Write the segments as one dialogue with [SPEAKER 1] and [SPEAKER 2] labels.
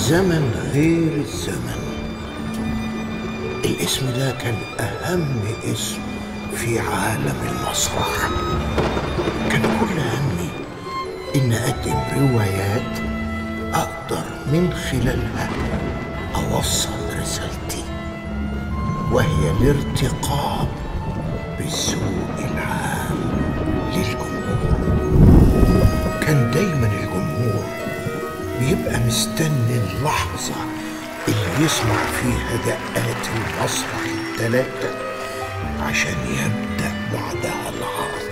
[SPEAKER 1] زمن غير الزمن الاسم ده كان أهم اسم في عالم المسرح كان كل همي إن أقدم روايات أقدر من خلالها أوصل رسالتي وهي الارتقاء بالذوق العام للجمهور كان دايما الجمهور بيبقى مستني اللحظة اللي يسمع فيها دقات المسرح التلاتة عشان يبدأ بعدها العرض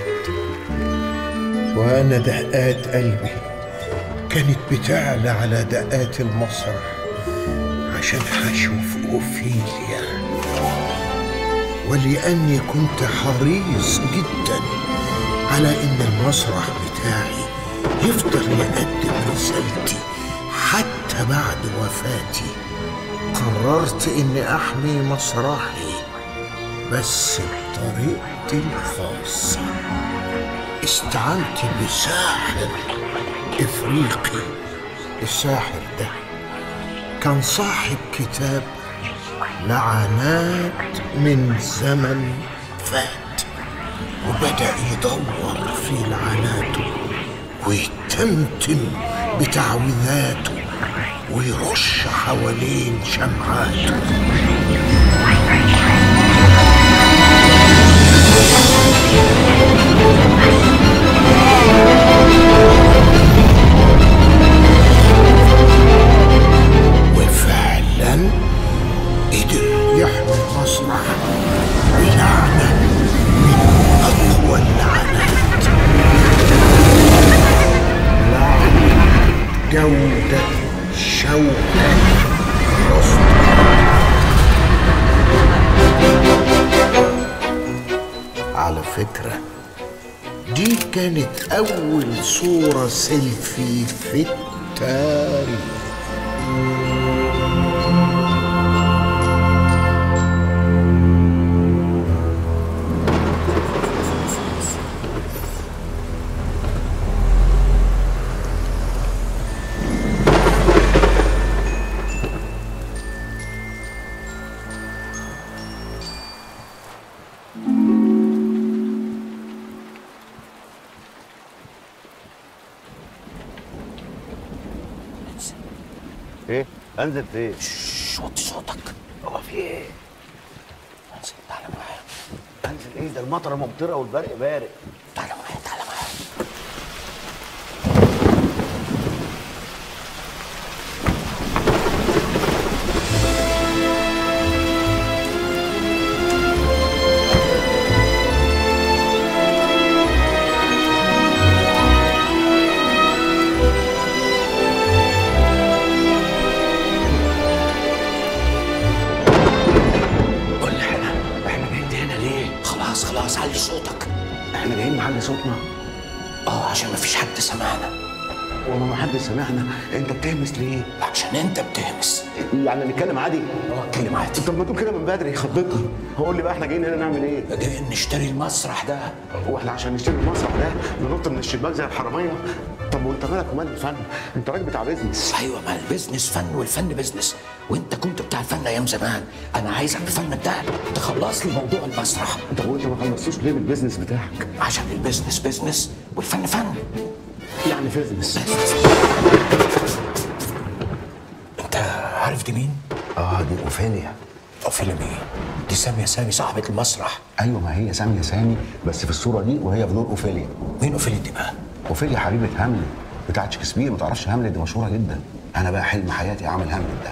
[SPEAKER 1] وأنا دقات قلبي كانت بتعلى على دقات المسرح عشان هشوف أوفيليا ولأني كنت حريص جدا على إن المسرح بتاعي يفضل يقدم رسالتي حتى بعد وفاتي قررت إني أحمي مسرحي بس بطريقتي الخاصة استعنت بساحر إفريقي الساحر ده كان صاحب كتاب لعنات من زمن فات وبدأ يدور في لعناته ويتمتم بتعويذاته ويرش حوالين شمعاته وفعلا قدر يحمي المسرح بلعنة من أقوى اللعنات لعنة جودة شوكة على فكرة دي كانت أول صورة سيلفي في التاريخ
[SPEAKER 2] ايه انزل في ايه
[SPEAKER 3] شش وطي صوتك هو في ايه؟ انزل تعالى معايا
[SPEAKER 2] انزل ايه ده المطره ممطره والبرق بارق
[SPEAKER 3] تعالى معايا تعالى معايا قول لي احنا احنا جايين هنا ليه؟ خلاص خلاص علي صوتك
[SPEAKER 2] احنا جايين نعلي صوتنا
[SPEAKER 3] اه عشان مفيش حد سمعنا
[SPEAKER 2] والله ما حد سمعنا انت بتهمس ليه
[SPEAKER 3] عشان انت بتهمس
[SPEAKER 2] يعني نتكلم عادي
[SPEAKER 3] اه اتكلم عادي
[SPEAKER 2] طب ما تقول كده من بدري خضتني هقول لي بقى احنا جايين هنا نعمل ايه
[SPEAKER 3] جايين نشتري المسرح ده
[SPEAKER 2] واحنا عشان نشتري المسرح ده ننط من الشباك زي الحراميه طب وانت مالك ومال الفن انت راجل بتاع بيزنس
[SPEAKER 3] ايوه ما البيزنس فن والفن بيزنس وانت كنت بتاع الفن ايام زمان انا عايزك بفنك ده تخلص لي موضوع المسرح
[SPEAKER 2] طب وانت ما خلصتوش ليه بالبيزنس بتاعك
[SPEAKER 3] عشان البيزنس بيزنس والفن فن
[SPEAKER 2] يعني بيزنس
[SPEAKER 3] انت عارف دي مين؟
[SPEAKER 2] اه دي اوفيليا
[SPEAKER 3] اوفيليا مين؟ دي سامية سامي صاحبة المسرح
[SPEAKER 2] ايوه ما هي ساميه سامي بس في الصوره دي وهي بدون اوفيليا
[SPEAKER 3] مين اوفيليا دي بقى؟
[SPEAKER 2] اوفيليا حبيبه هاملت بتاعت شكسبير ما تعرفش هاملت دي مشهوره جدا انا بقى حلم حياتي اعمل هاملت ده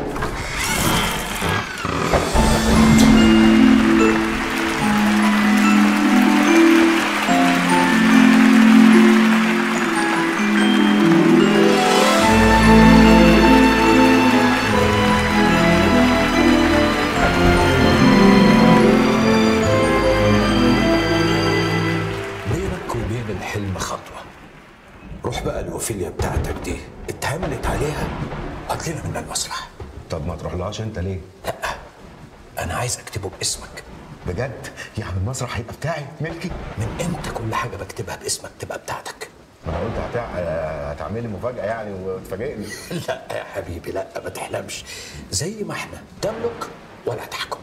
[SPEAKER 3] بينك وبين الحلم خطوة روح بقى الأوفيليا بتاعتك دي اتهملت عليها هات لنا منها المسرح
[SPEAKER 2] طب ما تروحلهاش انت ليه
[SPEAKER 3] لا أنا عايز أكتبه باسمك
[SPEAKER 2] بجد يعني المسرح هيبقى بتاعي ملكي
[SPEAKER 3] من امتى كل حاجة بكتبها باسمك تبقى بتاعتك
[SPEAKER 4] انا قلت هتع... هتعملي مفاجاه يعني وتفاجئني
[SPEAKER 3] لا يا حبيبي لا ما تحلمش زي ما احنا تملك ولا تحكم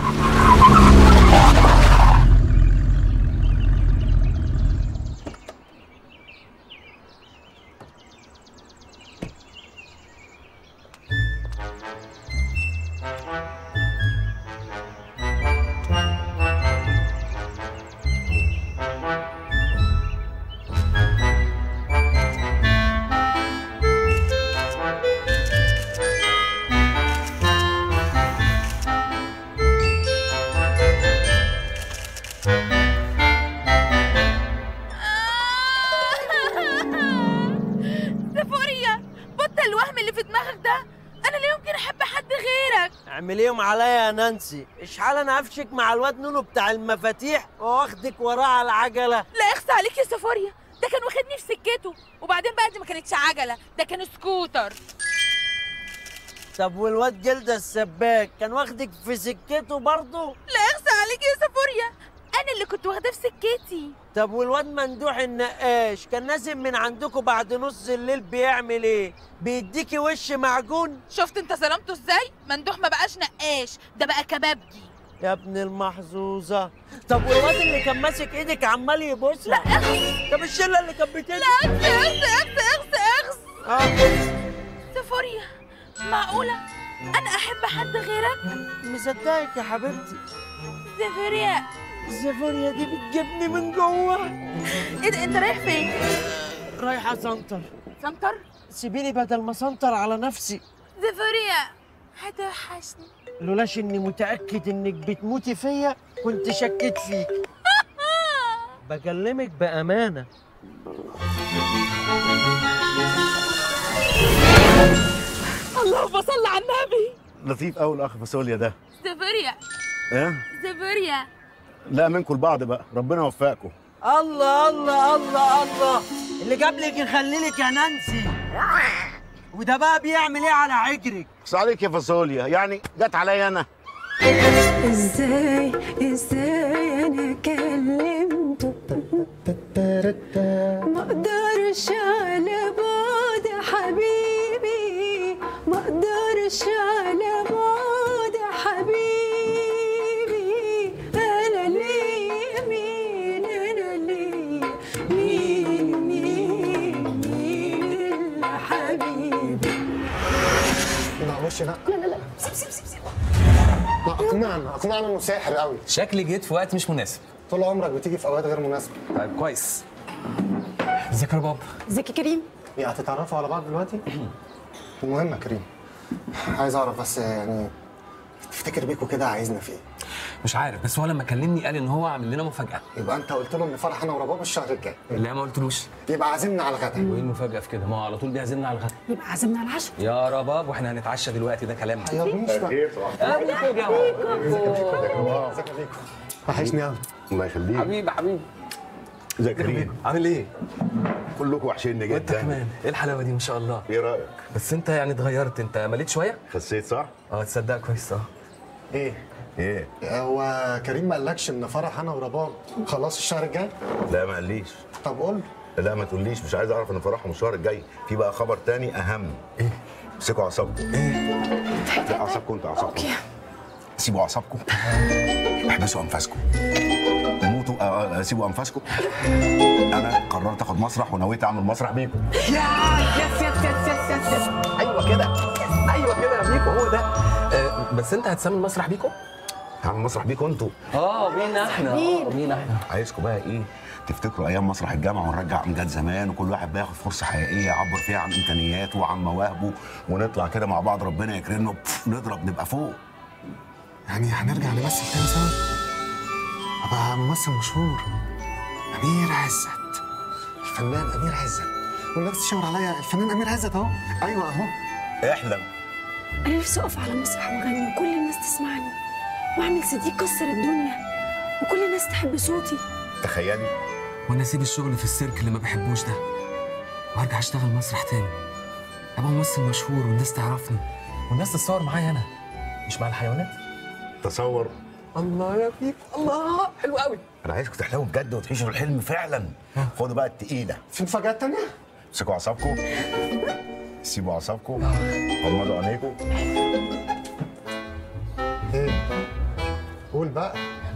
[SPEAKER 5] سافوريا بطل الوهم اللي في دماغك ده انا لا يمكن احب حد غيرك
[SPEAKER 6] اعمليهم عليا يا نانسي اشحال انا افشك مع الواد نونو بتاع المفاتيح واخدك وراه على العجله
[SPEAKER 5] لا اخصى عليك يا سافوريا ده كان واخدني في سكته وبعدين بقى دي ما كانتش عجله ده كان سكوتر
[SPEAKER 6] طب والواد جلده السباك كان واخدك في سكته برضه
[SPEAKER 5] لا اخصى عليك يا سافوريا انا اللي كنت واخداه في سكتي
[SPEAKER 6] طب والواد مندوح النقاش كان نازل من عندكم بعد نص الليل بيعمل ايه بيديكي وش معجون
[SPEAKER 5] شفت انت ظلمته ازاي مندوح ما بقاش نقاش ده بقى كبابجي
[SPEAKER 6] يا ابن المحظوظه طب والواد اللي كان ماسك ايدك عمال يبوسها
[SPEAKER 5] لا اخص
[SPEAKER 6] طب الشله اللي كانت بتدي
[SPEAKER 5] اخص اخص اخص اخص
[SPEAKER 6] اه
[SPEAKER 5] سافوريا معقوله انا احب حد غيرك
[SPEAKER 6] مصدقك يا حبيبتي
[SPEAKER 5] سافوريا
[SPEAKER 6] الزفارية دي بتجيبني من جوه
[SPEAKER 5] ايه ده انت رايح فين
[SPEAKER 6] رايحة سنتر
[SPEAKER 5] سنتر
[SPEAKER 6] سيبيني بدل ما سنتر على نفسي
[SPEAKER 5] سافوريا هتوحشني
[SPEAKER 6] لولاش اني متأكد انك بتموتي فيا كنت شكيت فيك بكلمك بأمانة
[SPEAKER 5] اللهم صل على النبي
[SPEAKER 4] لطيف قوي الاخ فاصوليا ده
[SPEAKER 5] سافوريا
[SPEAKER 4] ايه
[SPEAKER 5] سافوريا
[SPEAKER 4] لا منكم لبعض بقى ربنا يوفقكم
[SPEAKER 6] الله الله الله الله اللي جاب لك يخلي لك يا نانسي وده بقى بيعمل ايه على عجرك
[SPEAKER 4] بس عليك يا فاصوليا يعني جت عليا انا
[SPEAKER 7] ازاي ازاي انا كلمته ما اقدرش على بعد حبيبي ما اقدرش على بعد حبيبي انا ليه مين انا ليه مين مين مين حبيبي
[SPEAKER 8] لا وش لا لا لا لا سيب سيب سيب سيب لا اقنعنا اقنعنا انه ساحر قوي
[SPEAKER 9] شكلي جيت في وقت مش مناسب
[SPEAKER 8] طول عمرك بتيجي في اوقات غير مناسبه
[SPEAKER 9] طيب كويس ازيك يا رباب
[SPEAKER 7] ازيك يا كريم
[SPEAKER 8] يعني هتتعرفوا على بعض دلوقتي المهم يا كريم عايز اعرف بس يعني تفتكر بيكو كده عايزنا في ايه
[SPEAKER 9] مش عارف بس هو لما كلمني قال ان هو عامل لنا مفاجاه
[SPEAKER 8] يبقى انت قلت له ان فرح انا ورباب الشهر الجاي
[SPEAKER 9] لا ما قلتلوش
[SPEAKER 8] يبقى عازمنا على الغدا
[SPEAKER 9] وايه المفاجاه في كده ما هو على طول بيعزمنا على الغدا
[SPEAKER 7] يبقى عزمنا على العشاء
[SPEAKER 9] يا رباب واحنا هنتعشى دلوقتي ده كلام
[SPEAKER 8] حيرنيش بقى ازيك يا بيكو وحشني قوي
[SPEAKER 4] الله يخليك
[SPEAKER 9] حبيبي حبيبي
[SPEAKER 4] ازيك يا كريم
[SPEAKER 9] عامل ايه
[SPEAKER 4] كلكم وحشيني
[SPEAKER 9] وانت
[SPEAKER 4] جدا
[SPEAKER 9] كمان ايه الحلاوه دي ما شاء الله
[SPEAKER 4] ايه رايك
[SPEAKER 9] بس انت يعني اتغيرت انت مليت شويه
[SPEAKER 4] خسيت صح
[SPEAKER 9] اه تصدق كويس اه
[SPEAKER 8] ايه
[SPEAKER 4] ايه
[SPEAKER 8] هو كريم ما قالكش ان فرح انا ورباب خلاص الشهر الجاي
[SPEAKER 4] لا ما قاليش
[SPEAKER 8] طب قول
[SPEAKER 4] لا ما تقوليش مش عايز اعرف ان فرحهم الشهر الجاي في بقى خبر تاني اهم ايه امسكوا اعصابكم ايه لا اعصابكم انتوا اعصابكم سيبوا اعصابكم احبسوا انفاسكم موتوا آه، آه، سيبوا انفاسكم انا قررت اخد مسرح ونويت اعمل مسرح بيكم
[SPEAKER 9] يس يس يس يس يس يس ايوه كده ايوه كده يا بيكو هو ده آه بس انت هتسمي المسرح بيكو
[SPEAKER 4] هعمل مسرح بيكم انتوا
[SPEAKER 9] اه مين احنا اه مين احنا
[SPEAKER 4] عايزكم بقى ايه تفتكروا ايام مسرح الجامعه ونرجع امجاد زمان وكل واحد بياخد فرصه حقيقيه يعبر فيها عن امكانياته وعن مواهبه ونطلع كده مع بعض ربنا يكرمنا بف، نضرب نبقى فوق
[SPEAKER 8] يعني هنرجع نمثل تاني سوا ابقى ممثل مشهور امير عزت الفنان امير عزت والناس تشاور عليا الفنان امير عزت اهو ايوه اهو
[SPEAKER 4] احلم
[SPEAKER 7] انا نفسي اقف على مسرح واغني وكل الناس تسمعني واعمل سي دي يكسر الدنيا وكل الناس تحب صوتي
[SPEAKER 4] تخيلي
[SPEAKER 9] وانا اسيب الشغل في السيرك اللي ما بحبوش ده وارجع اشتغل مسرح تاني ابقى ممثل مشهور والناس تعرفني والناس تتصور معايا انا مش مع الحيوانات
[SPEAKER 4] تصور
[SPEAKER 9] الله يا بيكو الله حلو قوي
[SPEAKER 4] انا عايزكم تحلموا بجد وتعيشوا الحلم فعلا خدوا بقى التقيله
[SPEAKER 8] في مفاجآت تانية؟
[SPEAKER 4] امسكوا اعصابكم سيبوا اعصابكم غمضوا عينيكم
[SPEAKER 8] ايه؟ قول بقى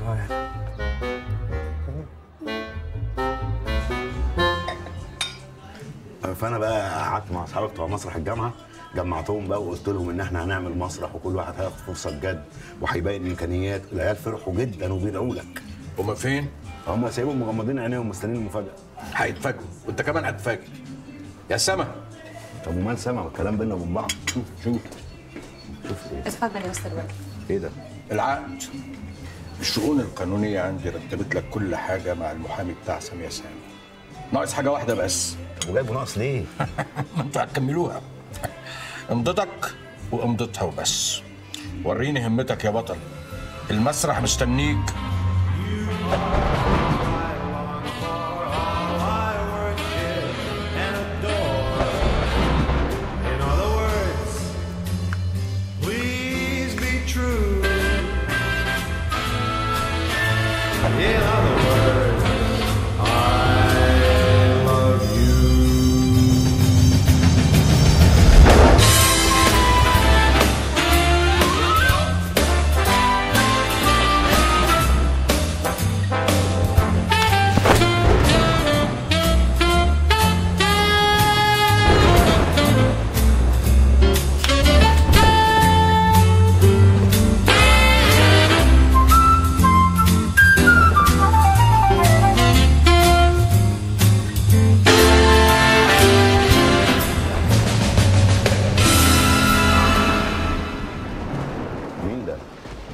[SPEAKER 4] فانا بقى قعدت مع اصحابي بتوع مسرح الجامعه جمعتهم بقى وقلت لهم ان احنا هنعمل مسرح وكل واحد هياخد فرصه بجد وهيبين امكانيات العيال فرحوا جدا وبيدعوا لك
[SPEAKER 3] هما فين؟
[SPEAKER 4] هم سايبهم مغمضين عينيهم مستنيين المفاجاه
[SPEAKER 3] هيتفاجئوا وانت كمان هتتفاجئ يا سما
[SPEAKER 4] طب ومال سما الكلام بينا وبين بعض شوف شوف شوف ايه
[SPEAKER 10] اتفضل يا استاذ وائل
[SPEAKER 4] ايه ده
[SPEAKER 3] العقد الشؤون القانونية عندي رتبت لك كل حاجة مع المحامي بتاع سامية سامي ناقص حاجة واحدة بس
[SPEAKER 4] طب وجايبه ناقص ليه؟
[SPEAKER 3] ما انتوا هتكملوها امضتك وامضتها وبس وريني همتك يا بطل المسرح مستنيك
[SPEAKER 11] In other words, please be true. In other words, I love you.
[SPEAKER 4] مين ده؟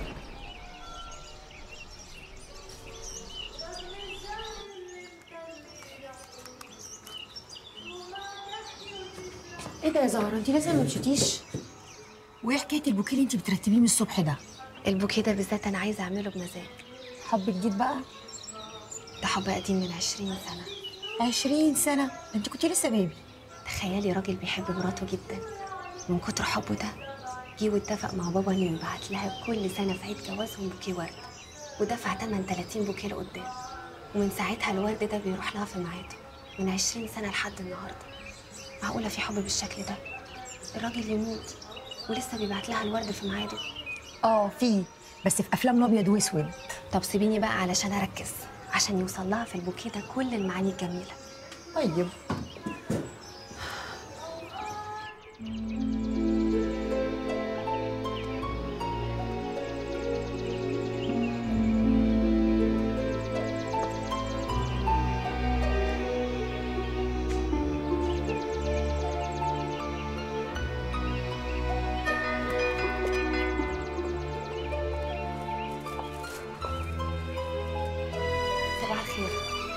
[SPEAKER 10] ايه ده يا زهره انت لسه ما مشيتيش
[SPEAKER 7] وايه حكايه البوكيه اللي انت بترتبيه من الصبح ده
[SPEAKER 10] البوكيه ده بالذات انا عايزه اعمله بمزاج
[SPEAKER 7] حب جديد بقى
[SPEAKER 10] ده حب قديم من 20 سنه
[SPEAKER 7] 20 سنه انت كنت لسه بيبي
[SPEAKER 10] تخيلي راجل بيحب مراته جدا من كتر حبه ده جه واتفق مع بابا انه يبعت لها كل سنه في عيد جوازهم بوكيه ورد ودفع تمن 30 بوكيه لقدام ومن ساعتها الورد ده بيروح لها في ميعاده من 20 سنه لحد النهارده معقوله في حب بالشكل ده الراجل يموت ولسه بيبعت لها الورد في ميعاده
[SPEAKER 7] اه في بس في افلام الابيض واسود
[SPEAKER 10] طب سيبيني بقى علشان اركز عشان يوصل لها في البوكيه ده كل المعاني الجميله
[SPEAKER 7] طيب
[SPEAKER 10] صباح الخير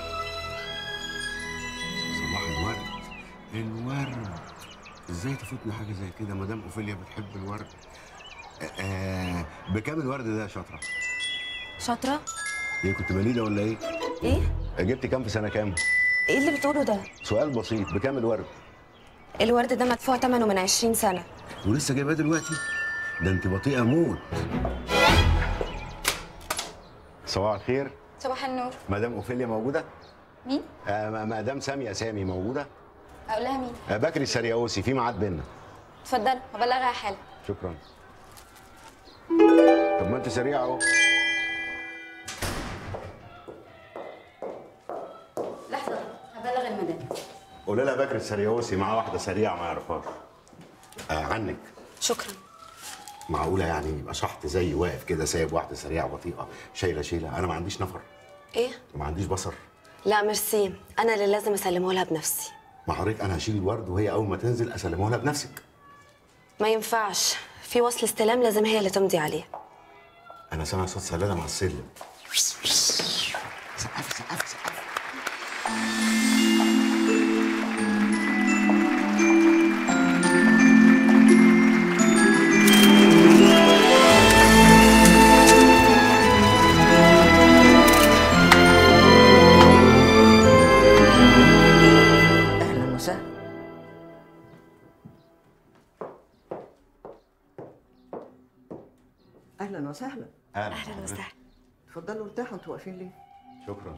[SPEAKER 1] صباح الورد الورد ازاي تفوتني حاجه زي كده مدام اوفيليا بتحب الورد آه بكام الورد ده يا شاطره
[SPEAKER 10] شاطره
[SPEAKER 1] ايه كنت بليده ولا ايه
[SPEAKER 10] ايه
[SPEAKER 1] جبت كام في سنه كام
[SPEAKER 10] ايه اللي بتقوله ده
[SPEAKER 1] سؤال بسيط بكام الورد
[SPEAKER 10] الورد ده مدفوع ثمنه من 20 سنه
[SPEAKER 1] ولسه جايباه دلوقتي ده انت بطيئه موت صباح الخير
[SPEAKER 12] صباح النور
[SPEAKER 1] مدام اوفيليا موجوده
[SPEAKER 12] مين؟
[SPEAKER 1] آه م- مدام ساميه سامي موجوده
[SPEAKER 12] اقول لها مين؟
[SPEAKER 1] آه بكري السرياوسي في ميعاد بينا
[SPEAKER 12] اتفضل هبلغها حالا
[SPEAKER 1] شكرا طب ما انت سريع اهو
[SPEAKER 12] لحظه هبلغ المدام
[SPEAKER 1] قول لها بكري السرياوسي معاه واحده سريعه ما يعرفهاش آه عنك
[SPEAKER 10] شكرا
[SPEAKER 1] معقوله يعني يبقى شحط زي واقف كده سايب واحده سريعه بطيئه شايله شيله انا ما عنديش نفر
[SPEAKER 10] ايه
[SPEAKER 1] ما عنديش بصر
[SPEAKER 10] لا ميرسي انا اللي لازم اسلمه لها بنفسي
[SPEAKER 1] ما حضرتك انا هشيل الورد وهي اول ما تنزل اسلمه لها بنفسك
[SPEAKER 10] ما ينفعش في وصل استلام لازم هي اللي تمضي عليه
[SPEAKER 1] انا سامع صوت سلاله مع السلم سقفي سقفي سقفي
[SPEAKER 6] اهلا وسهلا اهلا وسهلا
[SPEAKER 1] اهلا
[SPEAKER 10] اهلا وسهلا
[SPEAKER 13] اتفضلوا ارتاحوا انتوا واقفين ليه؟
[SPEAKER 1] شكرا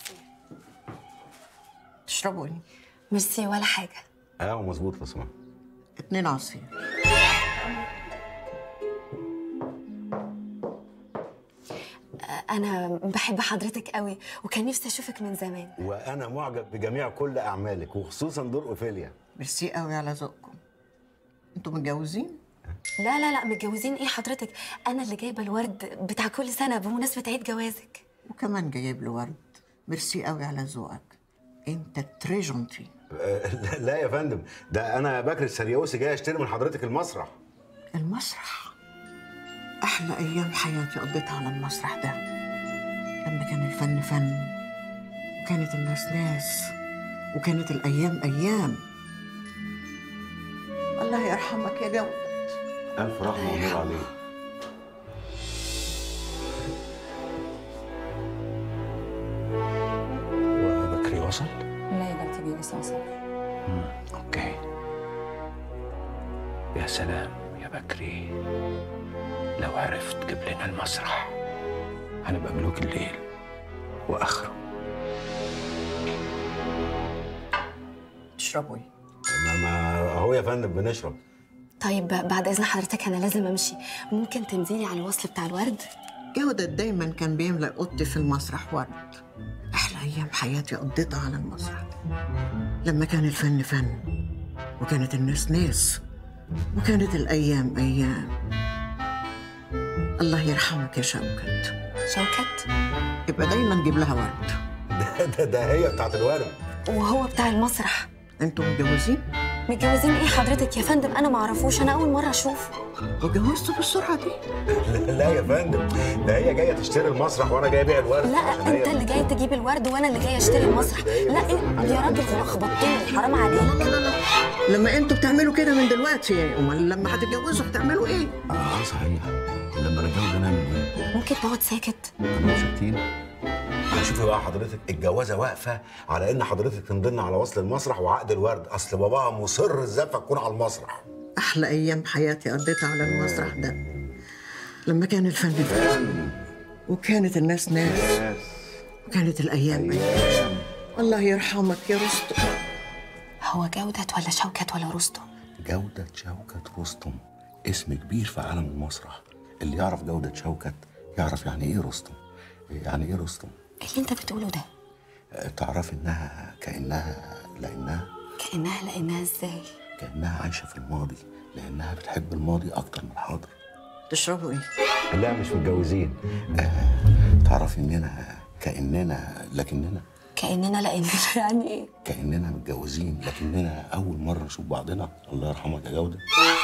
[SPEAKER 13] تشربوا ايه؟
[SPEAKER 10] ميرسي ولا حاجه
[SPEAKER 1] اه مظبوط اسمع
[SPEAKER 13] اتنين عصير
[SPEAKER 10] انا بحب حضرتك قوي وكان نفسي اشوفك من زمان
[SPEAKER 1] وانا معجب بجميع كل اعمالك وخصوصا دور اوفيليا
[SPEAKER 13] ميرسي قوي على ذوقكم انتوا متجوزين؟
[SPEAKER 10] لا لا لا متجوزين ايه حضرتك انا اللي جايبه الورد بتاع كل سنه بمناسبه عيد جوازك
[SPEAKER 13] وكمان جايب له ورد ميرسي قوي على ذوقك انت تري جونتي
[SPEAKER 1] آه، لا- لا يا فندم ده انا بكر السرياوسي جاي اشتري من حضرتك المسرح
[SPEAKER 13] المسرح احلى ايام حياتي قضيتها على المسرح ده لما كان الفن فن وكانت الناس ناس وكانت الايام ايام الله يرحمك يا جو
[SPEAKER 1] الف رحمه ونور عليك
[SPEAKER 3] وبكري وصل؟
[SPEAKER 12] لا يا جارتي بيه لسه وصل
[SPEAKER 3] اوكي يا سلام يا بكري لو عرفت تجيب لنا المسرح هنبقى ملوك الليل واخره
[SPEAKER 13] تشربوا ايه؟
[SPEAKER 1] ما ما اهو يا فندم بنشرب
[SPEAKER 10] طيب بعد اذن حضرتك انا لازم امشي ممكن تمديلي على الوصل بتاع الورد
[SPEAKER 13] جودة دايما كان بيملأ أوضتي في المسرح ورد أحلى أيام حياتي قضيتها على المسرح لما كان الفن فن وكانت الناس ناس وكانت الأيام أيام الله يرحمك يا شوكت
[SPEAKER 10] شوكت
[SPEAKER 13] يبقى دايما جيب لها ورد
[SPEAKER 1] ده ده, ده هي بتاعت الورد
[SPEAKER 10] وهو بتاع المسرح
[SPEAKER 13] انتوا متجوزين؟
[SPEAKER 10] متجوزين ايه حضرتك يا فندم انا ما اعرفوش انا اول مره اشوفه
[SPEAKER 13] وجوزتوا بالسرعه دي
[SPEAKER 1] لا, لا يا فندم ده هي جايه تشتري المسرح وانا جاي ابيع الورد
[SPEAKER 10] لا
[SPEAKER 1] عشان هي-
[SPEAKER 10] انت اللي جاي تجيب الورد وانا اللي جاي اشتري المسرح لا إيه؟ يا راجل خبطتني حرام عليك
[SPEAKER 13] لا لا لا لما انتوا بتعملوا كده من دلوقتي امال لما هتتجوزوا هتعملوا ايه؟
[SPEAKER 1] اه صحيح لما نتجوز نعمل ايه؟
[SPEAKER 10] ممكن تقعد ساكت
[SPEAKER 1] انا ساكتين شوفي بقى حضرتك الجوازه واقفه على ان حضرتك تمضي لنا على وصل المسرح وعقد الورد اصل باباها مصر الزفه تكون على المسرح
[SPEAKER 13] احلى ايام حياتي قضيتها على المسرح ده لما كان الفن فن وكانت الناس ناس وكانت الايام ايام الله يرحمك يا رستم
[SPEAKER 10] هو جودة ولا شوكت ولا رستم
[SPEAKER 1] جودة شوكت رستم اسم كبير في عالم المسرح اللي يعرف جودة شوكت يعرف يعني ايه رستم يعني ايه رستم
[SPEAKER 10] ايه اللي انت بتقوله ده
[SPEAKER 1] آه، تعرفي انها كانها لانها
[SPEAKER 10] كانها لانها ازاي
[SPEAKER 1] كانها عايشه في الماضي لانها بتحب الماضي اكتر من الحاضر
[SPEAKER 13] تشربوا ايه؟
[SPEAKER 1] لا مش متجوزين آه، تعرفي اننا كاننا لكننا
[SPEAKER 10] كاننا لاننا يعني ايه
[SPEAKER 1] كاننا متجوزين لكننا اول مره نشوف بعضنا الله يرحمك يا جوده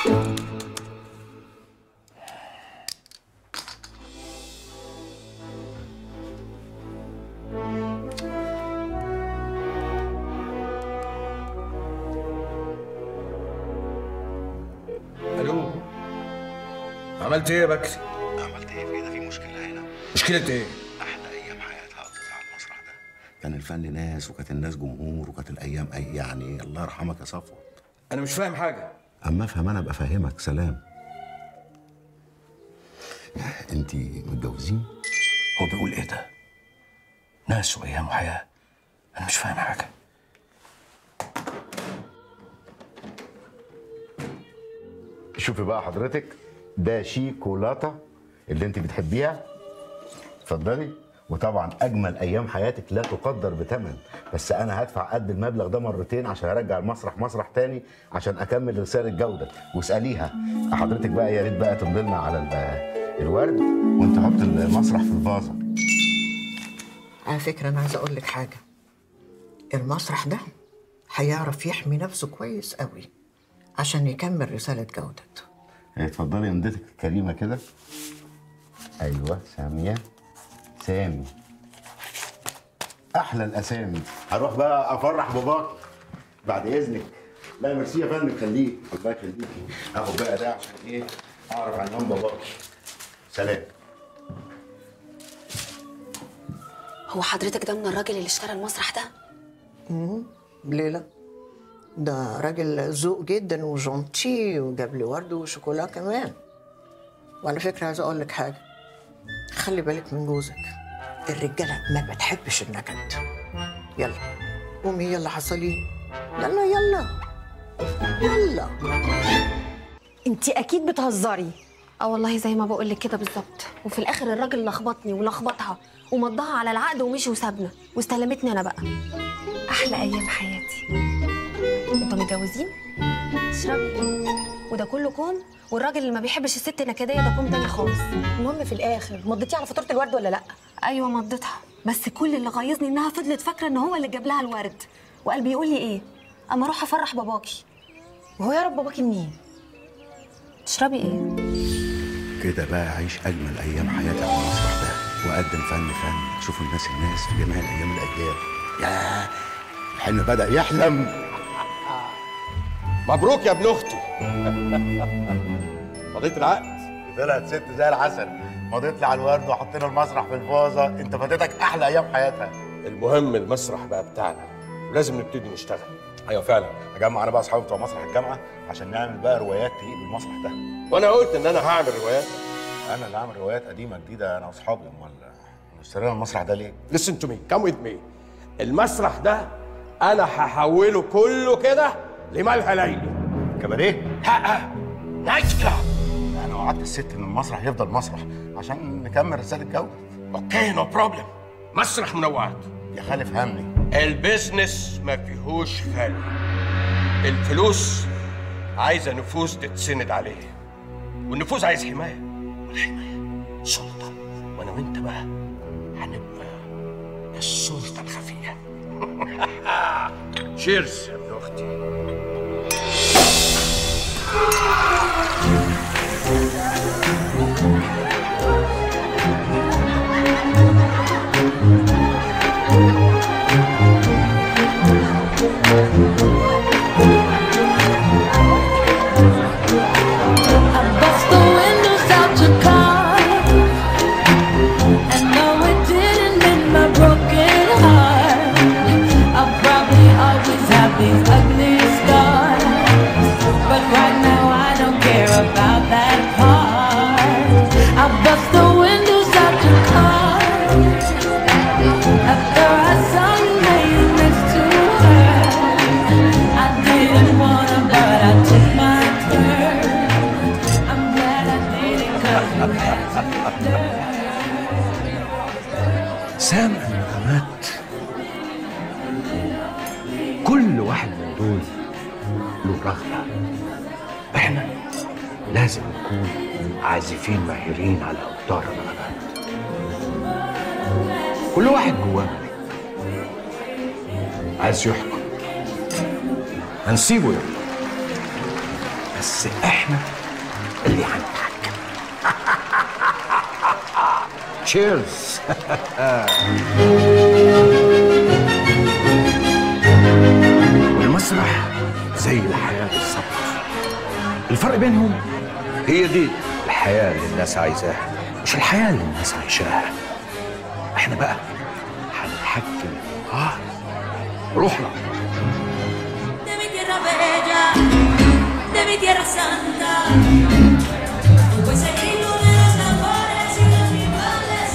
[SPEAKER 3] الو عملت ايه يا بكري؟
[SPEAKER 1] عملت ايه في ده في مشكله هنا
[SPEAKER 3] مشكلة ايه؟
[SPEAKER 1] احلى ايام حياتها قضيتها على المسرح ده كان الفن ناس وكانت الناس جمهور وكانت الايام اي يعني الله يرحمك يا صفوت
[SPEAKER 3] انا مش فاهم حاجة
[SPEAKER 1] اما افهم انا ابقى فاهمك سلام انت متجوزين
[SPEAKER 3] هو بيقول ايه ده؟ ناس وايام وحياة انا مش فاهم حاجة
[SPEAKER 4] شوفي بقى حضرتك ده شيكولاته اللي انت بتحبيها اتفضلي وطبعا اجمل ايام حياتك لا تقدر بثمن بس انا هدفع قد المبلغ ده مرتين عشان ارجع المسرح مسرح تاني عشان اكمل رساله جوده واساليها حضرتك بقى يا ريت بقى تمضي لنا على ال- الورد وانت حط المسرح في الفازه
[SPEAKER 13] على فكره انا عايزه اقول لك حاجه المسرح ده هيعرف يحمي نفسه كويس قوي عشان يكمل رساله جوده
[SPEAKER 4] اتفضلي امضتك الكريمه كده ايوه ساميه سامي احلى الاسامي هروح بقى افرح باباك بعد اذنك لا ميرسي يا فندم خليك الله يخليكي اخد بقى ده عشان ايه اعرف عنوان باباك سلام
[SPEAKER 10] هو حضرتك ده من الراجل اللي اشترى المسرح ده
[SPEAKER 13] مم، ليه لا ده راجل ذوق جدا وجونتي وجاب لي ورد وشوكولا كمان وعلى فكره عايزه اقول لك حاجه خلي بالك من جوزك الرجاله ما بتحبش النكد يلا قومي يلا حصلي يلا يلا يلا
[SPEAKER 7] انت اكيد بتهزري
[SPEAKER 10] اه والله زي ما بقول لك كده بالظبط وفي الاخر الراجل لخبطني ولخبطها ومضاها على العقد ومشي وسابنا واستلمتني انا بقى احلى ايام حياتي انتوا متجوزين اشربي وده كله كوم والراجل اللي ما بيحبش الست النكديه ده كوم تاني خالص
[SPEAKER 7] المهم في الاخر مضيتي على فاتوره الورد ولا لا
[SPEAKER 10] ايوه مضيتها
[SPEAKER 7] بس كل اللي غيظني انها فضلت فاكره ان هو اللي جاب لها الورد وقال بيقول لي ايه اما اروح افرح باباكي وهو يعرف باباكي منين
[SPEAKER 10] تشربي ايه
[SPEAKER 1] كده بقى عيش اجمل ايام حياتي على المسرح ده وقدم فن فن شوفوا الناس الناس في جميع الايام الاجيال يا الحلم بدا يحلم
[SPEAKER 14] مبروك يا ابن اختي قضيت العقد
[SPEAKER 4] طلعت ست زي العسل مضيت لي على الورد وحطينا المسرح في الفازه انت فاتتك احلى ايام حياتها
[SPEAKER 14] المهم المسرح بقى بتاعنا ولازم نبتدي نشتغل
[SPEAKER 4] ايوه فعلا اجمع انا بقى اصحابي بتوع مسرح الجامعه عشان نعمل بقى روايات تليق بالمسرح ده
[SPEAKER 14] وانا قلت ان انا هعمل روايات
[SPEAKER 4] انا اللي هعمل روايات قديمه جديده انا واصحابي امال اشترينا المسرح ده ليه؟
[SPEAKER 14] listen to me come with me المسرح ده انا هحوله كله كده لمالها ليلي
[SPEAKER 4] كباريه؟
[SPEAKER 14] لا نايت كلاب
[SPEAKER 4] انا وعدت الست ان المسرح يفضل مسرح عشان نكمل رساله جوده
[SPEAKER 14] اوكي نو بروبلم مسرح منوعات
[SPEAKER 4] يا خالي فهمني
[SPEAKER 14] البيزنس ما فيهوش غالي الفلوس عايزه نفوس تتسند عليه والنفوس عايز حمايه والحمايه سلطه وانا وانت بقى هنبقى السلطه الخفيه شيرز يا ابن اختي
[SPEAKER 15] Bust the windows out your car. And no, it didn't mend my broken heart. I'll probably always have these ugly scars. But right now, I don't care about that part. I bust the windows out your car. After I saw you laying next to her, I didn't wanna, but I took my turn. I'm glad I did it 'cause you had to
[SPEAKER 3] سامع النغمات كل واحد من دول له رغبة احنا لازم نكون عازفين ماهرين على أوتار النغمات كل واحد جواه ملك عايز يحكم هنسيبه يحكم بس احنا اللي هنتحكم تشيرز المسرح زي الحياة بالظبط الفرق بينهم هي دي الحياة اللي الناس عايزاها مش الحياة اللي الناس عايشاها احنا بقى هنتحكم اه روحنا
[SPEAKER 15] De mi tierra bella, de mi tierra santa. Pues el grito de los tambores y los timbales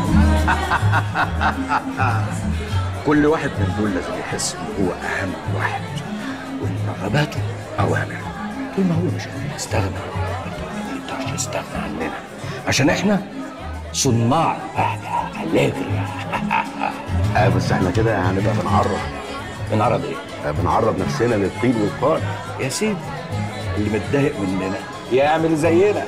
[SPEAKER 3] كل واحد من دول لازم يحس ان هو اهم واحد وان رغباته اوامر طول ما هو مش قادر يستغنى ما يقدرش يستغنى عننا عشان احنا صناع اهل أليجريا
[SPEAKER 1] اه بس احنا كده هنبقى بنعرض
[SPEAKER 3] بنعرض ايه؟
[SPEAKER 1] آه بنعرض نفسنا للطين والقال
[SPEAKER 3] يا سيدي اللي متضايق مننا يعمل زينا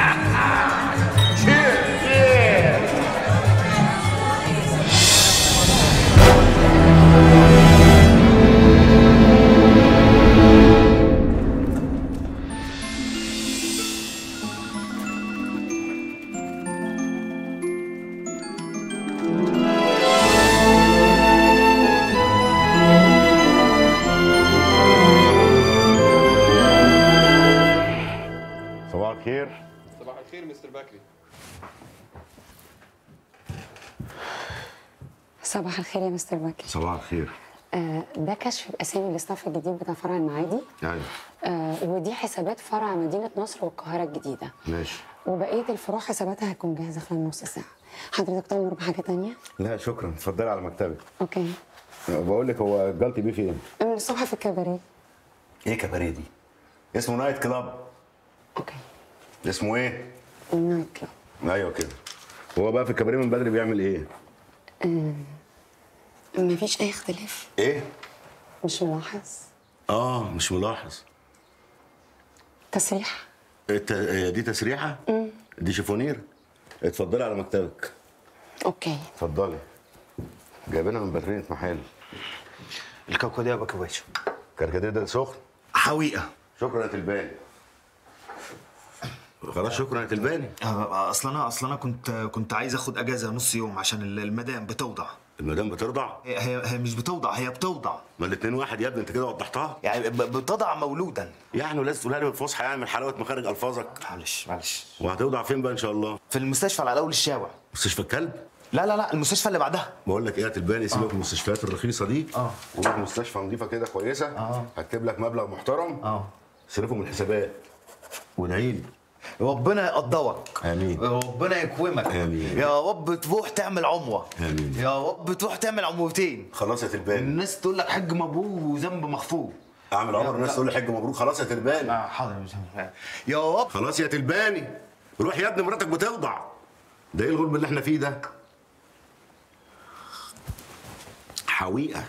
[SPEAKER 4] صباح الخير
[SPEAKER 14] صباح الخير مستر بكري
[SPEAKER 12] صباح الخير يا مستر بكر
[SPEAKER 1] صباح الخير
[SPEAKER 12] آه ده كشف باسامي الاستاف الجديد بتاع فرع المعادي
[SPEAKER 1] ايوه
[SPEAKER 12] آه ودي حسابات فرع مدينه نصر والقاهره الجديده
[SPEAKER 1] ماشي
[SPEAKER 12] وبقيه الفروع حساباتها هتكون جاهزه خلال نص ساعه حضرتك تؤمر بحاجه تانية
[SPEAKER 1] لا شكرا اتفضلي على مكتبك
[SPEAKER 12] اوكي
[SPEAKER 1] بقول لك هو الجلطي بيه فين؟
[SPEAKER 12] من الصبح في الكباريه
[SPEAKER 1] ايه كباريه دي؟ اسمه نايت كلاب
[SPEAKER 12] اوكي
[SPEAKER 1] اسمه ايه؟
[SPEAKER 12] النايت كلاب
[SPEAKER 1] ايوه كده هو بقى في الكباريه من بدري بيعمل ايه؟
[SPEAKER 12] أمم، مفيش اي اختلاف
[SPEAKER 1] ايه؟
[SPEAKER 12] مش ملاحظ
[SPEAKER 1] اه مش ملاحظ
[SPEAKER 12] تسريح
[SPEAKER 1] الت... آه، دي تسريحه؟
[SPEAKER 12] أمم،
[SPEAKER 1] دي شيفونير اتفضلي على مكتبك
[SPEAKER 12] اوكي
[SPEAKER 1] اتفضلي جايبينها من برينة محل
[SPEAKER 16] الكركديه يا باشا
[SPEAKER 1] كركديه ده سخن
[SPEAKER 16] حويقه
[SPEAKER 1] شكرا يا تلباني خلاص شكرا يا تلباني
[SPEAKER 16] آه، اصل انا اصل انا كنت كنت عايز اخد اجازه نص يوم عشان ال- المدام بتوضع
[SPEAKER 1] المدام بترضع؟
[SPEAKER 16] هي هي هي مش بتوضع هي بتوضع
[SPEAKER 1] ما الاتنين واحد يا ابني انت كده وضحتها
[SPEAKER 16] يعني ب- بتضع مولودا
[SPEAKER 1] يعني ولازم تقولها لي بالفصحى يعني من حلاوه مخارج الفاظك
[SPEAKER 16] معلش معلش
[SPEAKER 1] وهتوضع فين بقى ان شاء الله؟
[SPEAKER 16] في المستشفى على اول الشارع
[SPEAKER 1] مستشفى الكلب؟
[SPEAKER 16] لا لا لا المستشفى اللي بعدها
[SPEAKER 1] بقول لك ايه يا تلباني سيبك من المستشفيات الرخيصه دي اه وروح مستشفى نظيفه كده كويسه اه هتجيب لك مبلغ محترم اه صرفه من الحسابات وادعي لي
[SPEAKER 16] ربنا يقدرك
[SPEAKER 1] امين
[SPEAKER 16] ربنا يكرمك
[SPEAKER 1] امين
[SPEAKER 16] يا رب تروح تعمل عمره
[SPEAKER 1] امين
[SPEAKER 16] يا رب تروح تعمل عمرتين
[SPEAKER 1] خلاص يا تلباني
[SPEAKER 16] الناس تقول لك حج مبرور وذنب مغفور
[SPEAKER 1] اعمل عمر الناس تقول لي حج مبروك خلاص يا تلباني
[SPEAKER 16] اه حاضر يا رب
[SPEAKER 1] خلاص يا تلباني روح يا ابني مراتك بتوضع ده ايه الغلب اللي احنا فيه ده حويقه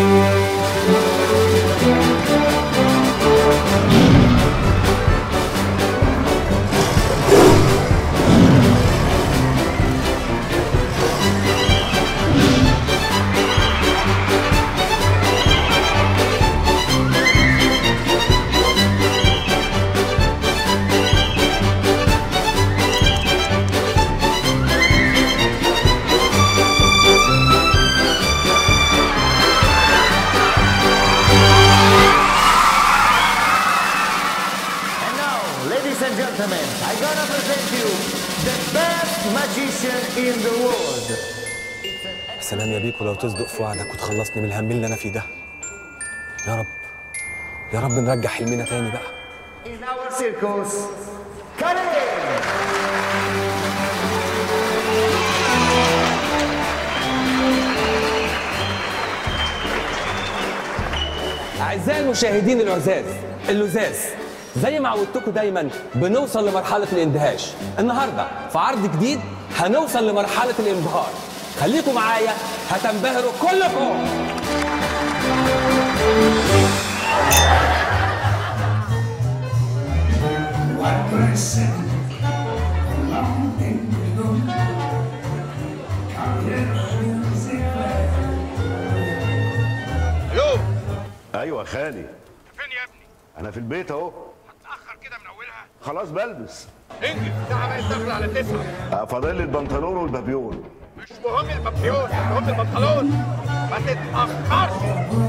[SPEAKER 17] And now, ladies and gentlemen, I gonna present you the best magician in the world.
[SPEAKER 9] سلام يا بيكو لو تصدق في وعدك وتخلصني من الهم اللي انا فيه ده يا رب يا رب نرجع حلمنا تاني بقى
[SPEAKER 17] In our circus, Karim!
[SPEAKER 9] أعزائي المشاهدين العزاز اللزاز زي ما عودتكم دايما بنوصل لمرحلة الاندهاش النهاردة في عرض جديد هنوصل لمرحلة الانبهار خليكم معايا هتنبهروا كلكم
[SPEAKER 1] الو ايوه يا خالي فين يا ابني انا في البيت اهو هتاخر كده من اولها خلاص بلبس
[SPEAKER 18] انجز الساعة بقت داخلة على تسعة
[SPEAKER 1] آه، فاضل لي البنطلون والبابيون
[SPEAKER 18] مش مهم البابيون المهم البنطلون ما تتأخرش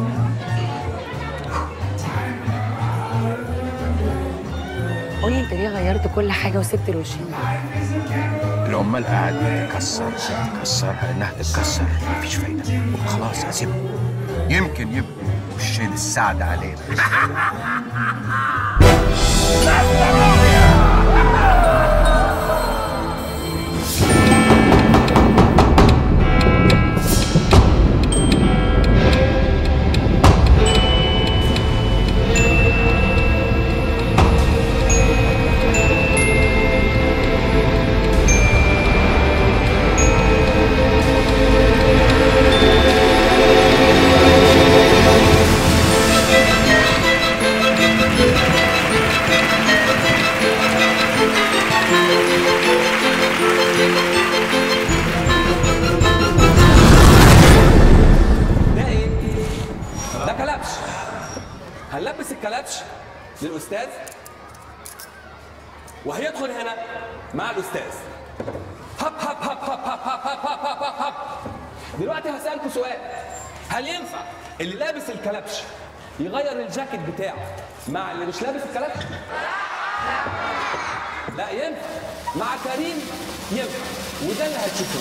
[SPEAKER 12] قولي انت ليه غيرت كل حاجه وسبت الوشين
[SPEAKER 3] العمال قاعد تكسر تكسرها انها تتكسر مفيش فايده خلاص اسيبها يمكن يبقوا وشين السعد علينا
[SPEAKER 9] ده ايه؟ ده كلبش هنلبس الكلبش للاستاذ وهيدخل هنا مع الاستاذ هب هب هب هب هب هب هب هب هب هب هب دلوقتي هسألكوا سؤال هل ينفع اللي لابس الكلبش يغير الجاكيت بتاعه مع اللي مش لابس الكلبش؟ لا ينفع مع كريم ينفع وده اللي هتشوفوه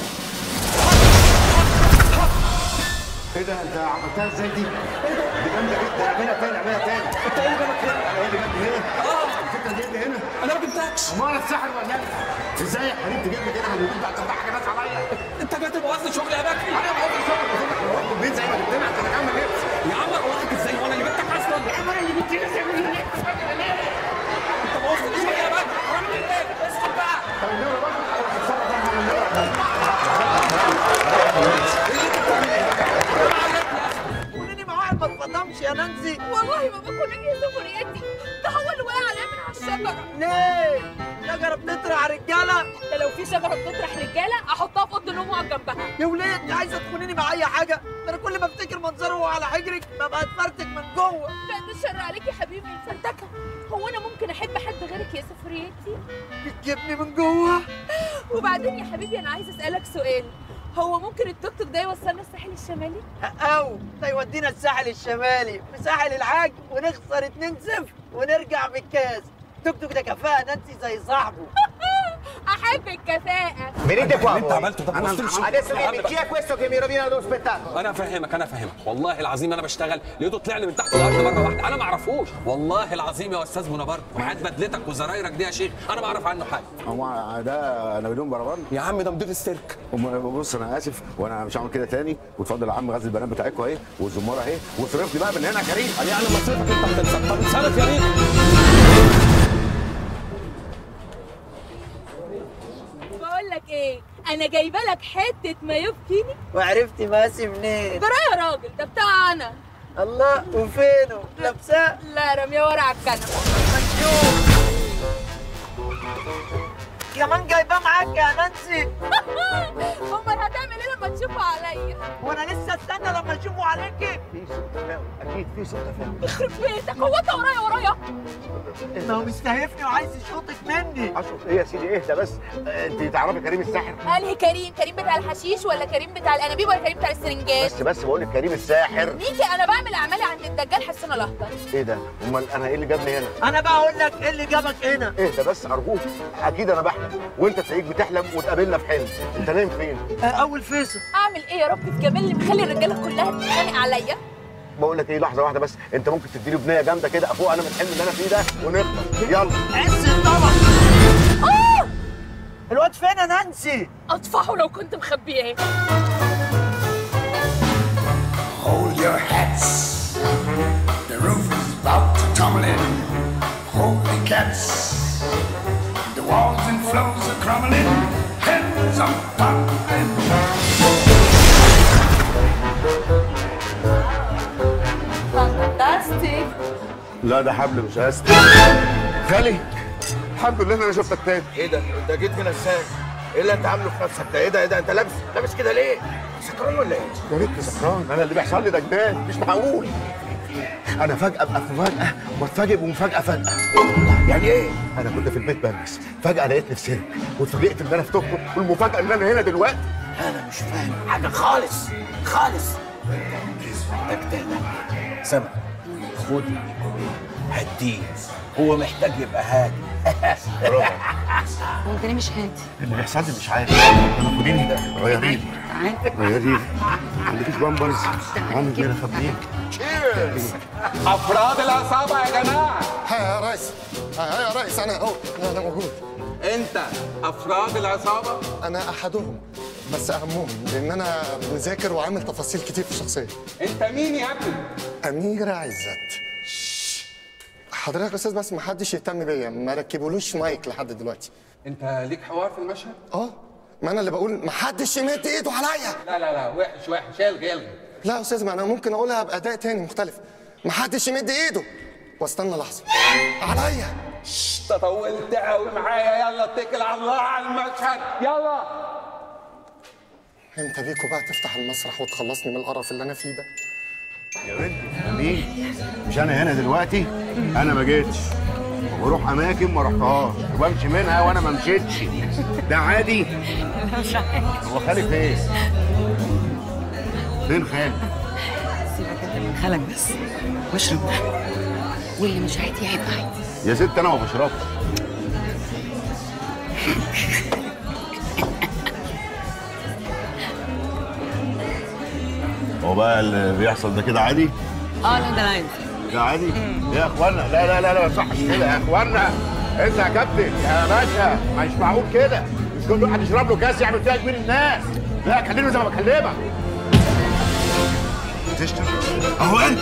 [SPEAKER 2] ايه ده انت عملتها ازاي دي؟ ايه ده؟ دي جامده جدا اعملها تاني اعملها تاني انت ايه اللي جابك هنا؟ انا ايه اللي جابني هنا؟ انت جايب لي هنا
[SPEAKER 9] انا ما جبتكش
[SPEAKER 2] امال السحر ولا انا ازاي يا حبيبي تجيب لي كده من البيت بعد حاجه ناس عليا
[SPEAKER 9] انت جاي تبوظ لي شغل يا بكري
[SPEAKER 2] انا بقول شغل بقول البيت زي ما جبتنا عشان اكمل لبس
[SPEAKER 9] يا عم اروحك ازاي وانا اللي جبتك اصلا
[SPEAKER 2] انا اللي جبت لك
[SPEAKER 9] انت بوظت لي شغل يا بكري حرام عليك اسكت بقى
[SPEAKER 6] قولي معاها ما اتفضمش يا نانسي
[SPEAKER 5] والله ما بكون اجي سفريتي ده هو اللي وقع عليا من على الشجره
[SPEAKER 6] ليه؟ شجرة بتطرح رجالة؟
[SPEAKER 5] ده لو في شجره بتطرح رجاله احطها في اوضه النوم واقعد جنبها
[SPEAKER 6] يا وليه انت عايزة تخونيني مع أي حاجة؟ ده أنا كل ما أفتكر منظره وهو على حجرك ببقى اتفرتك من جوه
[SPEAKER 5] بعد الشر عليك يا حبيبي الفرتكه هو انا ممكن احب حد غيرك يا سفريتي
[SPEAKER 6] بتجيبني من جوه
[SPEAKER 5] وبعدين يا حبيبي انا عايزه اسالك سؤال هو ممكن التوك توك ده يوصلنا الساحل الشمالي؟
[SPEAKER 6] أو ده يودينا الساحل الشمالي في ساحل العاج ونخسر 2-0 ونرجع بالكاس توك توك ده كفاءة نانسي زي صاحبه
[SPEAKER 5] احب الكفاءه
[SPEAKER 17] Venite qua
[SPEAKER 9] اللي انت
[SPEAKER 17] voi.
[SPEAKER 9] عملته ده بص لي شوف.
[SPEAKER 17] Adesso dimmi chi è questo che mi rovina lo spettacolo?
[SPEAKER 9] انا افهمك انا افهمك والله العظيم انا بشتغل لقيته طلع لي من تحت الارض مره واحده انا ما اعرفوش والله العظيم يا استاذ منى برضه وحياه بدلتك وزرايرك دي يا شيخ انا ما اعرف عنه حاجه
[SPEAKER 1] هو ده نابليون بربان
[SPEAKER 9] يا عم ده مدير السيرك
[SPEAKER 1] بص انا اسف وانا مش هعمل كده تاني واتفضل يا عم غزل البنات بتاعتكم اهي والزماره اهي واصرف لي بقى من هنا يا كريم
[SPEAKER 9] قال يعني مصرفك انت هتنسى طب اتصرف يا ريت
[SPEAKER 5] بقول لك ايه انا جايبه لك حته مايو بكيني
[SPEAKER 6] وعرفتي مقاسي منين؟
[SPEAKER 5] ده يا راجل ده بتاع انا
[SPEAKER 6] الله وفينه؟ لابساه؟
[SPEAKER 5] لا رميه ورا على الكنبه
[SPEAKER 6] كمان جايباه معاك يا نانسي
[SPEAKER 5] امال هتعمل ايه لما تشوفه عليا
[SPEAKER 6] وانا لسه استنى لما اشوفه عليكي
[SPEAKER 1] في سوء تفاهم اكيد في سوء تفاهم
[SPEAKER 5] يخرب بيتك هو انت ورايا ورايا
[SPEAKER 6] ما هو مستهيفني وعايز يشوطك مني
[SPEAKER 1] اشرف ايه يا سيدي اهدى بس انت تعرفي كريم الساحر
[SPEAKER 5] انهي كريم كريم بتاع الحشيش ولا كريم بتاع الانابيب ولا كريم بتاع السرنجات
[SPEAKER 1] بس بس بقول لك كريم الساحر
[SPEAKER 5] ميكي انا بعمل اعمالي عند الدجال حسن الاخضر
[SPEAKER 1] ايه ده امال انا ايه اللي جابني هنا
[SPEAKER 6] انا بقى اقول لك ايه اللي جابك هنا
[SPEAKER 1] اهدى بس ارجوك اكيد انا بحلم وانت تلاقيك بتحلم وتقابلنا في حلم انت نايم فين
[SPEAKER 6] اول فيصل
[SPEAKER 5] اعمل ايه يا رب في جمال اللي مخلي الرجاله كلها تتخانق عليا
[SPEAKER 1] بقول لك ايه لحظه واحده بس انت ممكن تديني بنيه جامده كده افوق انا من الحلم اللي انا فيه ده ونخلص يلا
[SPEAKER 6] عز الطبق
[SPEAKER 5] اه
[SPEAKER 6] الواد فين يا نانسي
[SPEAKER 5] اطفحه لو كنت مخبيه
[SPEAKER 19] Hold your hats. The roof is about to tumble in. Holy cats. The walls and floors are crumbling. Heads are popping.
[SPEAKER 5] فانتاستيك
[SPEAKER 1] لا ده حبل مش اسد خالي الحمد لله ان انا شفتك تاني
[SPEAKER 18] ايه ده؟ انت جيت هنا ازاي؟ ايه اللي انت عامله في نفسك ده؟ ايه ده؟ ايه ده؟ انت لابس لابس كده ليه؟ سكران ولا ايه؟
[SPEAKER 1] يا ريت سكران انا اللي بيحصل لي ده جنان مش معقول انا فجاه ابقى في مفاجاه واتفاجئ بمفاجاه فجاه
[SPEAKER 18] يعني ايه؟
[SPEAKER 1] انا كنت في البيت بلبس فجاه لقيتني في سيرك واتفاجئت ان انا في توك والمفاجاه ان انا هنا دلوقتي
[SPEAKER 18] انا مش فاهم حاجه خالص خالص محتاج تهدى سامع خد هديه هو محتاج يبقى هادي
[SPEAKER 12] هو كريم مش هادي
[SPEAKER 1] اللي بيحصل لي مش عارف انا خديني ده غيري لي
[SPEAKER 12] تعال
[SPEAKER 1] غيري لي ما عندكيش بامبرز عامل كده خبيني
[SPEAKER 9] افراد العصابه يا جماعه
[SPEAKER 8] ها يا ريس ها يا ريس انا اهو انا موجود
[SPEAKER 9] انت افراد العصابه
[SPEAKER 8] انا احدهم بس اهمهم لان انا مذاكر وعامل تفاصيل كتير في الشخصيه
[SPEAKER 9] انت مين يا ابني
[SPEAKER 8] اميره عزت حضرتك يا استاذ بس ما حدش يهتم بيا ما ركبولوش مايك لحد دلوقتي
[SPEAKER 9] انت ليك حوار في المشهد
[SPEAKER 8] اه ما انا اللي بقول ما حدش يمد ايده عليا
[SPEAKER 9] لا لا لا وحش وحش الغي الغي
[SPEAKER 8] لا يا استاذ ما انا ممكن اقولها باداء تاني مختلف ما حدش يمد ايده واستنى لحظه عليا
[SPEAKER 9] انت طولت قوي معايا يلا اتكل على الله على المشهد يلا
[SPEAKER 8] انت بيكو بقى تفتح المسرح وتخلصني من القرف اللي انا فيه ده
[SPEAKER 1] يا بنتي مين مش انا هنا دلوقتي انا ما جيتش وبروح اماكن ما رحتهاش وبمشي منها وانا ما مشيتش ده عادي
[SPEAKER 12] مش عارف
[SPEAKER 1] هو خالي فين فين خالي
[SPEAKER 12] سيبك انت من خالك بس واشرب واللي مش عادي هيبقى عادي
[SPEAKER 1] يا ست انا ما بشربش هو بقى اللي بيحصل ده كده عادي
[SPEAKER 12] اه لا ده عادي
[SPEAKER 4] ده عادي يا اخوانا لا لا لا لا ما يصحش كده يا اخوانا انت يا كابتن يا باشا مش معقول كده مش كل واحد يشرب له كاس يعمل فيها كبير الناس لا كلمني زي ما بكلمك
[SPEAKER 1] تشتم اهو انت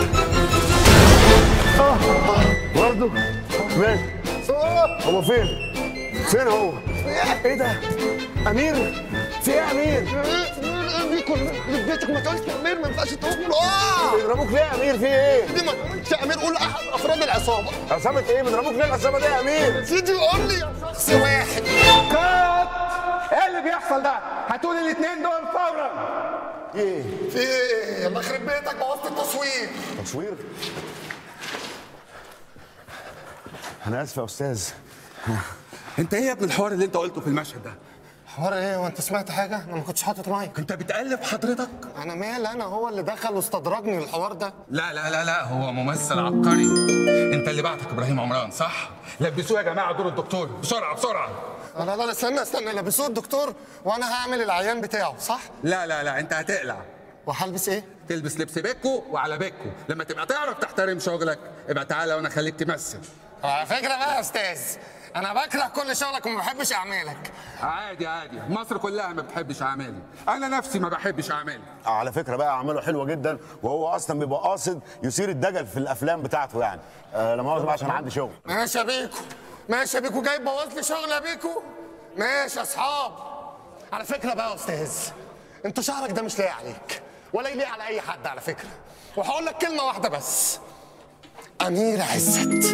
[SPEAKER 2] برضه ماشي هو فين؟ فين هو؟ ايه ده؟ امير؟ في ايه يا امير؟
[SPEAKER 8] امير كل بيتك ما تقولش يا امير ما ينفعش تقول اه
[SPEAKER 2] بيضربوك ليه يا امير في ايه؟
[SPEAKER 8] دي ما تقولش يا امير قول احد افراد العصابه
[SPEAKER 2] عصابة ايه؟ بيضربوك ليه العصابة دي يا امير؟
[SPEAKER 8] سيدي قول لي يا شخص واحد
[SPEAKER 2] كات ايه اللي بيحصل ده؟ هاتوا لي الاثنين دول فورا ايه؟
[SPEAKER 8] في ايه؟ الله يخرب بيتك بوظت التصوير
[SPEAKER 2] تصوير؟ انا اسف يا استاذ
[SPEAKER 9] انت ايه يا ابن الحوار اللي انت قلته في المشهد ده
[SPEAKER 8] حوار ايه وانت سمعت حاجه؟ انا ما كنتش حاطط مايك
[SPEAKER 9] انت بتقلب حضرتك
[SPEAKER 8] انا مال انا هو اللي دخل واستدرجني الحوار ده
[SPEAKER 9] لا لا لا لا هو ممثل عبقري انت اللي بعتك ابراهيم عمران صح لبسوه يا جماعه دور الدكتور بسرعه بسرعه
[SPEAKER 8] لا لا لا استنى استنى لبسوه الدكتور وانا هعمل العيان بتاعه صح؟
[SPEAKER 9] لا لا لا انت هتقلع
[SPEAKER 8] وهلبس ايه؟
[SPEAKER 9] تلبس لبس بيكو وعلى بيكو لما تبقى تعرف تحترم شغلك ابقى تعالى وانا خليك تمثل
[SPEAKER 8] على فكره بقى يا استاذ انا بكره كل شغلك وما بحبش اعمالك
[SPEAKER 9] عادي عادي مصر كلها ما بتحبش اعمالي انا نفسي ما بحبش اعمالي
[SPEAKER 4] على فكره بقى اعماله حلوه جدا وهو اصلا بيبقى قاصد يثير الدجل في الافلام بتاعته يعني آه لا مؤاخذه بقى عشان عندي شغل
[SPEAKER 8] ماشي يا بيكو ماشي يا بيكو جاي تبوظ لي شغل يا بيكو ماشي يا اصحاب على فكره بقى يا استاذ انت شعرك ده مش لايق عليك ولا يليق على اي حد على فكره وهقول لك كلمه واحده بس امير عزت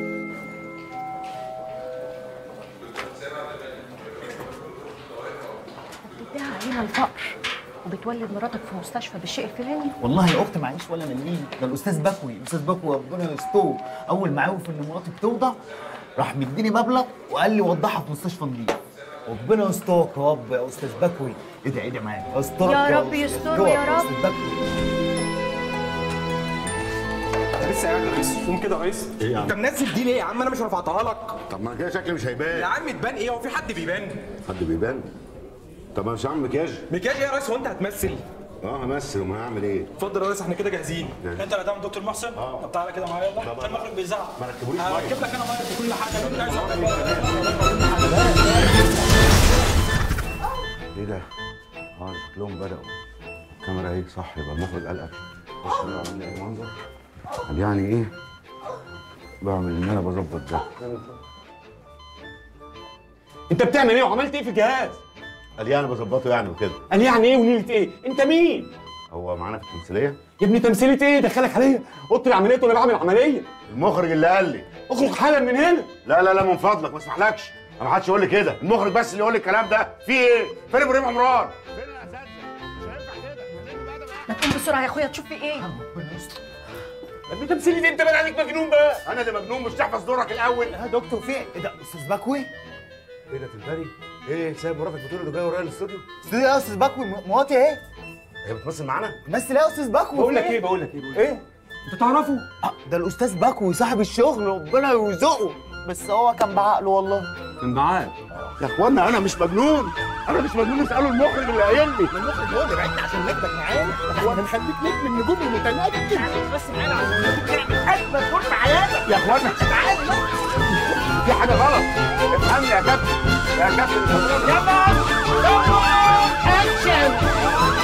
[SPEAKER 20] بتدعي علينا الفقر وبتولد مراتك في مستشفى بالشيء الفلاني
[SPEAKER 17] والله يا اختي معيش ولا مليم ده الاستاذ بكوي الاستاذ بكوي ربنا يستوه اول ما عرف ان مراتي بتوضع راح مديني مبلغ وقال لي وضعها في مستشفى نظيف ربنا يسترك يا رب يا استاذ بكوي ادعي ادعي معايا يسترك
[SPEAKER 20] يا رب
[SPEAKER 17] أستاذ.
[SPEAKER 20] يستره يا رب.
[SPEAKER 17] أستاذ بكوي
[SPEAKER 14] لسه قاعد يا ريس قوم كده يا ريس
[SPEAKER 4] إيه يا عم؟
[SPEAKER 14] انت منزل دي ليه يا عم انا مش رفعتها لك
[SPEAKER 4] طب ما كده شكلي مش هيبان
[SPEAKER 14] يا عم تبان ايه هو في حد بيبان
[SPEAKER 4] حد بيبان طب مش هعمل مكياج
[SPEAKER 14] مكياج ايه يا ريس هو انت هتمثل
[SPEAKER 4] اه همثل وما هعمل ايه
[SPEAKER 14] اتفضل يا ريس احنا كده جاهزين
[SPEAKER 21] انت اللي هتعمل دكتور محسن طب تعالى كده معايا يلا عشان المخرج بيزعق
[SPEAKER 4] ما ركبوليش
[SPEAKER 21] هركب لك انا ميه في كل حاجه اللي انت عايزه
[SPEAKER 4] ايه ده؟ اه شكلهم بدأوا الكاميرا اهي صح يبقى المخرج قلقك بص بقى عامل ايه منظر قال يعني ايه؟ بعمل ان انا بظبط ده
[SPEAKER 2] انت بتعمل ايه وعملت ايه في الجهاز؟
[SPEAKER 4] قال يعني بظبطه يعني وكده
[SPEAKER 2] قال يعني ايه ونيلة ايه؟ انت مين؟
[SPEAKER 4] هو معانا في التمثيليه
[SPEAKER 2] يا ابني تمثيليه ايه؟ دخلك عليا اوضه العمليات وانا بعمل عمليه
[SPEAKER 4] المخرج اللي قال لي
[SPEAKER 2] اخرج حالا من هنا
[SPEAKER 4] لا لا لا من فضلك ما اسمحلكش ما حدش يقول لي كده المخرج بس اللي يقول لي الكلام ده في ايه؟ فين ابراهيم عمران؟
[SPEAKER 20] ما تقوم بسرعه يا اخويا تشوف في ايه
[SPEAKER 2] يا ابني تمثيليه إيه؟ انت بقى عليك مجنون بقى
[SPEAKER 4] انا اللي مجنون مش تحفظ دورك الاول
[SPEAKER 17] يا دكتور في ايه ده استاذ بكوي
[SPEAKER 4] ايه ده تنتري؟ ايه سايب مراتك بتقول له جاي ورايا الاستوديو؟
[SPEAKER 17] استاذ يا استاذ بكوي م- مراتي اهي
[SPEAKER 4] هي بتمثل معانا؟
[SPEAKER 17] مثل ايه يا استاذ بكوي
[SPEAKER 2] بقول
[SPEAKER 17] في
[SPEAKER 2] لك ايه بقول لك ايه بقول لك
[SPEAKER 17] ايه
[SPEAKER 2] انت تعرفه؟
[SPEAKER 17] آه، ده الاستاذ بكوي صاحب الشغل ربنا يرزقه بس هو كان بعقله والله
[SPEAKER 2] كان معاك
[SPEAKER 4] يا اخوانا انا مش مجنون انا مش مجنون اسالوا المخرج اللي قايل لي
[SPEAKER 8] المخرج هو اللي بعدنا عشان نجمك معانا وانا نخليك نجم النجوم المتنكر بس معانا عشان تعمل اجمل دور في حياتك
[SPEAKER 4] يا اخوانا
[SPEAKER 8] تعالى
[SPEAKER 4] في حاجه غلط افهمني يا كابتن يا كابتن
[SPEAKER 8] يلا يلا اكشن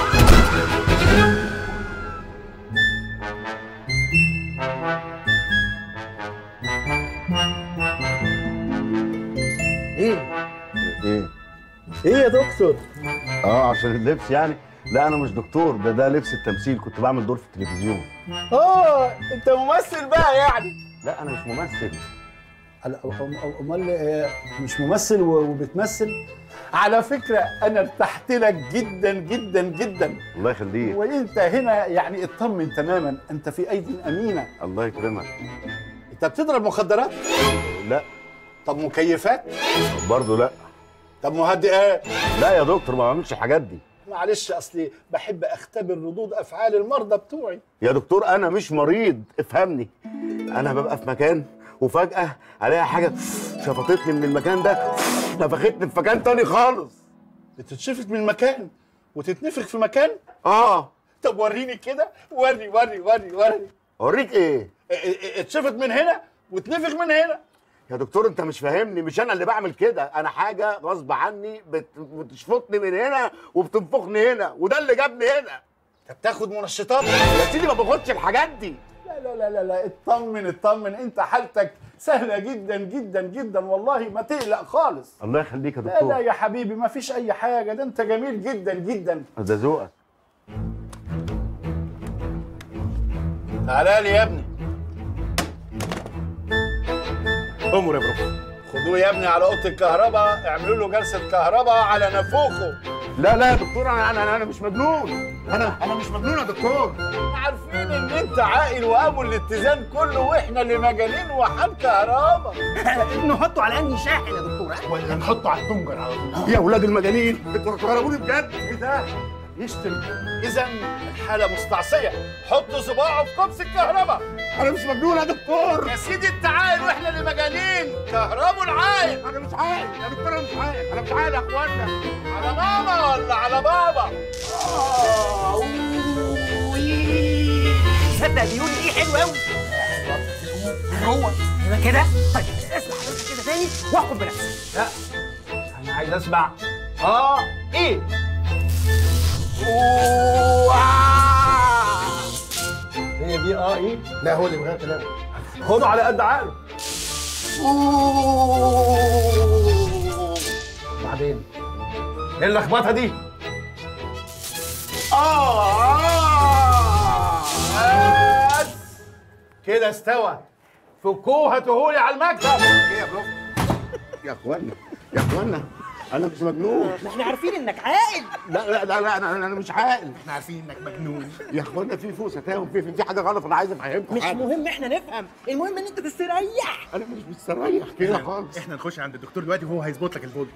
[SPEAKER 4] ايه ايه
[SPEAKER 17] ايه يا دكتور
[SPEAKER 4] اه عشان اللبس يعني لا انا مش دكتور ده ده لبس التمثيل كنت بعمل دور في التلفزيون
[SPEAKER 17] اه انت ممثل بقى يعني
[SPEAKER 4] لا انا مش ممثل
[SPEAKER 22] امال آه، مش ممثل و- وبتمثل على فكره انا ارتحت لك جدا جدا جدا
[SPEAKER 4] الله يخليك
[SPEAKER 22] وانت هنا يعني اطمن تماما انت في ايدي امينه
[SPEAKER 4] الله يكرمك
[SPEAKER 22] انت بتضرب مخدرات
[SPEAKER 4] لا
[SPEAKER 22] طب مكيفات
[SPEAKER 4] برضه لا
[SPEAKER 22] طب مهدئات
[SPEAKER 4] لا يا دكتور ما بعملش الحاجات دي
[SPEAKER 22] معلش اصلي بحب اختبر ردود افعال المرضى بتوعي
[SPEAKER 4] يا دكتور انا مش مريض افهمني انا ببقى في مكان وفجاه الاقي حاجه شفطتني من المكان ده نفختني في مكان تاني خالص
[SPEAKER 22] بتتشفت من مكان وتتنفخ في مكان
[SPEAKER 4] اه
[SPEAKER 22] طب وريني كده وري وري وري وري
[SPEAKER 4] اوريك ايه
[SPEAKER 22] ا- ا- اتشفط من هنا واتنفخ من هنا
[SPEAKER 2] يا دكتور انت مش فاهمني مش انا اللي بعمل كده انا حاجه غصب عني بت- بتشفطني من هنا وبتنفخني هنا وده اللي جابني هنا
[SPEAKER 22] انت بتاخد منشطات
[SPEAKER 2] يا سيدي ما باخدش الحاجات دي
[SPEAKER 22] لا لا لا لا لا اطمن اطمن انت حالتك سهله جدا جدا جدا والله ما تقلق خالص
[SPEAKER 2] الله يخليك يا
[SPEAKER 22] لا لا
[SPEAKER 2] دكتور
[SPEAKER 22] يا حبيبي ما فيش اي حاجه ده انت جميل جدا جدا
[SPEAKER 2] ده ذوقك
[SPEAKER 22] تعالى لي يا ابني امر يا برو خدوه يا ابني على اوضه الكهرباء اعملوا له جلسه كهرباء على نافوخه
[SPEAKER 2] لا لا يا دكتور انا انا انا مش مجنون انا انا مش مجنون يا دكتور
[SPEAKER 22] عارفين ان انت عاقل وابو الاتزان كله واحنا اللي مجانين وحال كهرباء
[SPEAKER 17] نحطه على انهي شاحن يا دكتور
[SPEAKER 22] ولا نحطه على التنجر على طول
[SPEAKER 2] يا ولاد المجانين انتوا هتهربوني بجد
[SPEAKER 22] ايه ده يشتم اذا الحاله مستعصيه حطوا صباعه في كبس الكهرباء
[SPEAKER 2] انا مش مجنون يا دكتور
[SPEAKER 22] يا سيدي انت عاقل واحنا اللي مجانين كهربوا العاقل
[SPEAKER 2] انا مش عاقل يا دكتور انا مش عاقل انا مش عاقل يا اخوانا
[SPEAKER 22] على ماما ولا على بابا
[SPEAKER 17] تصدق بيقول ايه حلو قوي هو يبقى كده طيب اسمع بس كده تاني واحكم بنفسك
[SPEAKER 22] لا انا عايز اسمع اه ايه هي دي اه ايه
[SPEAKER 2] لا هو اللي بغير كلامه
[SPEAKER 22] خده على قد عقله بعدين ايه اللخبطه دي اه بس كده استوى فكوه هاتوهولي على المكتب
[SPEAKER 2] ايه يا بروف يا اخوانا يا اخوانا انا مش مجنون
[SPEAKER 17] ما احنا عارفين انك عاقل
[SPEAKER 2] لا لا لا, لا انا انا مش عاقل
[SPEAKER 17] احنا عارفين انك مجنون
[SPEAKER 2] يا اخوانا في فوق ستاهم في في, في حاجه غلط انا عايز افهمكم
[SPEAKER 17] مش
[SPEAKER 2] حاجة.
[SPEAKER 17] مهم احنا نفهم المهم ان انت تستريح
[SPEAKER 2] انا مش مستريح كده خالص
[SPEAKER 8] احنا نخش عند الدكتور دلوقتي وهو هيظبط لك الفولت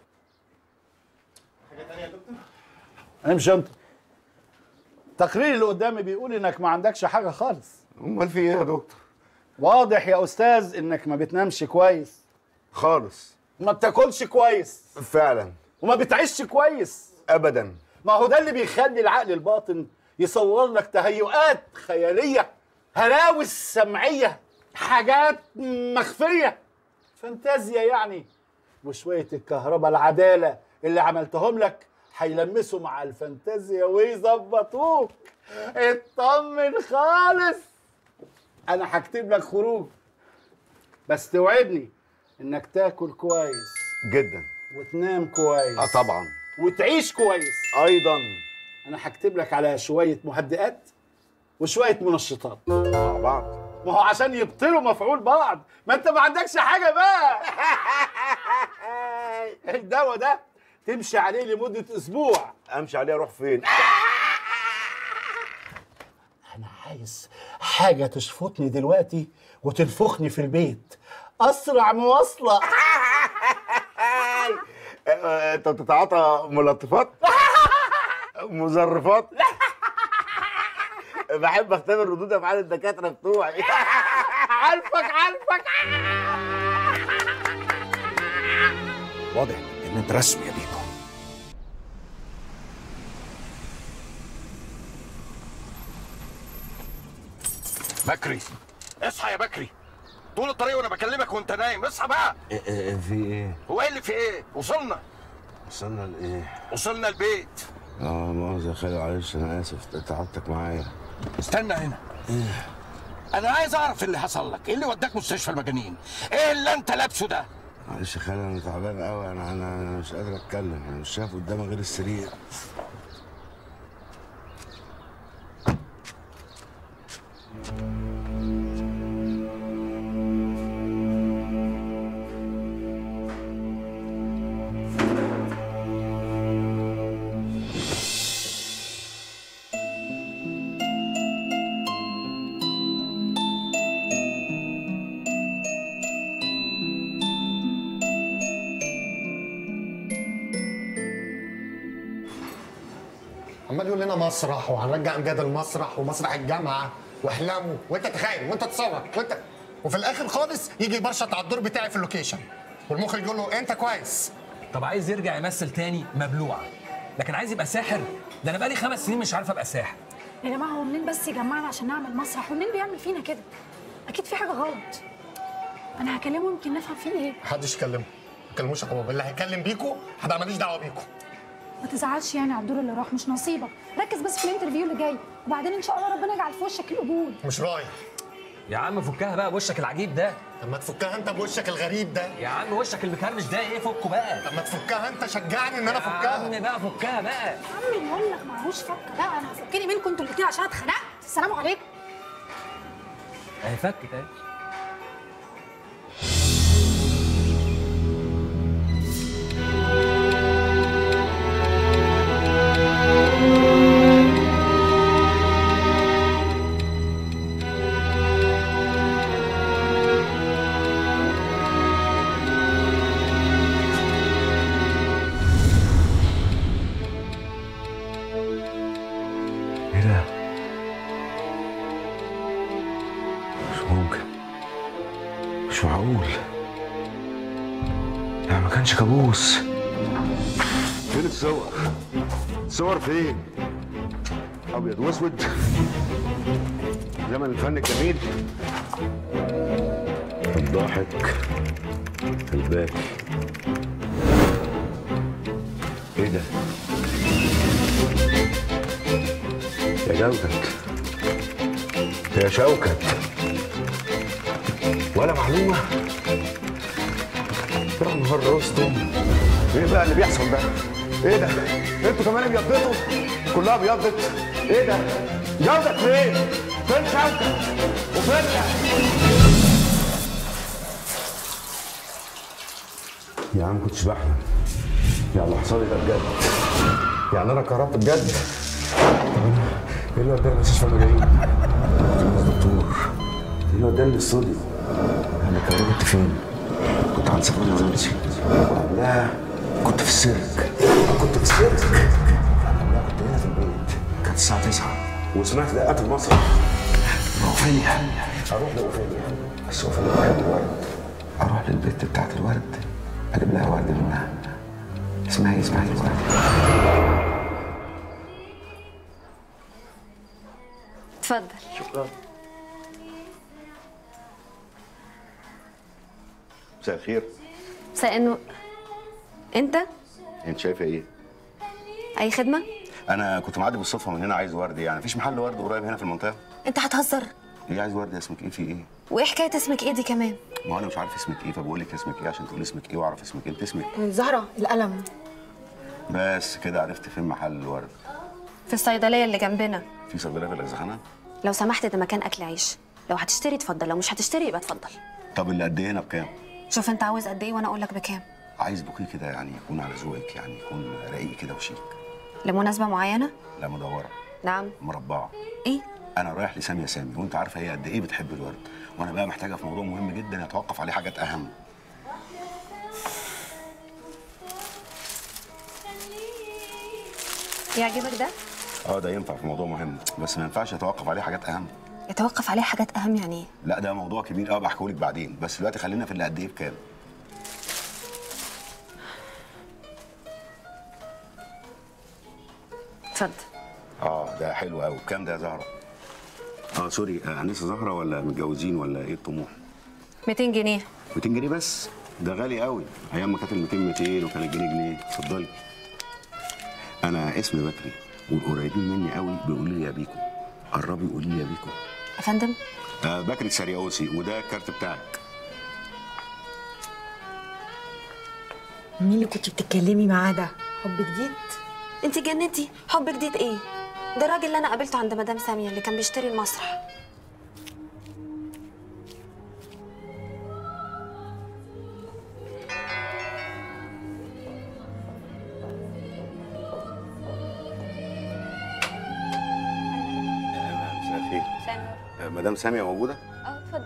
[SPEAKER 22] امشي انت التقرير اللي قدامي بيقول انك ما عندكش حاجه خالص
[SPEAKER 2] امال في ايه يا دكتور
[SPEAKER 22] واضح يا استاذ انك ما بتنامش كويس
[SPEAKER 2] خالص
[SPEAKER 22] وما بتاكلش كويس
[SPEAKER 2] فعلا
[SPEAKER 22] وما بتعيش كويس
[SPEAKER 2] ابدا
[SPEAKER 22] ما هو ده اللي بيخلي العقل الباطن يصور لك تهيؤات خياليه هلاوس سمعيه حاجات مخفيه فانتازيا يعني وشويه الكهرباء العداله اللي عملتهم لك هيلمسوا مع الفانتازيا ويظبطوك اطمن خالص انا هكتب لك خروج بس توعدني انك تاكل كويس
[SPEAKER 2] جدا
[SPEAKER 22] وتنام كويس
[SPEAKER 2] اه طبعا
[SPEAKER 22] وتعيش كويس
[SPEAKER 2] ايضا
[SPEAKER 22] انا هكتب لك على شويه مهدئات وشويه منشطات
[SPEAKER 2] مع بعض
[SPEAKER 22] ما هو عشان يبطلوا مفعول بعض ما انت ما عندكش حاجه بقى الدواء ده تمشي عليه لمده اسبوع
[SPEAKER 2] امشي عليه اروح فين
[SPEAKER 22] انا عايز حاجه تشفطني دلوقتي وتنفخني في البيت اسرع مواصله
[SPEAKER 2] انت بتتعاطى ملطفات مزرفات بحب اختبر ردود افعال الدكاتره بتوعي
[SPEAKER 22] عارفك عارفك
[SPEAKER 3] واضح ان انت رسمي يا بيكو بكري اصحى يا بكري طول الطريق وانا بكلمك وانت نايم اصحى بقى
[SPEAKER 1] في ايه؟
[SPEAKER 3] هو ايه اللي في ايه وصلنا
[SPEAKER 1] وصلنا لايه؟
[SPEAKER 3] وصلنا البيت
[SPEAKER 1] اه مؤاخذة يا خالد معلش انا اسف تعبتك معايا
[SPEAKER 3] استنى هنا انا عايز اعرف اللي حصل لك ايه اللي وداك مستشفى المجانين ايه اللي انت لابسه ده
[SPEAKER 1] معلش يا خالد انا تعبان قوي انا انا أنا مش قادر اتكلم انا مش شايف قدامي غير السرير
[SPEAKER 8] عمال يقول لنا مسرح وهنرجع امجاد المسرح ومسرح الجامعه واحلامه وانت تخيل وانت تصور وانت وفي الاخر خالص يجي يبرشط على الدور بتاعي في اللوكيشن والمخرج يقول له انت كويس
[SPEAKER 9] طب عايز يرجع يمثل تاني مبلوع لكن عايز يبقى ساحر ده انا بقالي خمس سنين مش عارف ابقى ساحر
[SPEAKER 7] يا جماعه هو منين بس يجمعنا عشان نعمل مسرح ومنين بيعمل فينا كده اكيد في حاجه غلط انا هكلمه يمكن نفهم فيه ايه
[SPEAKER 8] محدش يكلمه ما تكلموش يا بابا اللي هيكلم بيكو هبقى ماليش دعوه بيكو
[SPEAKER 7] ما تزعلش يعني على الدور اللي راح مش نصيبك ركز بس في الانترفيو اللي جاي وبعدين ان شاء الله ربنا يجعل في وشك القبول
[SPEAKER 8] مش رايح
[SPEAKER 3] يا عم فكها بقى بوشك العجيب ده
[SPEAKER 8] طب ما تفكها انت بوشك الغريب ده
[SPEAKER 3] يا عم وشك المكرمش ده ايه فكه بقى
[SPEAKER 8] طب ما تفكها انت شجعني ان انا
[SPEAKER 3] يا
[SPEAKER 8] افكها
[SPEAKER 3] عم بقى فكها بقى
[SPEAKER 7] عمي بقول لك معهوش فكه بقى انا هفكني منكم انتوا الاثنين عشان اتخنقت السلام عليكم
[SPEAKER 3] اهي فكت اهي ايه ده؟ مش ممكن مش معقول يعني ما كانش كابوس
[SPEAKER 1] فين الصور؟ الصور فين؟ ابيض واسود زمن الفن الجميل الضاحك الباكي ايه ده؟ يا جودك يا شوكت ولا معلومة يا نهار رستم ايه بقى اللي بيحصل ده؟ ايه ده؟ انتوا كمان ابيضتوا؟ كلها ابيضت؟ ايه ده؟ جودك فين؟ فين شوكت؟ وفين يا عم كنتش بحلم يعني حصل لي ده بجد يعني انا كهربت بجد طب انا ايه اللي وداني المستشفى المجانين؟ دكتور ايه اللي وداني الاستوديو؟ انا كهربت فين؟ كنت عند سفر لازمتي وقبلها كنت في السيرك كنت في السيرك قبلها كنت هنا في البيت كانت الساعة 9 وسمعت دقات المسرح اوفيليا اروح لاوفيليا بس اوفيليا بتحب الورد اروح للبيت بتاعت الورد اجيب لها ورد منها اسمها ايه اسمها ايه الورد
[SPEAKER 10] اتفضل
[SPEAKER 1] شكرا مساء الخير
[SPEAKER 10] مساء انه انت
[SPEAKER 1] انت شايفه ايه؟
[SPEAKER 10] اي خدمه
[SPEAKER 1] انا كنت معدي بالصدفه من هنا عايز ورد يعني مفيش محل ورد قريب هنا في المنطقه
[SPEAKER 10] انت هتهزر
[SPEAKER 1] ايه عايز ورد اسمك ايه في ايه؟
[SPEAKER 10] وايه حكايه اسمك ايه دي كمان
[SPEAKER 1] ما هو انا مش عارف اسمك ايه فبقول لك اسمك ايه عشان تقول اسمك ايه واعرف اسمك إيه. انت اسمك
[SPEAKER 7] زهره القلم
[SPEAKER 1] بس كده عرفت فين محل الورد
[SPEAKER 10] في الصيدليه اللي جنبنا
[SPEAKER 1] في صيدليه في الاجزخانه
[SPEAKER 10] لو سمحت ده مكان اكل عيش لو هتشتري اتفضل لو مش هتشتري يبقى اتفضل
[SPEAKER 1] طب اللي قد ايه هنا بكام؟
[SPEAKER 10] شوف انت عاوز قد ايه وانا اقول لك بكام
[SPEAKER 1] عايز بوكيه كده يعني يكون على ذوقك يعني يكون رقيق كده وشيك
[SPEAKER 10] لمناسبه معينه
[SPEAKER 1] لا مدوره
[SPEAKER 10] نعم
[SPEAKER 1] مربعه
[SPEAKER 10] ايه
[SPEAKER 1] انا رايح لساميه سامي وانت عارفه هي قد ايه بتحب الورد وانا بقى محتاجه في موضوع مهم جدا يتوقف عليه حاجات اهم
[SPEAKER 10] يعجبك ده
[SPEAKER 1] اه ده ينفع في موضوع مهم بس ما ينفعش يتوقف عليه حاجات اهم
[SPEAKER 10] يتوقف عليه حاجات اهم يعني ايه
[SPEAKER 1] لا ده موضوع كبير قوي بحكيه لك بعدين بس دلوقتي خلينا في اللي قد ايه بكام
[SPEAKER 10] اتفضل
[SPEAKER 1] اه ده حلو قوي بكام ده يا زهره اه سوري آه انسه زهره ولا متجوزين ولا ايه الطموح
[SPEAKER 10] 200 جنيه
[SPEAKER 1] 200 جنيه بس ده غالي قوي ايام ما كانت ال 200 200 وكان الجنيه جنيه اتفضلي انا اسمي بكري والقريبين مني قوي بيقولوا لي يا بيكو قربي قولي لي يا بيكو
[SPEAKER 10] يا فندم
[SPEAKER 1] آه بكري سرياوسي وده الكارت بتاعك
[SPEAKER 11] مين اللي كنت بتتكلمي معاه ده؟ حب جديد؟
[SPEAKER 10] انت جننتي حب جديد ايه ده الراجل اللي انا قابلته عند مدام ساميه اللي كان بيشتري المسرح
[SPEAKER 1] مساء الخير آه مدام ساميه موجوده
[SPEAKER 10] اه اتفضل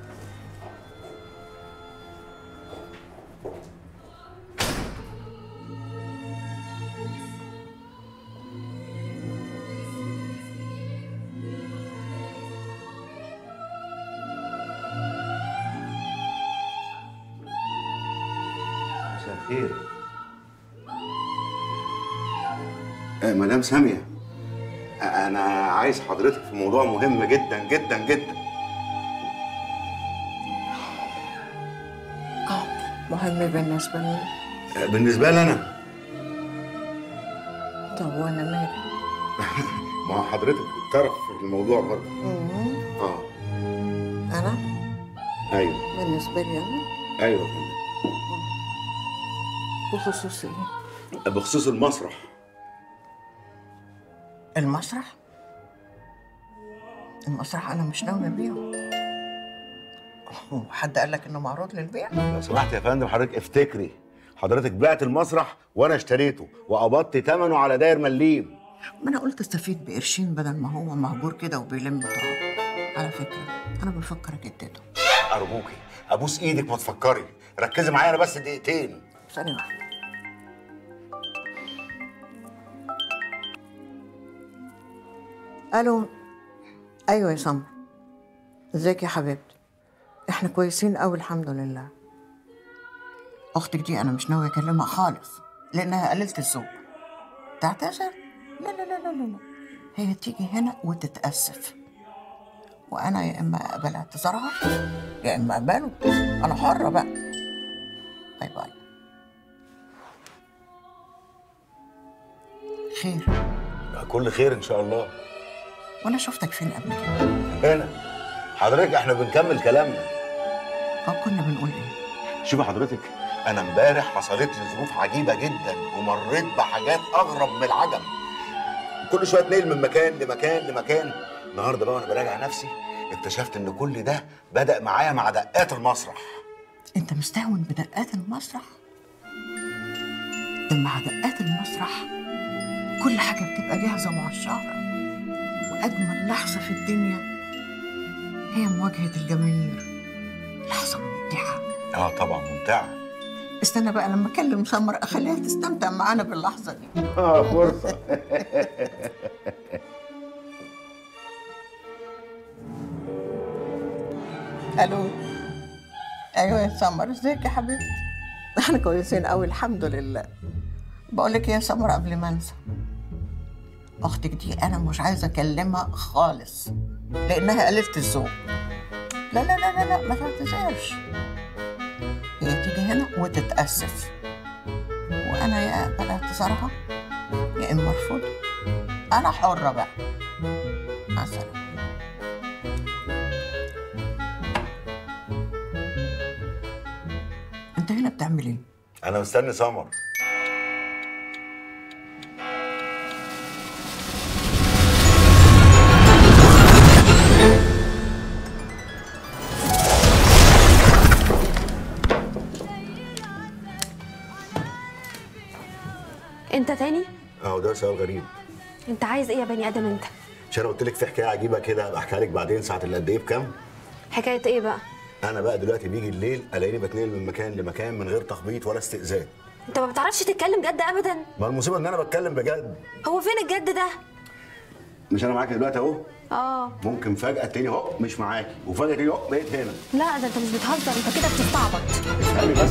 [SPEAKER 1] مساء الخير آه مدام ساميه آه انا عايز حضرتك في موضوع مهم جدا جدا جدا
[SPEAKER 13] مهم بالنسبة لي
[SPEAKER 4] بالنسبه لي انا
[SPEAKER 13] طب وأنا مالي
[SPEAKER 4] ما هو حضرتك طرف في الموضوع برضه
[SPEAKER 13] مم.
[SPEAKER 4] اه
[SPEAKER 13] أنا
[SPEAKER 4] ايوه
[SPEAKER 13] بالنسبة لي أنا
[SPEAKER 4] ايوه يا فندم.
[SPEAKER 13] بخصوص إيه؟
[SPEAKER 4] بخصوص المسرح
[SPEAKER 13] المسرح المسرح أنا مش ناوية أبيعه هو حد قال لك إنه معروض للبيع؟
[SPEAKER 4] لو سمحت يا فندم حضرتك افتكري حضرتك بعت المسرح وانا اشتريته وقبضت ثمنه على داير مليم
[SPEAKER 13] ما أنا قلت استفيد بقرشين بدل ما هو مهجور كده وبيلم تراب على فكرة أنا بفكر أجدده
[SPEAKER 4] ارجوكي ابوس ايدك ما تفكري ركزي معايا انا بس دقيقتين
[SPEAKER 13] ثانية واحدة ألو أيوة يا سمر ازيك يا حبيبتي احنا كويسين أوي الحمد لله أختك دي أنا مش ناوية أكلمها خالص لأنها قليلة الذوق تعتذر؟ لا لا لا لا لا لا هي تيجي هنا وتتأسف وأنا يا إما أقبل اعتذارها يا إما أقبله أنا حرة بقى باي باي خير
[SPEAKER 4] كل خير ان شاء الله
[SPEAKER 13] وأنا شفتك فين قبل كده
[SPEAKER 4] هنا حضرتك احنا بنكمل كلامنا
[SPEAKER 13] أو كنا بنقول إيه
[SPEAKER 4] شوفي حضرتك انا امبارح حصلت لي ظروف عجيبه جدا ومريت بحاجات اغرب من العجب كل شويه اتنقل من مكان لمكان لمكان النهارده بقى وانا براجع نفسي اكتشفت ان كل ده بدا معايا مع دقات المسرح
[SPEAKER 13] أنت مستهون بدقات المسرح ده مع دقات المسرح كل حاجة بتبقى جاهزة مع الشهرة وأجمل لحظة في الدنيا هي مواجهة الجماهير لحظة ممتعة
[SPEAKER 4] اه طبعا ممتعه
[SPEAKER 13] استنى بقى لما أكلم سمر أخليها تستمتع معانا باللحظة دي
[SPEAKER 4] اه فرصه
[SPEAKER 13] ألو أيوة يا سمر ازيك يا حبيبتي احنا كويسين قوي الحمد لله بقول لك يا سمر قبل ما انسى اختك دي انا مش عايزه اكلمها خالص لانها قليله الذوق لا لا لا لا لا ما تعتذرش هي تيجي هنا وتتاسف وانا يا اقبل اعتذارها يا اما ارفض انا حره بقى مع السلامه انت هنا بتعمل ايه
[SPEAKER 4] انا مستني سمر
[SPEAKER 10] انت تاني
[SPEAKER 4] اه ده سؤال غريب
[SPEAKER 10] انت عايز ايه يا بني ادم انت
[SPEAKER 4] مش انا قلت لك في حكايه عجيبه كده ابقى احكيها لك بعدين ساعه اللي قد ايه بكام
[SPEAKER 10] حكايه ايه بقى
[SPEAKER 4] انا بقى دلوقتي بيجي الليل الاقيني بتنقل من مكان لمكان من غير تخبيط ولا استئذان
[SPEAKER 10] انت ما بتعرفش تتكلم جد ابدا
[SPEAKER 4] ما المصيبه ان انا بتكلم بجد
[SPEAKER 10] هو فين الجد ده
[SPEAKER 4] مش انا معاك دلوقتي اهو
[SPEAKER 10] اه
[SPEAKER 4] ممكن فجاه تاني اهو مش معاكي وفجاه تاني اهو بقيت هنا
[SPEAKER 10] لا ده انت مش بتهزر انت كده بتستعبط
[SPEAKER 4] افهمي بس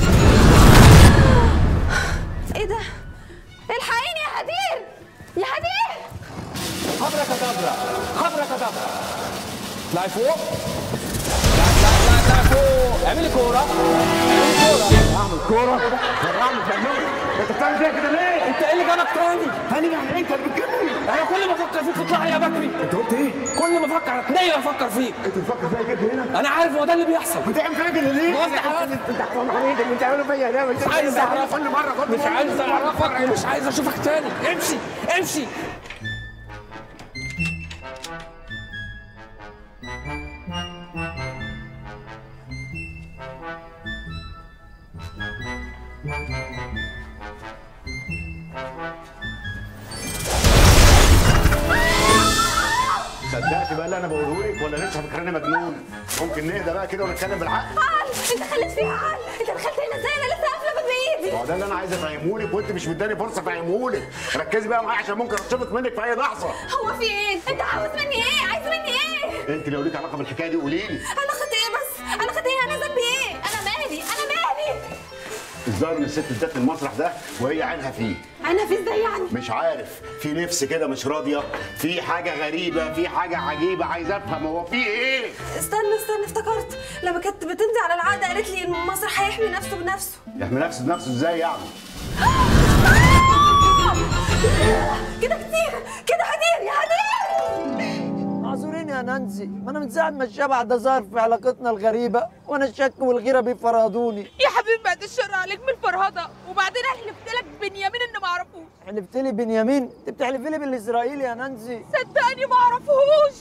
[SPEAKER 10] ايه ده الحقيني يا هدير يا هدير
[SPEAKER 9] خبرة كدبرة خبرة كدبرة اطلعي فوق لا لا لا لا فوق اعملي كورة اعملي كورة
[SPEAKER 2] اعمل كوره اعمل فنان انت بتعمل فيها كده ليه؟
[SPEAKER 9] انت ايه اللي جابك تاني؟
[SPEAKER 2] تاني يعني انت اللي بتجيبني
[SPEAKER 9] انا كل ما افكر فيك تطلع يا بكري
[SPEAKER 2] انت قلت ايه؟
[SPEAKER 9] كل ما افكر اتنيل افكر فيك
[SPEAKER 2] انت بتفكر فيا كده هنا؟
[SPEAKER 9] انا عارف هو ده اللي بيحصل
[SPEAKER 2] بتعمل فيا كده ليه؟
[SPEAKER 9] بص حضرتك
[SPEAKER 2] انت حرام عليك اللي بتعمله فيا ده
[SPEAKER 9] مش عايز اعرفك
[SPEAKER 2] كل مره كل
[SPEAKER 9] مش عايز اعرفك ومش عايز اشوفك تاني امشي امشي
[SPEAKER 4] صدقت بقى اللي انا بقوله لك ولا لسه فاكراني مجنون ممكن نهدى بقى كده ونتكلم بالعقل
[SPEAKER 10] عقل انت خليت فيها عقل انت دخلت هنا ازاي انا لسه قافله باب بايدي
[SPEAKER 4] ما هو ده اللي انا عايز افهمهولك وانت مش مداني فرصه افهمهولك ركزي بقى معايا عشان ممكن اتشفط منك في اي لحظه
[SPEAKER 10] هو في ايه انت عاوز مني ايه عايز مني ايه
[SPEAKER 4] انت لو ليك علاقه بالحكايه دي قولي لي
[SPEAKER 10] انا خدت ايه بس انا خدت ايه انا ذنبي ايه انا مالي انا مالي
[SPEAKER 4] الظاهر ان الست ادت المسرح ده وهي عينها فيه
[SPEAKER 7] انا في ازاي يعني
[SPEAKER 4] مش عارف في نفس كده مش راضيه في حاجه غريبه في حاجه عجيبه عايز افهم هو في ايه
[SPEAKER 7] استنى استنى افتكرت لما كانت بتمضي على العقد قالت لي ان المسرح هيحمي نفسه بنفسه
[SPEAKER 4] يحمي نفسه بنفسه ازاي يعني
[SPEAKER 7] كده كتير كده هدير يا هدير
[SPEAKER 6] اعذريني يا نانسي ما انا من ساعه ما الشبع ده ظهر في علاقتنا الغريبه وانا الشك والغيره بيفرهدوني
[SPEAKER 5] يا حبيبي بعد الشر عليك من الفرهده وبعدين حلفت لك بنيامين اني ما اعرفوش
[SPEAKER 6] حلفت لي بنيامين انت بتحلفي لي بالاسرائيلي يا نانسي
[SPEAKER 5] صدقني ما اعرفوش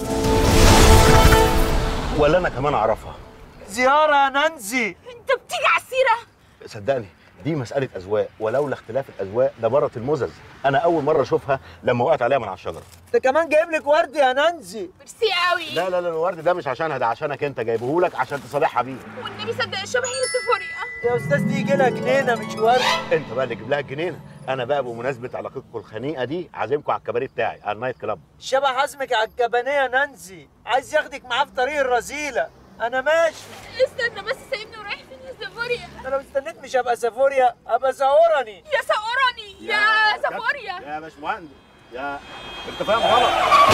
[SPEAKER 4] ولا انا كمان اعرفها
[SPEAKER 6] زياره يا نانسي
[SPEAKER 5] انت بتيجي على السيره
[SPEAKER 4] صدقني دي مسألة أذواق ولولا اختلاف الأذواق لبرت المزز أنا أول مرة أشوفها لما وقعت عليها من على الشجرة
[SPEAKER 6] انت كمان جايب لك ورد يا نانسي
[SPEAKER 5] ميرسي قوي
[SPEAKER 4] لا لا لا الورد ده مش عشانها ده عشانك أنت جايبهولك عشان تصالحها بيه
[SPEAKER 5] والنبي صدق شبه يوسفوريا
[SPEAKER 6] يا استاذ دي يجي لها جنينه مش ورد
[SPEAKER 4] أنت بقى اللي جيب لها الجنينة أنا بقى بمناسبة علاقتكم الخنيقة دي عازمكم على الكباريه بتاعي على النايت كلاب
[SPEAKER 6] شبه عزمك على الكبانيه يا نانسي عايز ياخدك معاه في طريق الرذيله انا ماشي
[SPEAKER 5] استنى بس سايبني ورايح فين يا سافوريا
[SPEAKER 6] انا لو استنيت مش هبقى سافوريا هبقى زهورني
[SPEAKER 5] يا ساوراني يا سافوريا
[SPEAKER 4] يا باشمهندس يا أنت فاهم غلط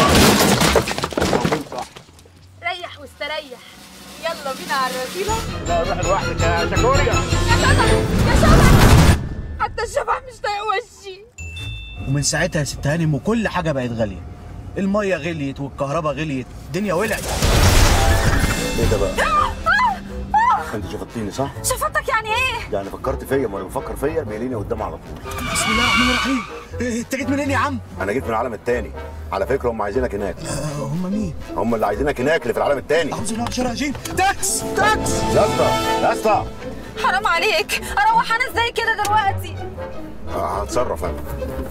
[SPEAKER 4] صح
[SPEAKER 5] ريح واستريح يلا بينا على الرذيله
[SPEAKER 4] لا روح لوحدك يا شاكوريا
[SPEAKER 5] يا شبح يا شبح حتى الشبح مش طايق وشي
[SPEAKER 17] ومن ساعتها يا ست هانم وكل حاجه بقت غاليه الميه غليت والكهرباء غليت الدنيا ولعت
[SPEAKER 4] إيه ده بقى؟ أنت شفتيني صح؟
[SPEAKER 7] شفتك يعني ايه
[SPEAKER 4] يعني فكرت فيا ما أنا بفكر فيا بيليني قدام على طول
[SPEAKER 17] بسم الله الرحمن الرحيم إيه، انت جيت منين يا عم
[SPEAKER 4] انا جيت من العالم التاني على فكره هم عايزينك هناك
[SPEAKER 17] هم مين
[SPEAKER 4] هم اللي عايزينك هناك اللي في العالم التاني
[SPEAKER 17] اعوذ بالله من الشيطان الرجيم تاكس تاكس
[SPEAKER 4] يا اسطى يا اسطى
[SPEAKER 7] حرام عليك اروح انا ازاي كده دلوقتي
[SPEAKER 4] آه، هتصرف انا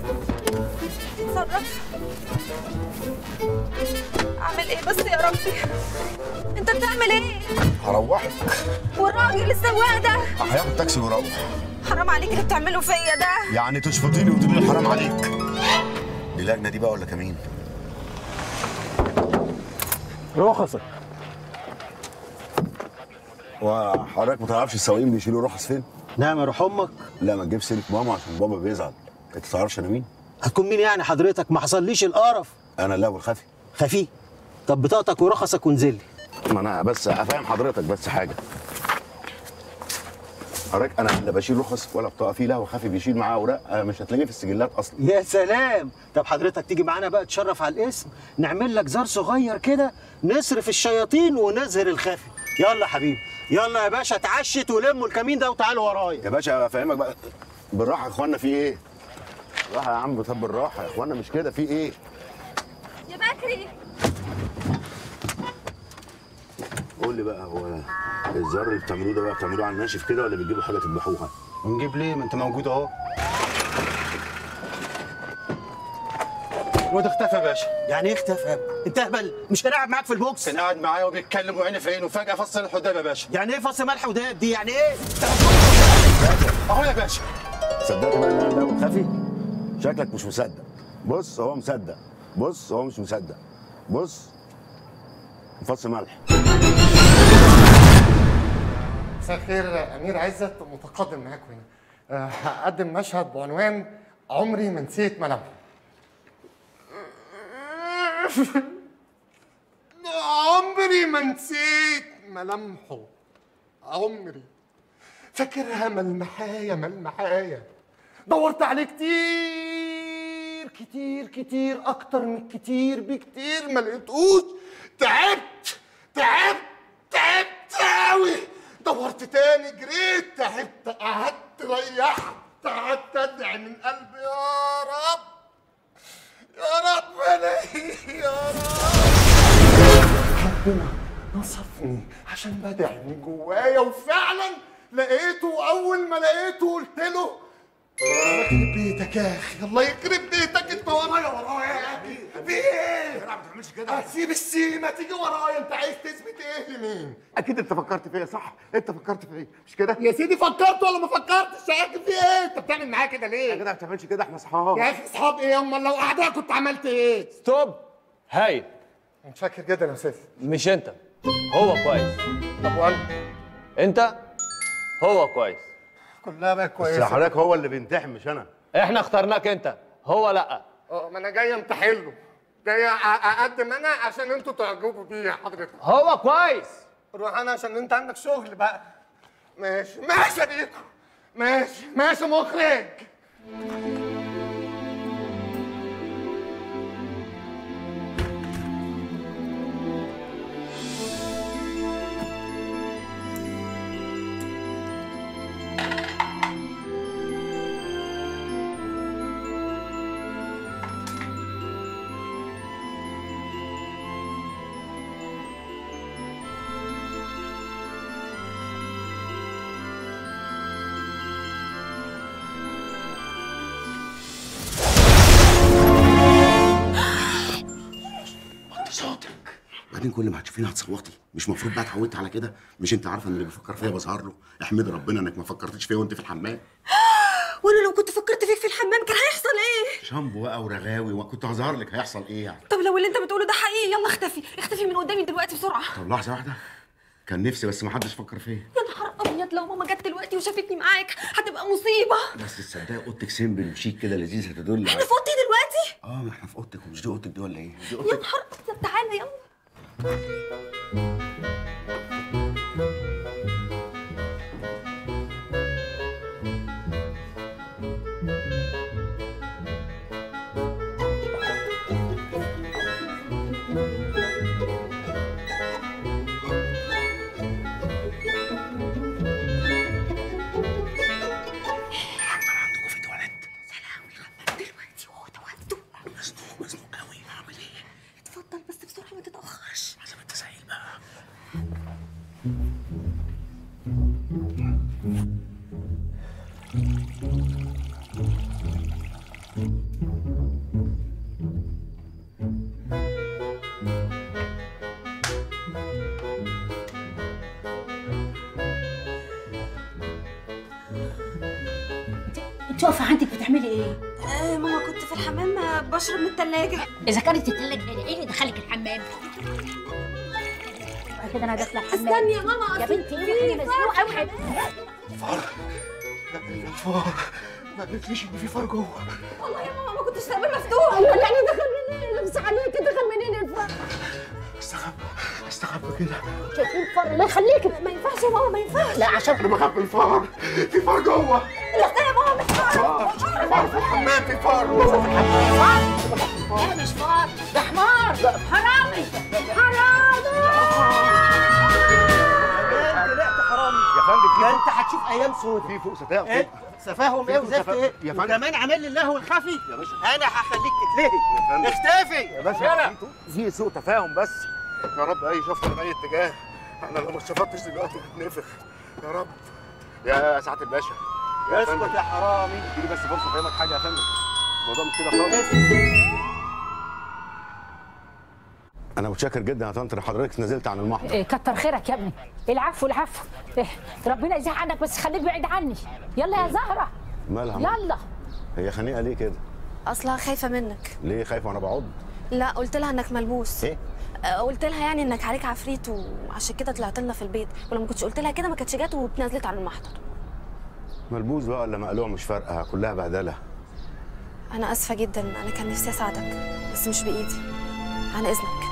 [SPEAKER 7] اتصرف اعمل ايه بس يا ربي انت بتعمل ايه
[SPEAKER 4] هروحك
[SPEAKER 7] والراجل السواق ده
[SPEAKER 4] هياخد تاكسي ويروح
[SPEAKER 7] حرام عليك اللي بتعمله فيا ده
[SPEAKER 4] يعني تشفطيني وتقولي لي حرام عليك دي لجنه دي بقى ولا كمين
[SPEAKER 2] رخصك
[SPEAKER 4] وحضرتك ما تعرفش السواقين بيشيلوا رخص فين؟
[SPEAKER 17] نعم يا روح امك
[SPEAKER 4] لا ما تجيبش سيره ماما عشان بابا بيزعل انت تعرفش انا مين؟
[SPEAKER 17] هتكون مين يعني حضرتك ما حصليش القرف
[SPEAKER 4] انا اللاوي الخفي
[SPEAKER 17] خفي طب بطاقتك ورخصك وانزل لي
[SPEAKER 4] ما انا بس افهم حضرتك بس حاجه حضرتك انا لا بشيل رخص ولا بطاقه في لاوي خفي بيشيل معاه اوراق أنا مش هتلاقيه في السجلات اصلا
[SPEAKER 17] يا سلام طب حضرتك تيجي معانا بقى تشرف على الاسم نعمل لك زار صغير كده نصرف الشياطين ونظهر الخفي يلا حبيبي يلا يا باشا اتعشت ولموا الكمين ده وتعالوا ورايا
[SPEAKER 4] يا باشا افهمك بقى بالراحه يا اخوانا في ايه؟ بالراحه يا عم طب بالراحه يا اخوانا مش كده في ايه؟
[SPEAKER 5] يا بكري
[SPEAKER 4] قول لي بقى هو الزر اللي بتعملوه ده بقى بتعملوه على الناشف كده ولا بتجيبوا حاجه تذبحوها؟
[SPEAKER 17] ونجيب ليه ما انت موجود اهو
[SPEAKER 2] واد اختفى يا باشا
[SPEAKER 17] يعني ايه اختفى يا ابني؟ انت اهبل مش كان قاعد معاك في البوكس
[SPEAKER 2] كان قاعد معايا وبيتكلم وعيني في عينه وفجاه فصل الحداب يا باشا
[SPEAKER 17] يعني ايه فص ملح وداب دي يعني ايه
[SPEAKER 2] اهو يا باشا
[SPEAKER 4] صدقت بقى ان انا لاوي خفي؟ شكلك مش مصدق بص هو مصدق بص هو مش مصدق بص فص ملح
[SPEAKER 15] مساء الخير امير عزت متقدم معاكم هنا أه، هقدم مشهد بعنوان عمري ما نسيت ملامحه عمري ما نسيت ملامحه عمري فاكرها ملمحايا ملمحايا دورت عليه كتير كتير كتير اكتر من كتير بكتير ما لقيتهوش تعبت تعبت تعبت قوي دورت تاني جريت تعبت قعدت ريحت قعدت ادعي من قلبي يا رب يا رب الاقيه يا رب ربنا نصفني عشان بدعي من جوايا وفعلا لقيته واول ما لقيته قلت له الله يخرب بيتك يا اخي الله يخرب بيتك انت ورايا ورايا يا اخي في ايه؟ ما تعملش كده هسيب السيما تيجي ورايا انت عايز تثبت ايه لمين؟
[SPEAKER 2] اكيد انت فكرت فيا صح انت فكرت فيا مش كده
[SPEAKER 15] يا سيدي فكرت ولا ما فكرتش يا اخي في ايه؟ انت بتعمل معايا كده ليه؟
[SPEAKER 2] يا جدع ما تعملش كده احنا اصحاب
[SPEAKER 15] يا اخي اصحاب ايه امال لو اعداء كنت عملت ايه؟
[SPEAKER 9] ستوب هايل
[SPEAKER 15] متشكر جدا يا استاذ
[SPEAKER 9] مش انت هو كويس
[SPEAKER 15] طب وانا
[SPEAKER 9] انت هو كويس
[SPEAKER 15] كلها بقت
[SPEAKER 4] بس
[SPEAKER 15] كويسه
[SPEAKER 4] حضرتك هو اللي بيمتحن مش انا
[SPEAKER 14] احنا اخترناك انت هو لا
[SPEAKER 15] اه ما انا جاي امتحن له جاي أ- اقدم انا عشان انتوا تعجبوا بيه يا حضرتك
[SPEAKER 14] هو كويس
[SPEAKER 15] روح انا عشان انت عندك شغل بقى ماشي ماشي يا بيكو ماشي ماشي مخرج
[SPEAKER 4] وطي صوتك بعدين كل ما هتشوفيني هتصوتي مش المفروض بقى اتعودت على كده مش انت عارفه ان اللي بيفكر فيا بظهر له احمد ربنا انك ما فكرتش فيا وانت في الحمام
[SPEAKER 7] وانا لو كنت فكرت فيك في الحمام كان هيحصل ايه
[SPEAKER 4] شامبو بقى ورغاوي وكنت هظهر لك هيحصل ايه يعني
[SPEAKER 7] طب لو اللي انت بتقوله ده حقيقي يلا اختفي اختفي من قدامي دلوقتي بسرعه
[SPEAKER 4] طب لحظه واحده كان نفسي بس ما حدش فكر فيا
[SPEAKER 7] يا نهار ابيض لو ماما جت دلوقتي وشافتني معاك هتبقى مصيبه
[SPEAKER 4] بس تصدقي اوضتك سيمبل وشيك كده لذيذ هتدل
[SPEAKER 7] احنا
[SPEAKER 4] على
[SPEAKER 7] في اوضتي دلوقتي
[SPEAKER 4] اه ما احنا في اوضتك ومش دي اوضتك دي ولا ايه؟ دي
[SPEAKER 7] يا
[SPEAKER 4] اوضتك
[SPEAKER 7] نهار ابيض تعالى يلا
[SPEAKER 4] مزنوق مزنوق قوي هعمل ايه؟
[SPEAKER 7] اتفضل بس بسرعه ما تتاخرش
[SPEAKER 4] لازم التسهيل بقى
[SPEAKER 20] انت واقفه عندك بتعملي ايه؟
[SPEAKER 7] آه ماما كنت في الحمام آه، بشرب من التلاجة
[SPEAKER 20] اذا كانت التلاجة ايه اللي دخلك الحمام؟ بعد كده انا داخله الحمام
[SPEAKER 7] استني يا ماما
[SPEAKER 20] يا
[SPEAKER 7] أصل
[SPEAKER 20] بنتي
[SPEAKER 7] في
[SPEAKER 20] ايه انا مزنوقه قوي
[SPEAKER 15] فار فار ما قالتليش ان في فار جوه
[SPEAKER 7] والله يا ماما ما كنتش سايباه مفتوح امال يعني دخل منين لبس عليك دخل منين الفار
[SPEAKER 15] استخبى استخبى كده
[SPEAKER 20] شايفين الفار الله يخليك
[SPEAKER 7] ما ينفعش يا ماما ما ينفعش
[SPEAKER 20] لا عشان
[SPEAKER 15] انا بخاف من الفار في فار جوه
[SPEAKER 7] لا يا ماما مش
[SPEAKER 15] فار فار في الحمام في فار
[SPEAKER 20] لا مش فار ده حمار حرامي حرامي
[SPEAKER 6] طلعت حرامي
[SPEAKER 4] يا فندم
[SPEAKER 6] ده انت هتشوف ايام سود
[SPEAKER 4] في فوق ستاء
[SPEAKER 6] ايه سفاهم ايه وزفت ايه
[SPEAKER 4] يا فندم
[SPEAKER 6] وكمان عامل لي اللهو الخفي
[SPEAKER 4] يا باشا
[SPEAKER 6] انا هخليك تتلهي
[SPEAKER 4] فندم.
[SPEAKER 6] اختفي
[SPEAKER 4] يا باشا في سوء تفاهم بس
[SPEAKER 15] يا رب اي شفت من اي اتجاه انا لو ما شفتش دلوقتي هتنفخ يا رب
[SPEAKER 4] يا سعاده الباشا يا
[SPEAKER 6] اسكت
[SPEAKER 4] فندم
[SPEAKER 6] يا حرامي
[SPEAKER 4] اديني بس فرصه افهمك حاجه يا فندم الموضوع مش كده خالص انا متشكر جدا يا طنط إن حضرتك نزلت عن المحضر
[SPEAKER 20] إيه كتر خيرك يا ابني العفو العفو إيه ربنا يزيح عنك بس خليك بعيد عني يلا يا زهره
[SPEAKER 4] مالها
[SPEAKER 20] يلا
[SPEAKER 4] هي خنيقه ليه كده
[SPEAKER 7] اصلها خايفه منك
[SPEAKER 4] ليه خايفه وانا بقعد
[SPEAKER 7] لا قلت لها انك ملبوس
[SPEAKER 4] ايه
[SPEAKER 7] آه، قلت لها يعني انك عليك عفريت وعشان كده طلعت لنا في البيت ولما كنتش قلت لها كده ما كانتش جت واتنازلت عن المحضر
[SPEAKER 4] ملبوس بقى ولا مقلوع مش فارقه كلها بهدله
[SPEAKER 7] انا اسفه جدا انا كان نفسي اساعدك بس مش بايدي عن اذنك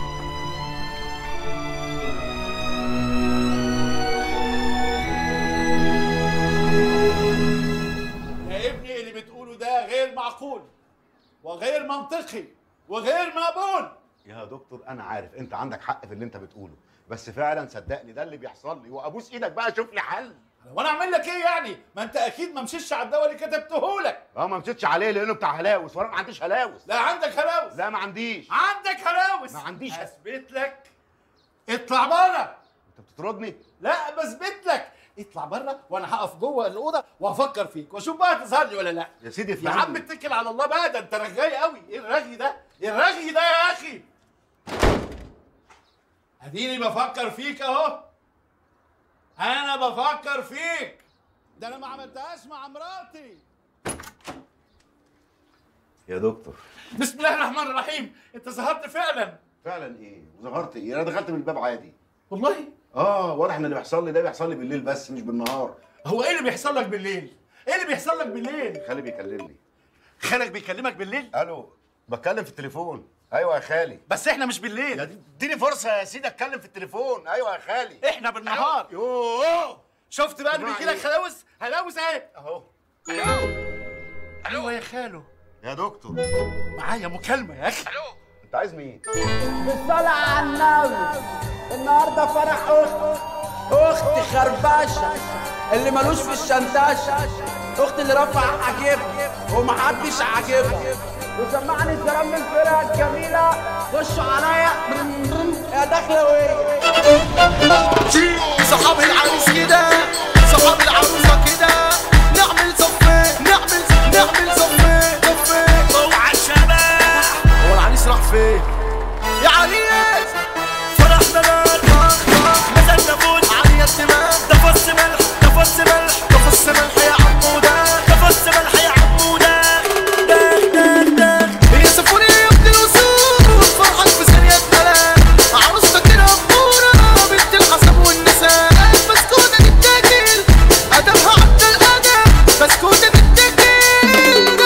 [SPEAKER 22] يا ابني اللي بتقوله ده غير معقول وغير منطقي وغير مقبول
[SPEAKER 4] يا دكتور انا عارف انت عندك حق في اللي انت بتقوله بس فعلا صدقني ده اللي بيحصل لي وابوس ايدك بقى شوف لي حل
[SPEAKER 22] وانا اعمل لك ايه يعني ما انت اكيد ما مشيتش على الدواء اللي كتبته لك
[SPEAKER 4] اه ما مشيتش عليه لانه بتاع هلاوس وانا ما عنديش هلاوس
[SPEAKER 22] لا عندك هلاوس
[SPEAKER 4] لا ما عنديش
[SPEAKER 22] عندك هلاوس
[SPEAKER 4] ما عنديش
[SPEAKER 22] اثبت لك اطلع بره
[SPEAKER 4] انت بتطردني
[SPEAKER 22] لا بثبت لك اطلع بره وانا هقف جوه الاوضه وافكر فيك واشوف بقى تظهر لي ولا لا
[SPEAKER 4] يا سيدي
[SPEAKER 22] يا
[SPEAKER 4] افهمني.
[SPEAKER 22] عم اتكل على الله بقى ده انت رغاي قوي ايه الرغي ده ايه الرغي ده يا اخي اديني بفكر فيك اهو انا بفكر فيك ده انا ما عملتهاش مع مراتي
[SPEAKER 4] يا دكتور
[SPEAKER 22] بسم الله الرحمن الرحيم انت ظهرت فعلا
[SPEAKER 4] فعلا ايه وظهرت ايه انا دخلت من الباب عادي
[SPEAKER 22] والله
[SPEAKER 4] اه واضح ان اللي بيحصل لي ده بيحصل لي بالليل بس مش بالنهار
[SPEAKER 22] هو ايه اللي بيحصل لك بالليل ايه اللي بيحصل لك بالليل
[SPEAKER 4] خالي بيكلمني
[SPEAKER 22] خالك بيكلمك بالليل
[SPEAKER 4] الو بتكلم في التليفون ايوه يا خالي
[SPEAKER 22] بس احنا مش بالليل
[SPEAKER 4] اديني فرصه يا سيدي اتكلم في التليفون ايوه يا خالي
[SPEAKER 22] احنا بالنهار يوه شفت بقى اللي بيجي لك هلاوس هلاوس اهي
[SPEAKER 4] اهو
[SPEAKER 22] ايوه يا خالو
[SPEAKER 4] يا دكتور
[SPEAKER 22] معايا مكالمه يا اخي
[SPEAKER 4] انت عايز مين
[SPEAKER 6] بالصلاة على النبي النهارده فرح اخت اخت خربشه اللي ملوش في الشنتشه اخت اللي رفع حاجبها ومحدش عاجبها وسمعني الكلام من الفرقه الجميله خشوا عليا يا داخله وهي
[SPEAKER 16] صحاب العروس كده صحاب العروسه كده نعمل صفين نعمل نعمل صفين صفين اوعى الشباب هو العريس راح فين؟ يا عريس فرحنا نار نزلنا فوق علي الدماغ ده فص ملح ده فص ملح ده فص ملح يا عمودة ده فص ملح يا عمودة داخ داخ داخ هي سفوني يا ابن الوصول فرحك في ثانية كلام عروستك كده أمورة بنت الحسب والنساء بسكوتة تتاكل أدبها عبد الأدب بسكوتة تتاكل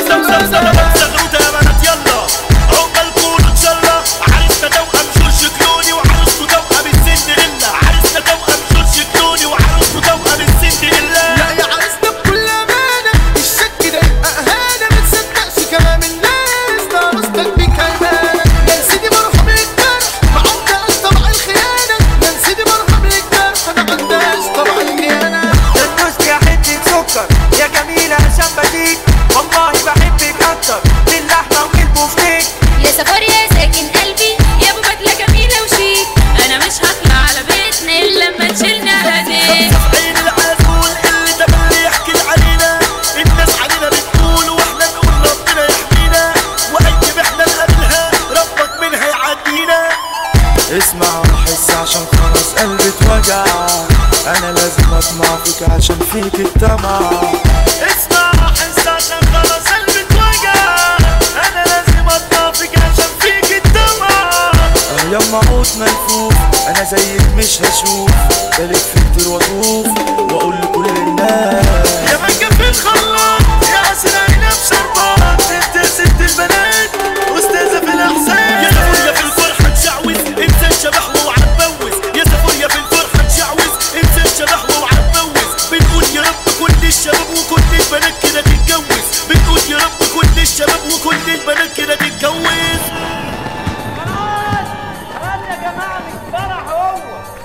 [SPEAKER 16] زغروطة يا بنات يلا عقبالكم إن شاء الله عريسنا توأم جورج كلوني وعروسته توأم السندريلا عريسنا توأم جورج كلوني وعروسته توأم السندريلا لا يا عريسنا بكل أمانة الشك ده يبقى أهانة ما تصدقش كلام الناس ده عروستك بيك هيبانة يا سيدي مرحب للجرح ما عندهاش طبع الخيانة يا سيدي مرحب للجرح ما عندهاش طبع الخيانة
[SPEAKER 6] النسكة حتة سكر يا جميلة عشان بديك والله بحبك أكتر من اللحمة والبفتيك
[SPEAKER 5] يا سفر يا ساكن قلبي يا ابو بدله جميله وشيك انا مش هطلع على بيتنا الا لما تشيلني على ايديك
[SPEAKER 16] عين العسول اللي ده اللي يحكي علينا الناس علينا بتقول واحنا نقول ربنا يحمينا وعيب احنا نقابلها ربك منها يعدينا
[SPEAKER 19] اسمع وحس عشان خلاص قلبي اتوجع انا لازم اطمع فيك عشان فيك الطمع
[SPEAKER 16] اسمع حس عشان خلاص قلبي اتوجع انا لازم اطلع فيك عشان فيك الدمع
[SPEAKER 19] اه يما عود ملفوف انا زيك مش هشوف بلف كتير واطوف واقول لكل الناس
[SPEAKER 16] يا مانجا في الخلاط يا عسل في شربات انت ست البنات استاذه في الاحسان يا سفوريا في الفرحه تشعوذ انسان شبح وعتبوز يا سفوريا في الفرحه تشعوذ انسان شبح وعتبوز بنقول يا رب كل الشباب وكل البنات كده تتجوز بنقول يا رب كل الشباب وكل البنات كده تتجوز
[SPEAKER 6] يا جماعة مش فرح هو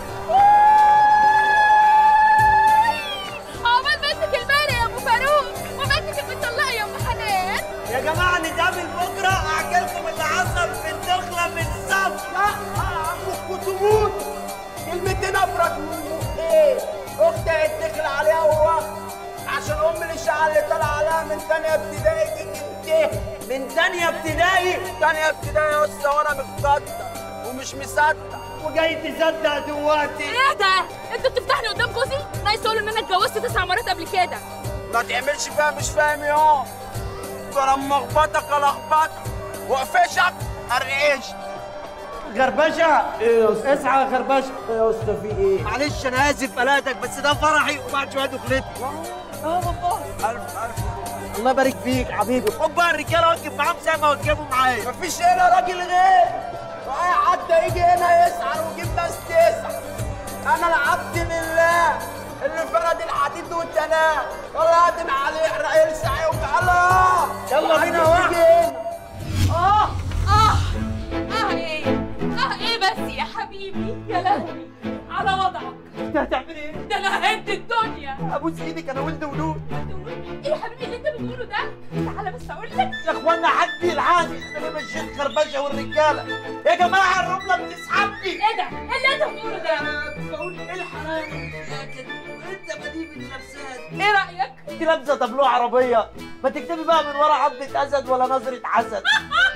[SPEAKER 5] عقبال بنتك المالي يا ابو فاروق وبنتك المطلقه يا ام حنان
[SPEAKER 6] يا جماعة نتقابل بكرة أحكي لكم اللي حصل في الدخلة من الصف لا أمك تموت كلمتين أبرد من مخين أختي هيتدخل عليها هو عشان أم الإشاعة اللي طالعة عليها من تانية ابتدائي دي تنتهي من تانية ابتدائي تانية ابتدائي يا أستاذ وأنا متقدر ومش مصدق وجاي تصدق دلوقتي
[SPEAKER 5] ايه ده انت بتفتحني قدام جوزي ناقص تقول ان انا اتجوزت تسع مرات قبل كده
[SPEAKER 6] ما تعملش فيها مش فاهم يا فلما اخبطك الخبطك واقفشك ارقش غربشه ايه يا استاذ اسعى غربشه ايه يا استاذ في ايه معلش انا اسف قلقتك بس ده فرحي وبعد شويه دخلتي اه والله الف الف الله يبارك فيك حبيبي خد بقى الرجاله واقف معاهم زي ما وقفوا معايا مفيش هنا راجل غير واي حد يجي هنا يسعر ويجيب ناس تسعر انا العبد لله اللي فرد الحديد والتناه والله قادم عليه يحرق يلسع يوم تعالى يلا بينا واحد
[SPEAKER 5] اه اه اه ايه اه ايه بس يا حبيبي يا لهوي على وضعك
[SPEAKER 6] انت هتعمل ايه؟
[SPEAKER 5] ده انا هد الدنيا
[SPEAKER 6] ابوس ايدك انا ولد ولود
[SPEAKER 5] ايه يا حبيبي اللي انت بتقوله ده تعالى بس اقول لك
[SPEAKER 6] يا اخوانا حد يلحقني انا مشيت خربشه والرجاله يا جماعه الرمله بتسحبني
[SPEAKER 5] ايه ده؟ ايه اللي انت بتقوله ده؟
[SPEAKER 6] بقول ايه الحرام انت بديب النفسات
[SPEAKER 5] ايه رايك؟
[SPEAKER 6] انت لابسه طابلوه عربيه ما تكتبي بقى من ورا عضة اسد ولا نظرة حسد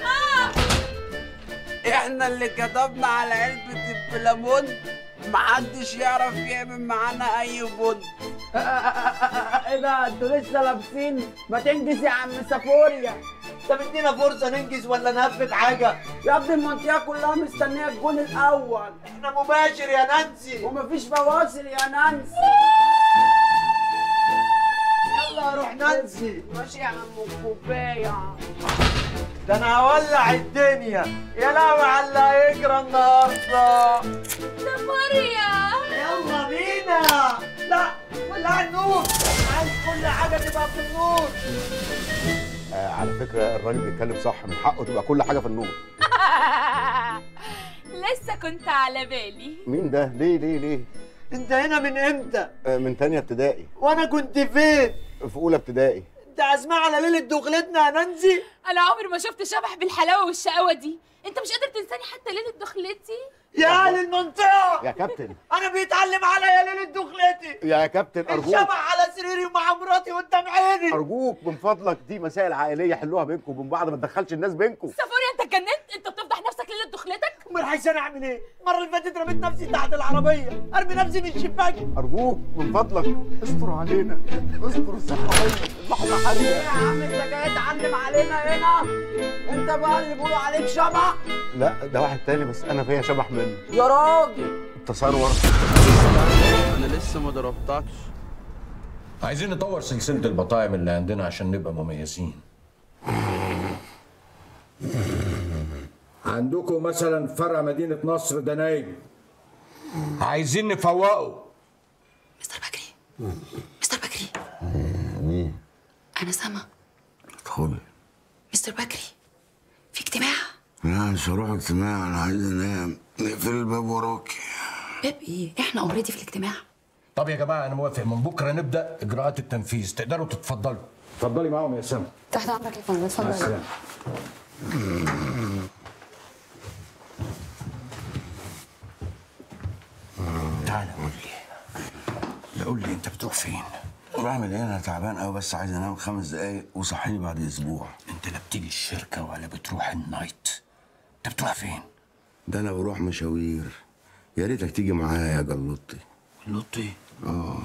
[SPEAKER 6] احنا اللي كتبنا على علبة البلامون محدش يعرف يعمل معانا اي بن ايه ده انتوا لسه لابسين ما تنجز يا عم سافوريا انت مدينا فرصه ننجز ولا نهفت حاجه يا ابني المنطقه كلها مستنيه الجون الاول احنا مباشر يا نانسي ومفيش فواصل يا نانسي يلا روح ننسي ماشي يا عم الكوبايه ده انا هولع الدنيا يا لهوي على اللي هيجرى النهارده
[SPEAKER 5] ده ماريا
[SPEAKER 6] يلا بينا لا ولع النور عايز كل حاجه تبقى في النور
[SPEAKER 4] آه على فكره الراجل بيتكلم صح من حقه تبقى كل حاجه في النور
[SPEAKER 5] لسه كنت على بالي
[SPEAKER 4] مين ده ليه ليه ليه
[SPEAKER 6] انت هنا من امتى
[SPEAKER 4] آه من تانية ابتدائي
[SPEAKER 6] وانا كنت فين
[SPEAKER 4] في اولى ابتدائي
[SPEAKER 6] انت عازمه على ليله دخلتنا يا نانسي
[SPEAKER 5] انا عمري ما شفت شبح بالحلاوه والشقاوه دي انت مش قادر تنساني حتى ليله دخلتي
[SPEAKER 6] يا اهل المنطقه
[SPEAKER 4] يا كابتن
[SPEAKER 6] انا بيتعلم عليا ليله دخلتي
[SPEAKER 4] يا كابتن ارجوك
[SPEAKER 6] الشبح على سريري ومع مراتي قدام عيني
[SPEAKER 4] ارجوك من فضلك دي مسائل عائليه حلوها بينكم وبين بعض ما تدخلش الناس بينكم
[SPEAKER 5] سافوري انت اتجننت انت بتفضح نفسك ليله دخلتك
[SPEAKER 6] امال عايز انا اعمل ايه المره اللي فاتت رميت نفسي تحت العربيه ارمي نفسي من الشباك
[SPEAKER 4] ارجوك من فضلك استر علينا استر الصحراويه اللحظه حاليه
[SPEAKER 6] يا عم انت جاي تعلم علينا هنا انت بقى اللي بيقولوا عليك شبح
[SPEAKER 4] لا ده واحد تاني بس انا فيا شبح منه
[SPEAKER 6] يا راجل
[SPEAKER 4] التصرور
[SPEAKER 14] انا لسه ما ضربتكش
[SPEAKER 3] عايزين نطور سلسلة البطاعم اللي عندنا عشان نبقى مميزين عندكم مثلا فرع مدينة نصر ده نايم عايزين نفوقه
[SPEAKER 10] مستر بكري مستر بكري
[SPEAKER 4] مين
[SPEAKER 10] انا سما
[SPEAKER 12] ادخلي
[SPEAKER 10] مستر بكري في اجتماع
[SPEAKER 12] لا مش هروح اجتماع انا عايز انام نقفل الباب وراكي
[SPEAKER 10] باب ايه احنا اوريدي في الاجتماع
[SPEAKER 3] طب يا جماعة أنا موافق من بكرة نبدأ إجراءات التنفيذ تقدروا تتفضلوا اتفضلي معاهم يا سما
[SPEAKER 10] تحت امرك يا فندم
[SPEAKER 3] مع
[SPEAKER 10] اتفضل
[SPEAKER 3] السلامة
[SPEAKER 12] تعالى قول لي قول لي انت بتروح فين؟ بعمل ايه انا تعبان قوي بس عايز انام خمس دقايق وصحيني بعد اسبوع
[SPEAKER 3] انت لا بتيجي الشركة ولا بتروح النايت انت بتروح فين؟
[SPEAKER 12] ده انا بروح مشاوير يا ريتك تيجي معايا يا جلوطي
[SPEAKER 3] جلوطي؟
[SPEAKER 12] اه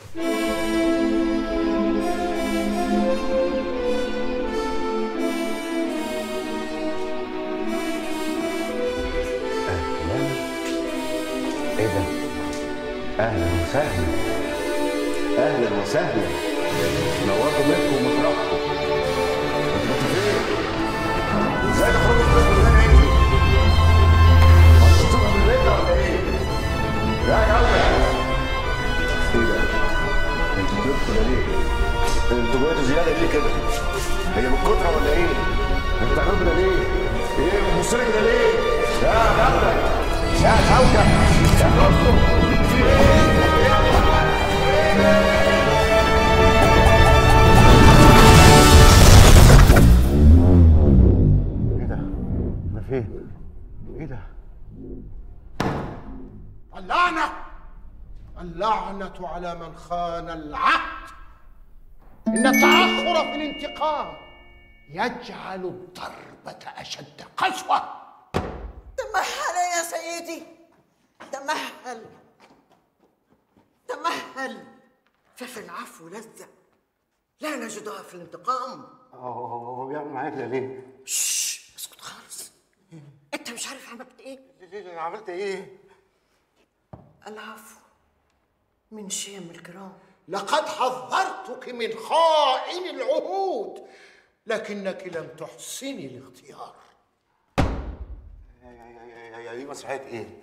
[SPEAKER 4] ايه ده؟ اهلا وسهلا اهلا وسهلا نورتوا منكم ومطرحكم انتوا فين؟ ازاي تخرجوا من البيت من غير عيني؟ هتتصبحوا من البيت ولا ايه؟ لا يلا ايه ده؟ انتوا بتبكوا ده ليه؟ انتوا بقيتوا زياده ليه كده؟ هي من كتره ولا ايه؟ انتوا بتعملوا كده ليه؟ ايه بتبص لي كده ليه؟ يا جبل يا كوكب يا كوكب في ايه؟ ايه ده؟ انا فين؟ ايه ده؟
[SPEAKER 15] اللعنة اللعنة على من خان العهد إن التأخر في الانتقام يجعل الضربة أشد قسوة
[SPEAKER 13] تمهل يا سيدي تمهل تمهل ففي العفو لذة لا نجدها في الانتقام
[SPEAKER 4] هو هو هو بيعمل معايا كده ليه؟
[SPEAKER 13] شش اسكت خالص انت مش عارف عملت ايه
[SPEAKER 4] ليه عملت ايه؟
[SPEAKER 13] العفو من شيم الكرام
[SPEAKER 15] لقد حذرتك من خائن العهود لكنك لم تحسني الاختيار
[SPEAKER 4] هي دي مسرحية ايه؟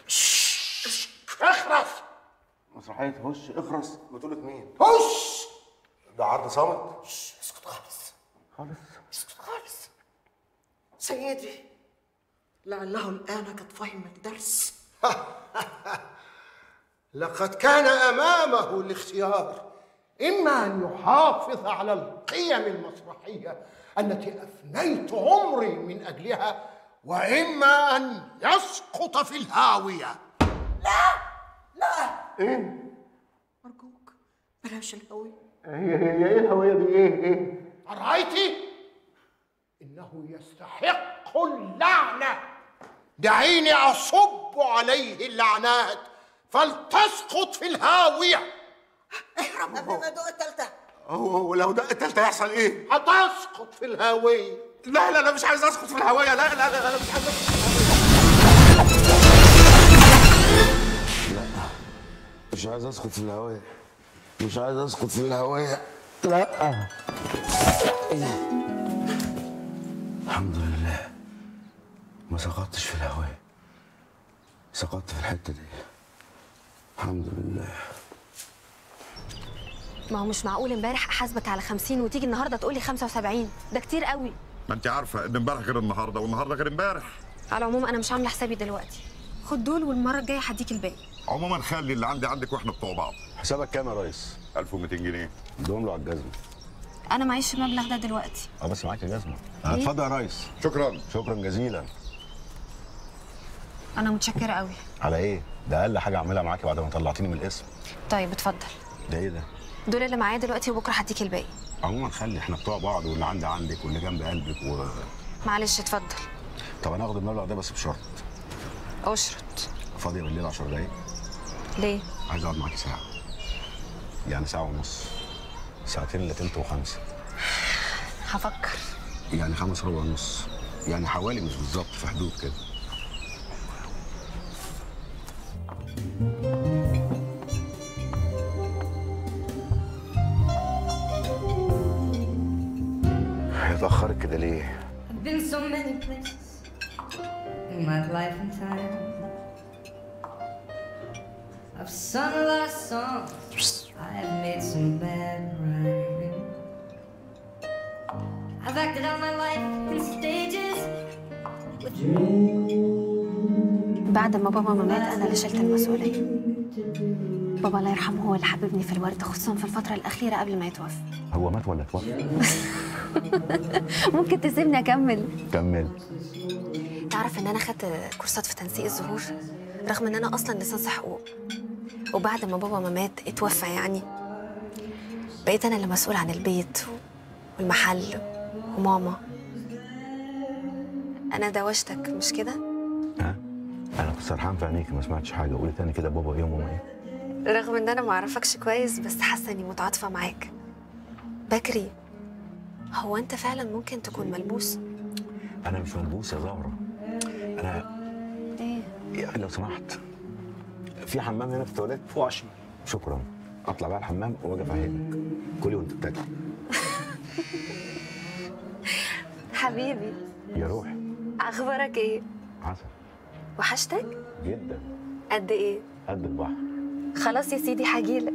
[SPEAKER 15] اخرس
[SPEAKER 4] مسرحية هش اخرس بطولة مين؟
[SPEAKER 15] هش
[SPEAKER 4] ده عرض صامت؟
[SPEAKER 13] اسكت خالص
[SPEAKER 4] خالص
[SPEAKER 13] اسكت خالص سيدي لعله الآن قد فهم الدرس
[SPEAKER 15] لقد كان امامه الاختيار اما ان يحافظ على القيم المسرحيه التي افنيت عمري من اجلها واما ان يسقط في الهاويه
[SPEAKER 13] لا
[SPEAKER 4] ايه؟
[SPEAKER 13] أرجوك بلاش الهوي
[SPEAKER 4] هي هي ايه الهوية دي ايه ايه؟
[SPEAKER 15] رايت انه يستحق اللعنه دعيني اصب عليه اللعنات فلتسقط في الهاويه
[SPEAKER 13] اهرب قبل ما ادوق التالتة
[SPEAKER 4] هو هو لو دق التالتة هيحصل ايه؟
[SPEAKER 15] هتسقط في الهاويه
[SPEAKER 4] لا لا انا مش عايز اسقط في الهوايه لا لا لا انا مش عايز اسقط
[SPEAKER 12] مش عايز اسقط في الهواية مش عايز اسقط في الهواية
[SPEAKER 2] لا
[SPEAKER 12] الحمد لله ما سقطتش في الهواء سقطت في الحته دي الحمد لله
[SPEAKER 10] ما هو مش معقول امبارح احاسبك على 50 وتيجي النهارده تقولي 75 ده كتير قوي
[SPEAKER 4] ما انت عارفه ان امبارح غير النهارده والنهارده غير امبارح
[SPEAKER 10] على العموم انا مش عامله حسابي دلوقتي خد دول والمره الجايه هديك الباقي
[SPEAKER 4] عموما خلي اللي عندي عندك واحنا بتوع بعض
[SPEAKER 12] حسابك كام يا ريس
[SPEAKER 4] 1200 جنيه
[SPEAKER 12] ادهم له على الجزمه
[SPEAKER 10] انا معيش المبلغ ده دلوقتي
[SPEAKER 12] اه بس معاك جزمه
[SPEAKER 10] إيه؟
[SPEAKER 12] اتفضل يا ريس
[SPEAKER 4] شكرا
[SPEAKER 12] شكرا جزيلا
[SPEAKER 10] انا متشكره قوي
[SPEAKER 12] على ايه ده اقل حاجه اعملها معاكي بعد ما طلعتيني من الاسم
[SPEAKER 10] طيب اتفضل
[SPEAKER 12] ده ايه ده
[SPEAKER 10] دول اللي معايا دلوقتي وبكره هديك الباقي
[SPEAKER 12] عموما خلي احنا بتوع بعض واللي عندي عندك واللي جنب قلبك و...
[SPEAKER 10] معلش اتفضل
[SPEAKER 12] طب انا هاخد المبلغ ده بس بشرط
[SPEAKER 10] اشرط
[SPEAKER 12] فاضيه بالليل 10 دقايق
[SPEAKER 10] ليه
[SPEAKER 12] عايز اقعد معاكي ساعه يعني ساعه ونص ساعتين الا تلت وخمسه
[SPEAKER 10] هفكر
[SPEAKER 12] يعني خمس ربع ونص يعني حوالي مش بالظبط في حدود كده هي اتأخرت كده ليه؟
[SPEAKER 18] I've been so many places in my life and time. I've sung a lot of songs. I've made some bad rhymes. I've acted out my life in stages with
[SPEAKER 10] بعد ما بابا ما مات انا اللي شلت المسؤوليه بابا الله يرحمه هو اللي حببني في الورد خصوصا في الفتره الاخيره قبل ما يتوفى
[SPEAKER 12] هو مات ولا اتوفى؟
[SPEAKER 10] ممكن تسيبني اكمل
[SPEAKER 12] كمل
[SPEAKER 10] تعرف ان انا خدت كورسات في تنسيق الزهور رغم ان انا اصلا لسانس حقوق وبعد ما بابا ما مات اتوفى يعني بقيت انا اللي مسؤول عن البيت والمحل وماما انا دوشتك مش كده
[SPEAKER 12] انا كنت سرحان في عينيكي ما سمعتش حاجه قولي تاني كده بابا ايه وماما ايه
[SPEAKER 10] رغم ان انا ما اعرفكش كويس بس حاسه اني متعاطفه معاك بكري هو انت فعلا ممكن تكون ملبوس
[SPEAKER 12] انا مش ملبوس يا زهره انا
[SPEAKER 10] ايه
[SPEAKER 12] يعني لو سمحت في حمام هنا في التواليت فوق عشان شكرا اطلع بقى الحمام واجي افهمك كلي وانت بتاكل
[SPEAKER 10] حبيبي
[SPEAKER 12] يا روحي
[SPEAKER 10] اخبارك ايه
[SPEAKER 12] عسل
[SPEAKER 10] وحشتك
[SPEAKER 12] جدا
[SPEAKER 10] قد ايه
[SPEAKER 12] قد البحر
[SPEAKER 10] خلاص يا سيدي هجيلك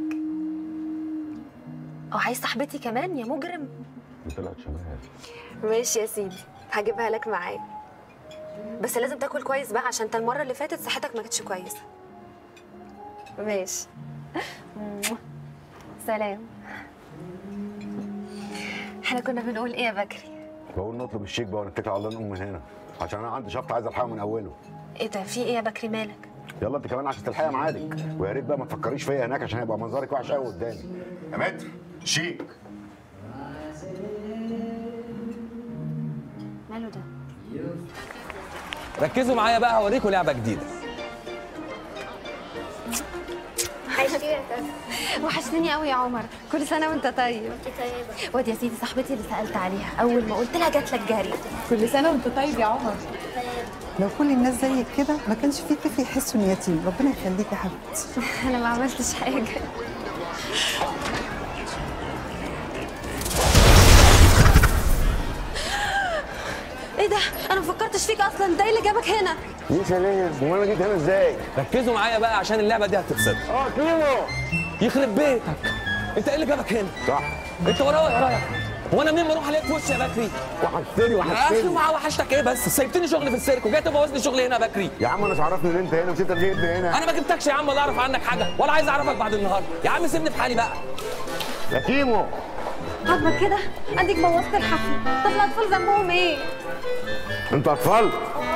[SPEAKER 10] او عايز صاحبتي كمان يا مجرم
[SPEAKER 12] طلعت شمال
[SPEAKER 10] ماشي يا سيدي هجيبها لك معايا بس لازم تاكل كويس بقى عشان انت المره اللي فاتت صحتك ما كانتش كويسه ماشي سلام احنا كنا بنقول ايه يا بكري
[SPEAKER 12] بقول نطلب الشيك بقى ونتكل على الله نقوم من هنا عشان انا عندي شفط عايز الحقه من اوله
[SPEAKER 10] ايه ده في ايه يا بكري مالك
[SPEAKER 12] يلا انت كمان عشان تلحقي ميعادك ويا ريت بقى ما تفكريش فيا هناك عشان هيبقى منظرك وحش قوي قدامي
[SPEAKER 4] يا متر شيك
[SPEAKER 10] ماله ده
[SPEAKER 9] ركزوا معايا بقى هوريكم لعبه جديده
[SPEAKER 10] وحشتني قوي يا عمر كل سنه وانت طيب واد يا سيدي صاحبتي اللي سالت عليها اول ما قلت لها جات لك جري
[SPEAKER 11] كل سنه وانت طيب يا عمر لو كل الناس زيك كده ما كانش في كيف يحسوا اني يتيم ربنا يخليك يا حبيبتي
[SPEAKER 10] انا ما عملتش حاجه ايه ده انا ما فكرتش فيك اصلا ده إيه اللي جابك هنا
[SPEAKER 12] ايه سلام امال انا جيت هنا ازاي
[SPEAKER 9] ركزوا معايا بقى عشان اللعبه دي هتبسطك
[SPEAKER 12] اه كيمو
[SPEAKER 9] يخرب بيتك انت ايه اللي جابك هنا
[SPEAKER 12] صح
[SPEAKER 9] انت ورايا ورايا هو انا منين ما اروح الاقيك في وشي يا بكري
[SPEAKER 12] وحشتني
[SPEAKER 9] يا اخي
[SPEAKER 12] وحشتني
[SPEAKER 9] ومع وحشتك ايه بس سايبتني شغل في السيرك وجاي تبوظ لي شغلي هنا يا بكري
[SPEAKER 12] يا عم انا مش عرفني ان انت هنا مش انت اللي جيتني هنا
[SPEAKER 9] انا ما جبتكش يا عم ولا اعرف عنك حاجه ولا عايز اعرفك بعد النهارده يا عم سيبني في حالي بقى
[SPEAKER 12] يا كيمو
[SPEAKER 10] عاجبك كده اديك بوظت الحفله طب الاطفال ذنبهم ايه
[SPEAKER 12] انت اطفال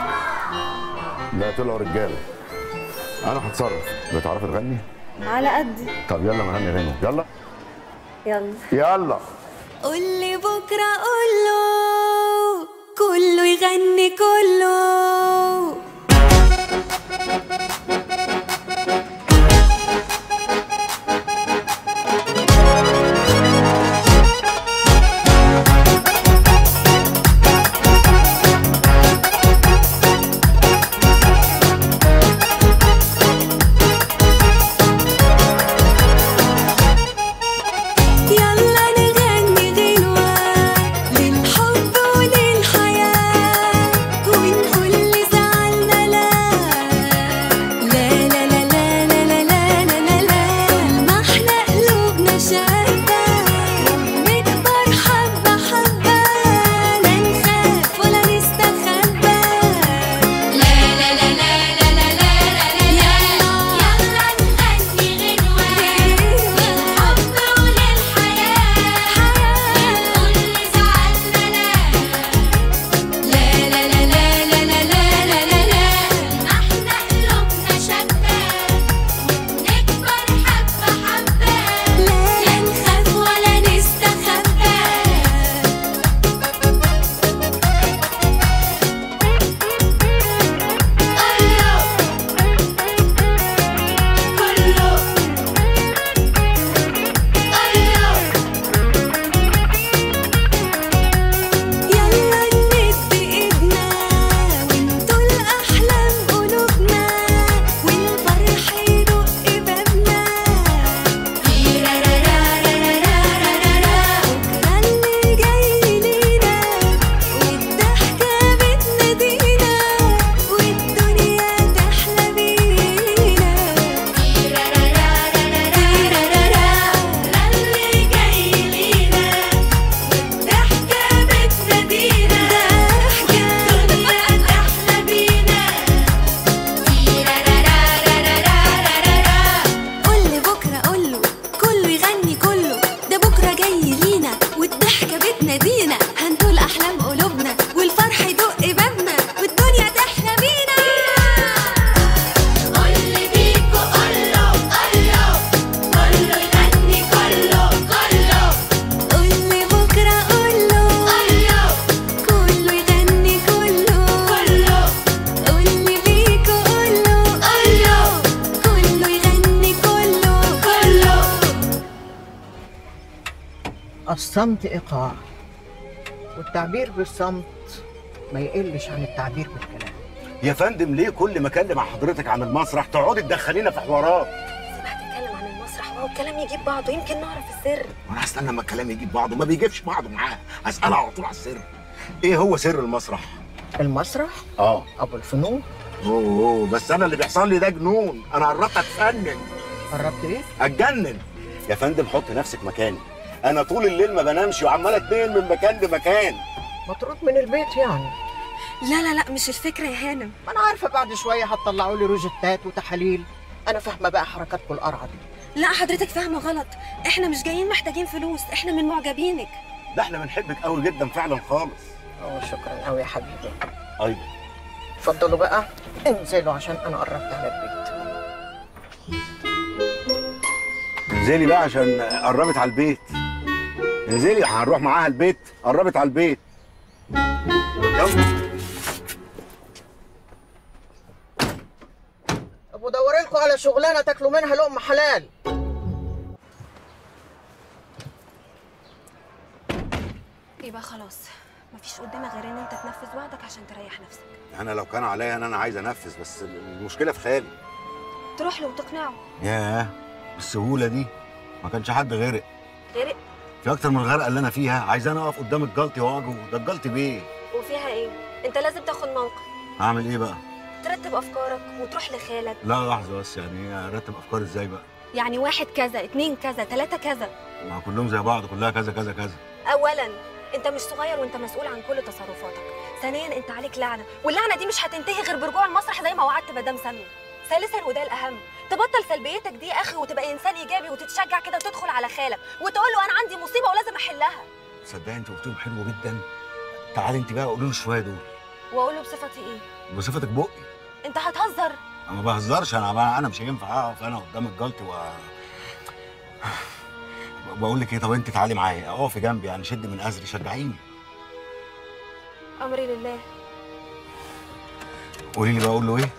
[SPEAKER 12] لا طلعوا رجاله انا هتصرف بتعرفي تغني
[SPEAKER 10] على قدي
[SPEAKER 12] طب يلا ما نغني غنوه يلا
[SPEAKER 10] يلا
[SPEAKER 12] يلا
[SPEAKER 21] قولي بكرة قوله كله يغني كله يلا نغني
[SPEAKER 13] الصمت ايقاع والتعبير بالصمت ما يقلش عن التعبير بالكلام
[SPEAKER 4] يا فندم ليه كل ما اكلم مع حضرتك عن المسرح تقعدي تدخلينا في حوارات
[SPEAKER 10] هتتكلم عن المسرح وهو الكلام يجيب بعضه يمكن نعرف السر
[SPEAKER 4] وانا هستنى لما الكلام يجيب بعضه ما بيجيبش بعضه معاه اساله على طول على السر ايه هو سر المسرح
[SPEAKER 13] المسرح
[SPEAKER 4] اه
[SPEAKER 13] ابو الفنون
[SPEAKER 4] اوه أوه، بس انا اللي بيحصل لي ده جنون انا قربت اتفنن
[SPEAKER 13] قربت ايه
[SPEAKER 4] اتجنن يا فندم حط نفسك مكاني انا طول الليل ما بنامش وعمال اتنقل من مكان لمكان
[SPEAKER 13] مطرود من البيت يعني
[SPEAKER 10] لا لا لا مش الفكره يا هانم
[SPEAKER 13] ما انا عارفه بعد شويه هتطلعوا لي روجيتات وتحاليل انا فاهمه بقى حركاتكم القرعه دي
[SPEAKER 10] لا حضرتك فاهمه غلط احنا مش جايين محتاجين فلوس احنا من معجبينك
[SPEAKER 4] ده احنا بنحبك قوي جدا فعلا خالص
[SPEAKER 13] اه شكرا قوي يا حبيبي
[SPEAKER 4] ايوه
[SPEAKER 13] اتفضلوا بقى انزلوا عشان انا قربت على البيت
[SPEAKER 4] انزلي بقى عشان قربت على البيت انزلي هنروح معاها البيت قربت على البيت يلا
[SPEAKER 13] طب ودوري لكم على شغلانه تاكلوا منها لقمه حلال
[SPEAKER 10] يبقى خلاص مفيش قدامك غير ان انت تنفذ وعدك عشان تريح نفسك
[SPEAKER 4] انا لو كان عليا انا انا عايز انفذ بس المشكله في خالي
[SPEAKER 10] تروح له وتقنعه
[SPEAKER 4] ياه بالسهوله دي ما كانش حد غرق
[SPEAKER 10] غرق
[SPEAKER 4] في اكتر من الغرقه اللي انا فيها عايز انا اقف قدام الجلطي واواجهه ده الجلطي بيه
[SPEAKER 10] وفيها ايه انت لازم تاخد موقف
[SPEAKER 4] هعمل ايه بقى
[SPEAKER 10] ترتب افكارك وتروح لخالك
[SPEAKER 4] لا لحظه بس يعني ايه ارتب افكاري ازاي بقى
[SPEAKER 10] يعني واحد كذا اتنين كذا تلاتة كذا
[SPEAKER 4] ما كلهم زي بعض كلها كذا كذا كذا
[SPEAKER 10] اولا انت مش صغير وانت مسؤول عن كل تصرفاتك ثانيا انت عليك لعنه واللعنه دي مش هتنتهي غير برجوع المسرح زي ما وعدت مدام ساميه ثالثا وده الاهم تبطل سلبيتك دي يا اخي وتبقى انسان ايجابي وتتشجع كده وتدخل على خالك وتقول له انا عندي مصيبه ولازم احلها
[SPEAKER 4] صدقني انت قلتهم حلو جدا تعالي انت بقى قولي له شويه دول
[SPEAKER 10] واقول له بصفتي ايه
[SPEAKER 4] بصفتك بقي
[SPEAKER 10] انت هتهزر
[SPEAKER 4] انا ما بهزرش انا بقى انا مش هينفع اقف انا قدام الجلطي و بقول لك ايه طب انت تعالي معايا اقفي جنبي يعني شد من ازري شجعيني
[SPEAKER 10] امري لله
[SPEAKER 4] قولي لي بقى اقول له ايه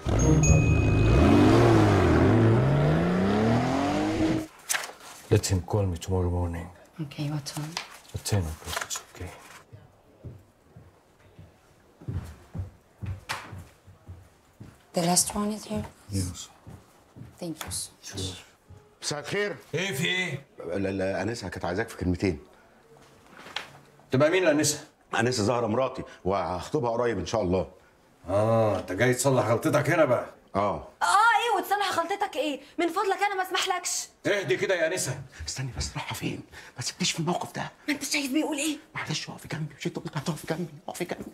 [SPEAKER 3] Let him call me tomorrow morning
[SPEAKER 1] Okay, what time?
[SPEAKER 3] at 10 o'clock. It's okay.
[SPEAKER 1] The last one is here.
[SPEAKER 4] Yes.
[SPEAKER 1] Thank you so much.
[SPEAKER 4] مساء الخير
[SPEAKER 3] ايه في ايه؟
[SPEAKER 4] لا لا انسه كانت عايزاك في كلمتين
[SPEAKER 3] تبقى مين انسه؟
[SPEAKER 4] انسه زهره مراتي وهخطبها قريب ان شاء الله
[SPEAKER 3] اه انت جاي تصلح غلطتك هنا بقى
[SPEAKER 4] اه
[SPEAKER 10] اه ايه وتصلح غلطتك ايه من فضلك انا ما اسمحلكش
[SPEAKER 3] اهدي كده يا انسه
[SPEAKER 4] استني بس رايحه فين ما تسيبنيش في الموقف ده
[SPEAKER 10] ما انت شايف بيقول ايه
[SPEAKER 4] معلش اقفي جنبي مش انت قلت هتقفي جنبي اقفي جنبي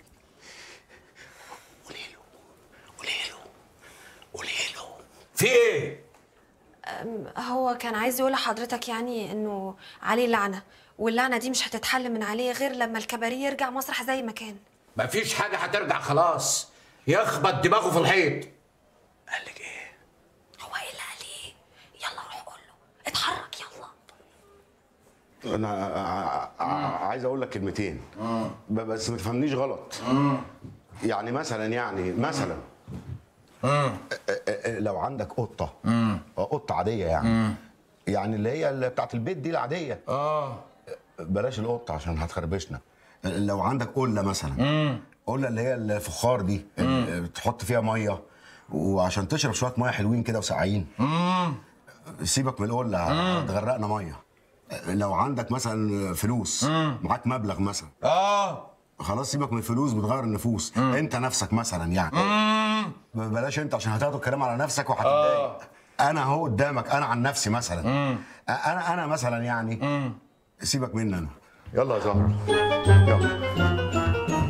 [SPEAKER 3] في ايه؟
[SPEAKER 10] أم، هو كان عايز يقول لحضرتك يعني انه عليه لعنه واللعنه دي مش هتتحل من عليه غير لما الكباريه يرجع مسرح زي ما كان
[SPEAKER 3] مفيش حاجه هترجع خلاص يخبط دماغه في الحيط
[SPEAKER 10] هو ايه اللي قال ايه يلا روح قول له اتحرك يلا
[SPEAKER 4] انا ع- ع- عايز اقول لك كلمتين ب- بس ما تفهمنيش غلط يعني مثلا يعني مثلا أ- أ- أ- لو عندك قطه آه، قطه عاديه يعني يعني اللي هي اللي بتاعت البيت دي العاديه
[SPEAKER 3] اه
[SPEAKER 4] بلاش القطه عشان هتخربشنا لو عندك قله مثلا قله اللي هي الفخار دي اللي بتحط فيها ميه وعشان تشرب شويه ميه حلوين كده وساقعين سيبك من القله هتغرقنا ميه لو عندك مثلا فلوس معاك مبلغ مثلا
[SPEAKER 3] اه
[SPEAKER 4] خلاص سيبك من الفلوس بتغير النفوس انت نفسك مثلا يعني بلاش انت عشان هتاخد الكلام على نفسك وهتتضايق انا اهو قدامك انا عن نفسي مثلا انا انا مثلا يعني سيبك مني انا يلا يا زهره يلا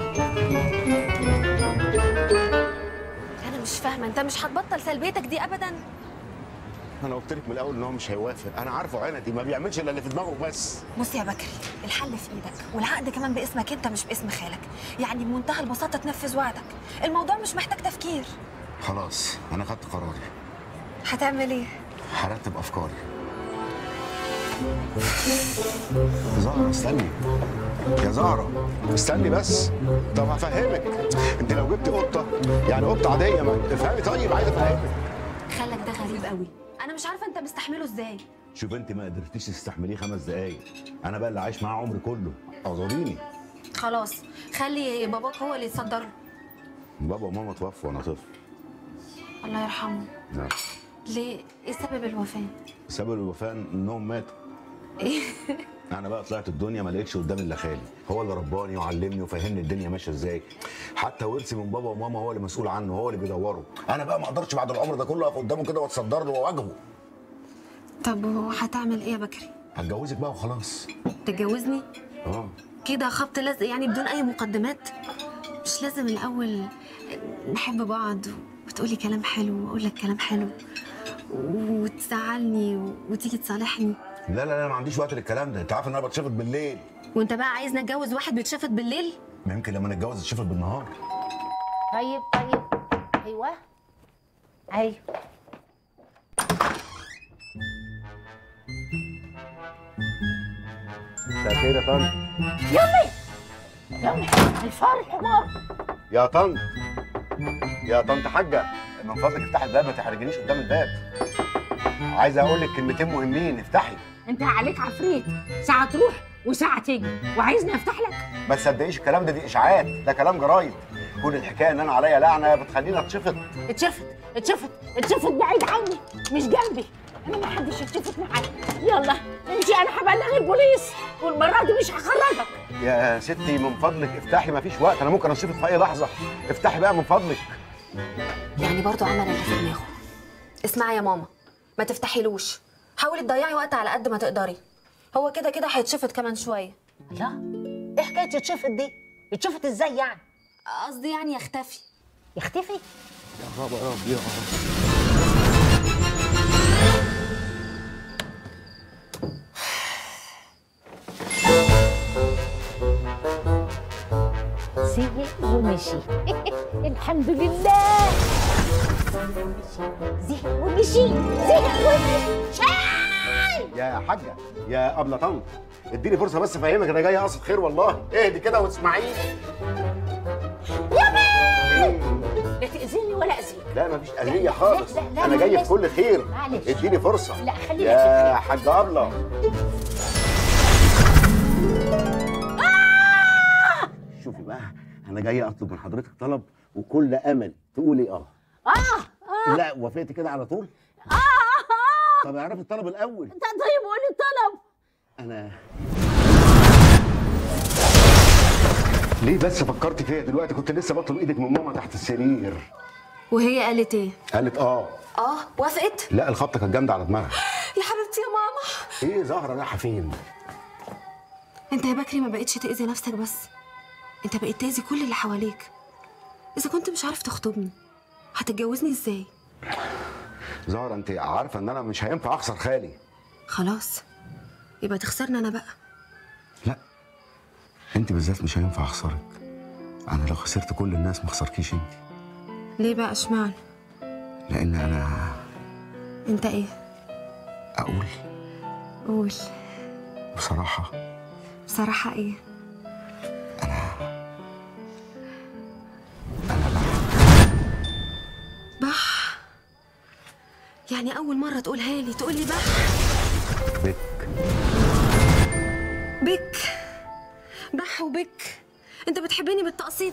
[SPEAKER 10] انا مش فاهمه انت مش هتبطل سلبيتك دي ابدا
[SPEAKER 4] انا قلت لك من الاول ان هو مش هيوافق انا عارفه عندي ما بيعملش الا اللي في دماغه بس
[SPEAKER 10] بص يا بكري الحل في ايدك والعقد كمان باسمك انت مش باسم خالك يعني بمنتهى البساطه تنفذ وعدك الموضوع مش محتاج تفكير
[SPEAKER 4] خلاص انا خدت قراري
[SPEAKER 10] هتعمل ايه
[SPEAKER 4] هرتب افكاري زهرة استني يا زهرة استني بس طب هفهمك انت لو جبت قطة يعني قطة عادية ما افهمي طيب عايز افهمك
[SPEAKER 10] خالك ده غريب قوي انا مش عارفه انت مستحمله ازاي
[SPEAKER 4] شوف انت ما قدرتيش تستحمليه خمس دقايق انا بقى اللي عايش معاه عمري كله اعذريني
[SPEAKER 10] خلاص خلي باباك هو اللي يتصدر له
[SPEAKER 4] بابا وماما توفوا وانا طفل
[SPEAKER 10] الله يرحمه
[SPEAKER 4] نعم
[SPEAKER 10] ليه ايه سبب الوفاه
[SPEAKER 4] سبب الوفاه انهم ماتوا
[SPEAKER 10] ايه
[SPEAKER 4] انا بقى طلعت الدنيا ما لقيتش قدامي الا خالي هو اللي رباني وعلمني وفهمني الدنيا ماشيه ازاي حتى ورثي من بابا وماما هو اللي مسؤول عنه هو اللي بيدوره انا بقى ما اقدرش بعد العمر ده كله اقف قدامه كده واتصدر له واواجهه
[SPEAKER 10] طب وهتعمل ايه يا بكري
[SPEAKER 4] هتجوزك بقى وخلاص
[SPEAKER 10] تتجوزني
[SPEAKER 4] اه
[SPEAKER 10] كده خبط لزق يعني بدون اي مقدمات مش لازم الاول نحب بعض وتقولي كلام حلو واقول لك كلام حلو وتزعلني وتيجي تصالحني
[SPEAKER 4] لا لا لا ما عنديش وقت للكلام ده انت عارف ان انا بتشفط بالليل
[SPEAKER 10] وانت بقى عايزني اتجوز واحد بيتشفت بالليل
[SPEAKER 4] ما يمكن لما نتجوز اتشفط بالنهار
[SPEAKER 20] طيب طيب ايوه ايوه
[SPEAKER 2] مساء الخير يا طنط
[SPEAKER 20] يمي يمي الفار الحمار
[SPEAKER 2] يا طنط يا طنط حاجه من فضلك افتحي الباب ما تحرجنيش قدام الباب عايز اقول لك كلمتين مهمين افتحي
[SPEAKER 20] انت عليك عفريت ساعة تروح وساعة تيجي وعايزني افتح لك
[SPEAKER 2] ما تصدقيش الكلام ده دي اشاعات ده كلام جرايد كل الحكايه ان انا عليا لعنه بتخليني اتشفط
[SPEAKER 20] اتشفت اتشفت اتشفت بعيد عني مش جنبي انا ما حدش يتشفت معايا يلا امشي انا هبلغ البوليس والمره دي مش هخرجك
[SPEAKER 2] يا ستي من فضلك افتحي ما فيش وقت انا ممكن اتشفط في اي لحظه افتحي بقى من فضلك
[SPEAKER 10] يعني برضو عمل اللي في دماغه اسمعي يا ماما ما تفتحيلوش حاولي تضيعي وقت على قد ما تقدري هو كده كده هيتشفط كمان شويه
[SPEAKER 20] لا ايه حكايه يتشفط دي يتشفط ازاي يعني
[SPEAKER 10] قصدي يعني يختفي
[SPEAKER 20] يختفي
[SPEAKER 2] يا خبر ابيض
[SPEAKER 20] زهق ومشي الحمد لله زهق ومشي زهق ومشي
[SPEAKER 2] يا حاجه يا ابله طنط اديني فرصه بس افهمك انا جاي اقصد خير والله اهدي كده واسمعيني
[SPEAKER 20] لا تاذيني ولا اذيك
[SPEAKER 2] لا مفيش اذيه خالص
[SPEAKER 20] لا، لا،
[SPEAKER 2] انا جاي
[SPEAKER 20] معلش.
[SPEAKER 2] في كل خير
[SPEAKER 20] معلش.
[SPEAKER 2] اديني فرصه
[SPEAKER 20] لا خلينا
[SPEAKER 2] يا حاجه ابله شوفي بقى انا جاي اطلب من حضرتك طلب وكل امل تقولي اه
[SPEAKER 20] اه اه
[SPEAKER 2] لا وافقتي كده على طول
[SPEAKER 20] اه اه
[SPEAKER 2] طب اعرفي الطلب الاول
[SPEAKER 20] انت طيب قولي الطلب
[SPEAKER 2] انا ليه بس فكرت فيا دلوقتي كنت لسه بطلب ايدك من ماما تحت السرير
[SPEAKER 10] وهي قالت ايه
[SPEAKER 2] قالت اه
[SPEAKER 10] اه وافقت
[SPEAKER 2] لا الخبطه كانت جامده على دماغها
[SPEAKER 10] يا حبيبتي يا ماما
[SPEAKER 2] ايه زهره رايحه فين
[SPEAKER 10] انت يا بكري ما بقتش تاذي نفسك بس انت بقيت تاذي كل اللي حواليك اذا كنت مش عارف تخطبني هتتجوزني ازاي
[SPEAKER 2] زهره انت عارفه ان انا مش هينفع اخسر خالي
[SPEAKER 10] خلاص يبقى تخسرني انا بقى
[SPEAKER 2] انت بالذات مش هينفع اخسرك انا لو خسرت كل الناس ما اخسركيش انت
[SPEAKER 10] ليه بقى اشمعنى
[SPEAKER 2] لان انا
[SPEAKER 10] انت ايه
[SPEAKER 2] اقول
[SPEAKER 10] قول
[SPEAKER 2] بصراحه
[SPEAKER 10] بصراحه ايه بح يعني اول مره تقولها لي تقول لي بح
[SPEAKER 2] بك
[SPEAKER 10] بك بح وبك انت بتحبني بالتقسيط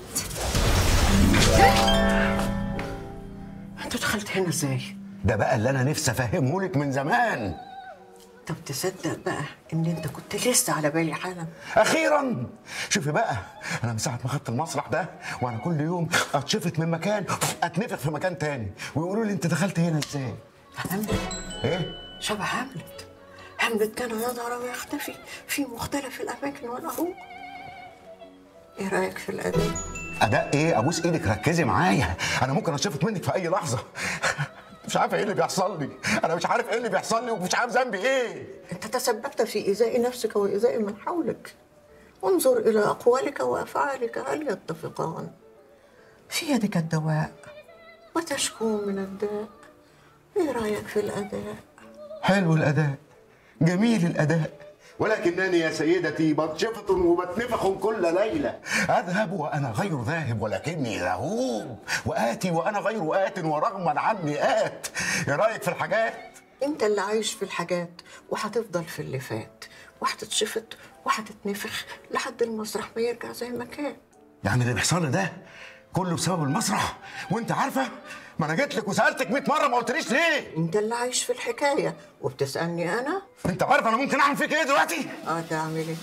[SPEAKER 13] انت دخلت هنا ازاي؟
[SPEAKER 2] ده بقى اللي انا نفسي افهمه لك من زمان
[SPEAKER 13] طب تصدق بقى ان انت كنت لسه على بالي حالا
[SPEAKER 2] اخيرا شوفي بقى انا من ساعه ما خدت المسرح ده وانا كل يوم اتشفت من مكان اتنفخ في مكان تاني ويقولوا لي انت دخلت هنا ازاي
[SPEAKER 13] هاملت
[SPEAKER 2] ايه
[SPEAKER 13] شبه هاملت هاملت كان يظهر ويختفي في مختلف الاماكن وانا هو ايه رايك في الاداء
[SPEAKER 2] اداء ايه ابوس ايدك ركزي معايا انا ممكن اتشفت منك في اي لحظه مش عارف ايه اللي بيحصل لي انا مش عارف ايه اللي بيحصل لي ومش عارف ذنبي ايه
[SPEAKER 13] انت تسببت في ايذاء نفسك وايذاء من حولك انظر الى اقوالك وافعالك هل يتفقان في يدك الدواء وتشكو من الداء ايه رايك في الاداء
[SPEAKER 2] حلو الاداء جميل الاداء ولكنني يا سيدتي بتشفط وبتنفخ كل ليله اذهب وانا غير ذاهب ولكني ذهوب واتي وانا غير ات ورغما عني ات ايه رايك في الحاجات
[SPEAKER 13] انت اللي عايش في الحاجات وهتفضل في اللي فات وهتتشفط وهتتنفخ لحد المسرح ما يرجع زي ما كان
[SPEAKER 2] يعني اللي بيحصل لي ده كله بسبب المسرح وانت عارفه ما انا جيت لك وسالتك 100 مره ما قلتليش ليه
[SPEAKER 13] انت اللي عايش في الحكايه وبتسالني انا
[SPEAKER 2] انت عارف انا ممكن اعمل فيك ايه دلوقتي
[SPEAKER 13] اه تعمل ايه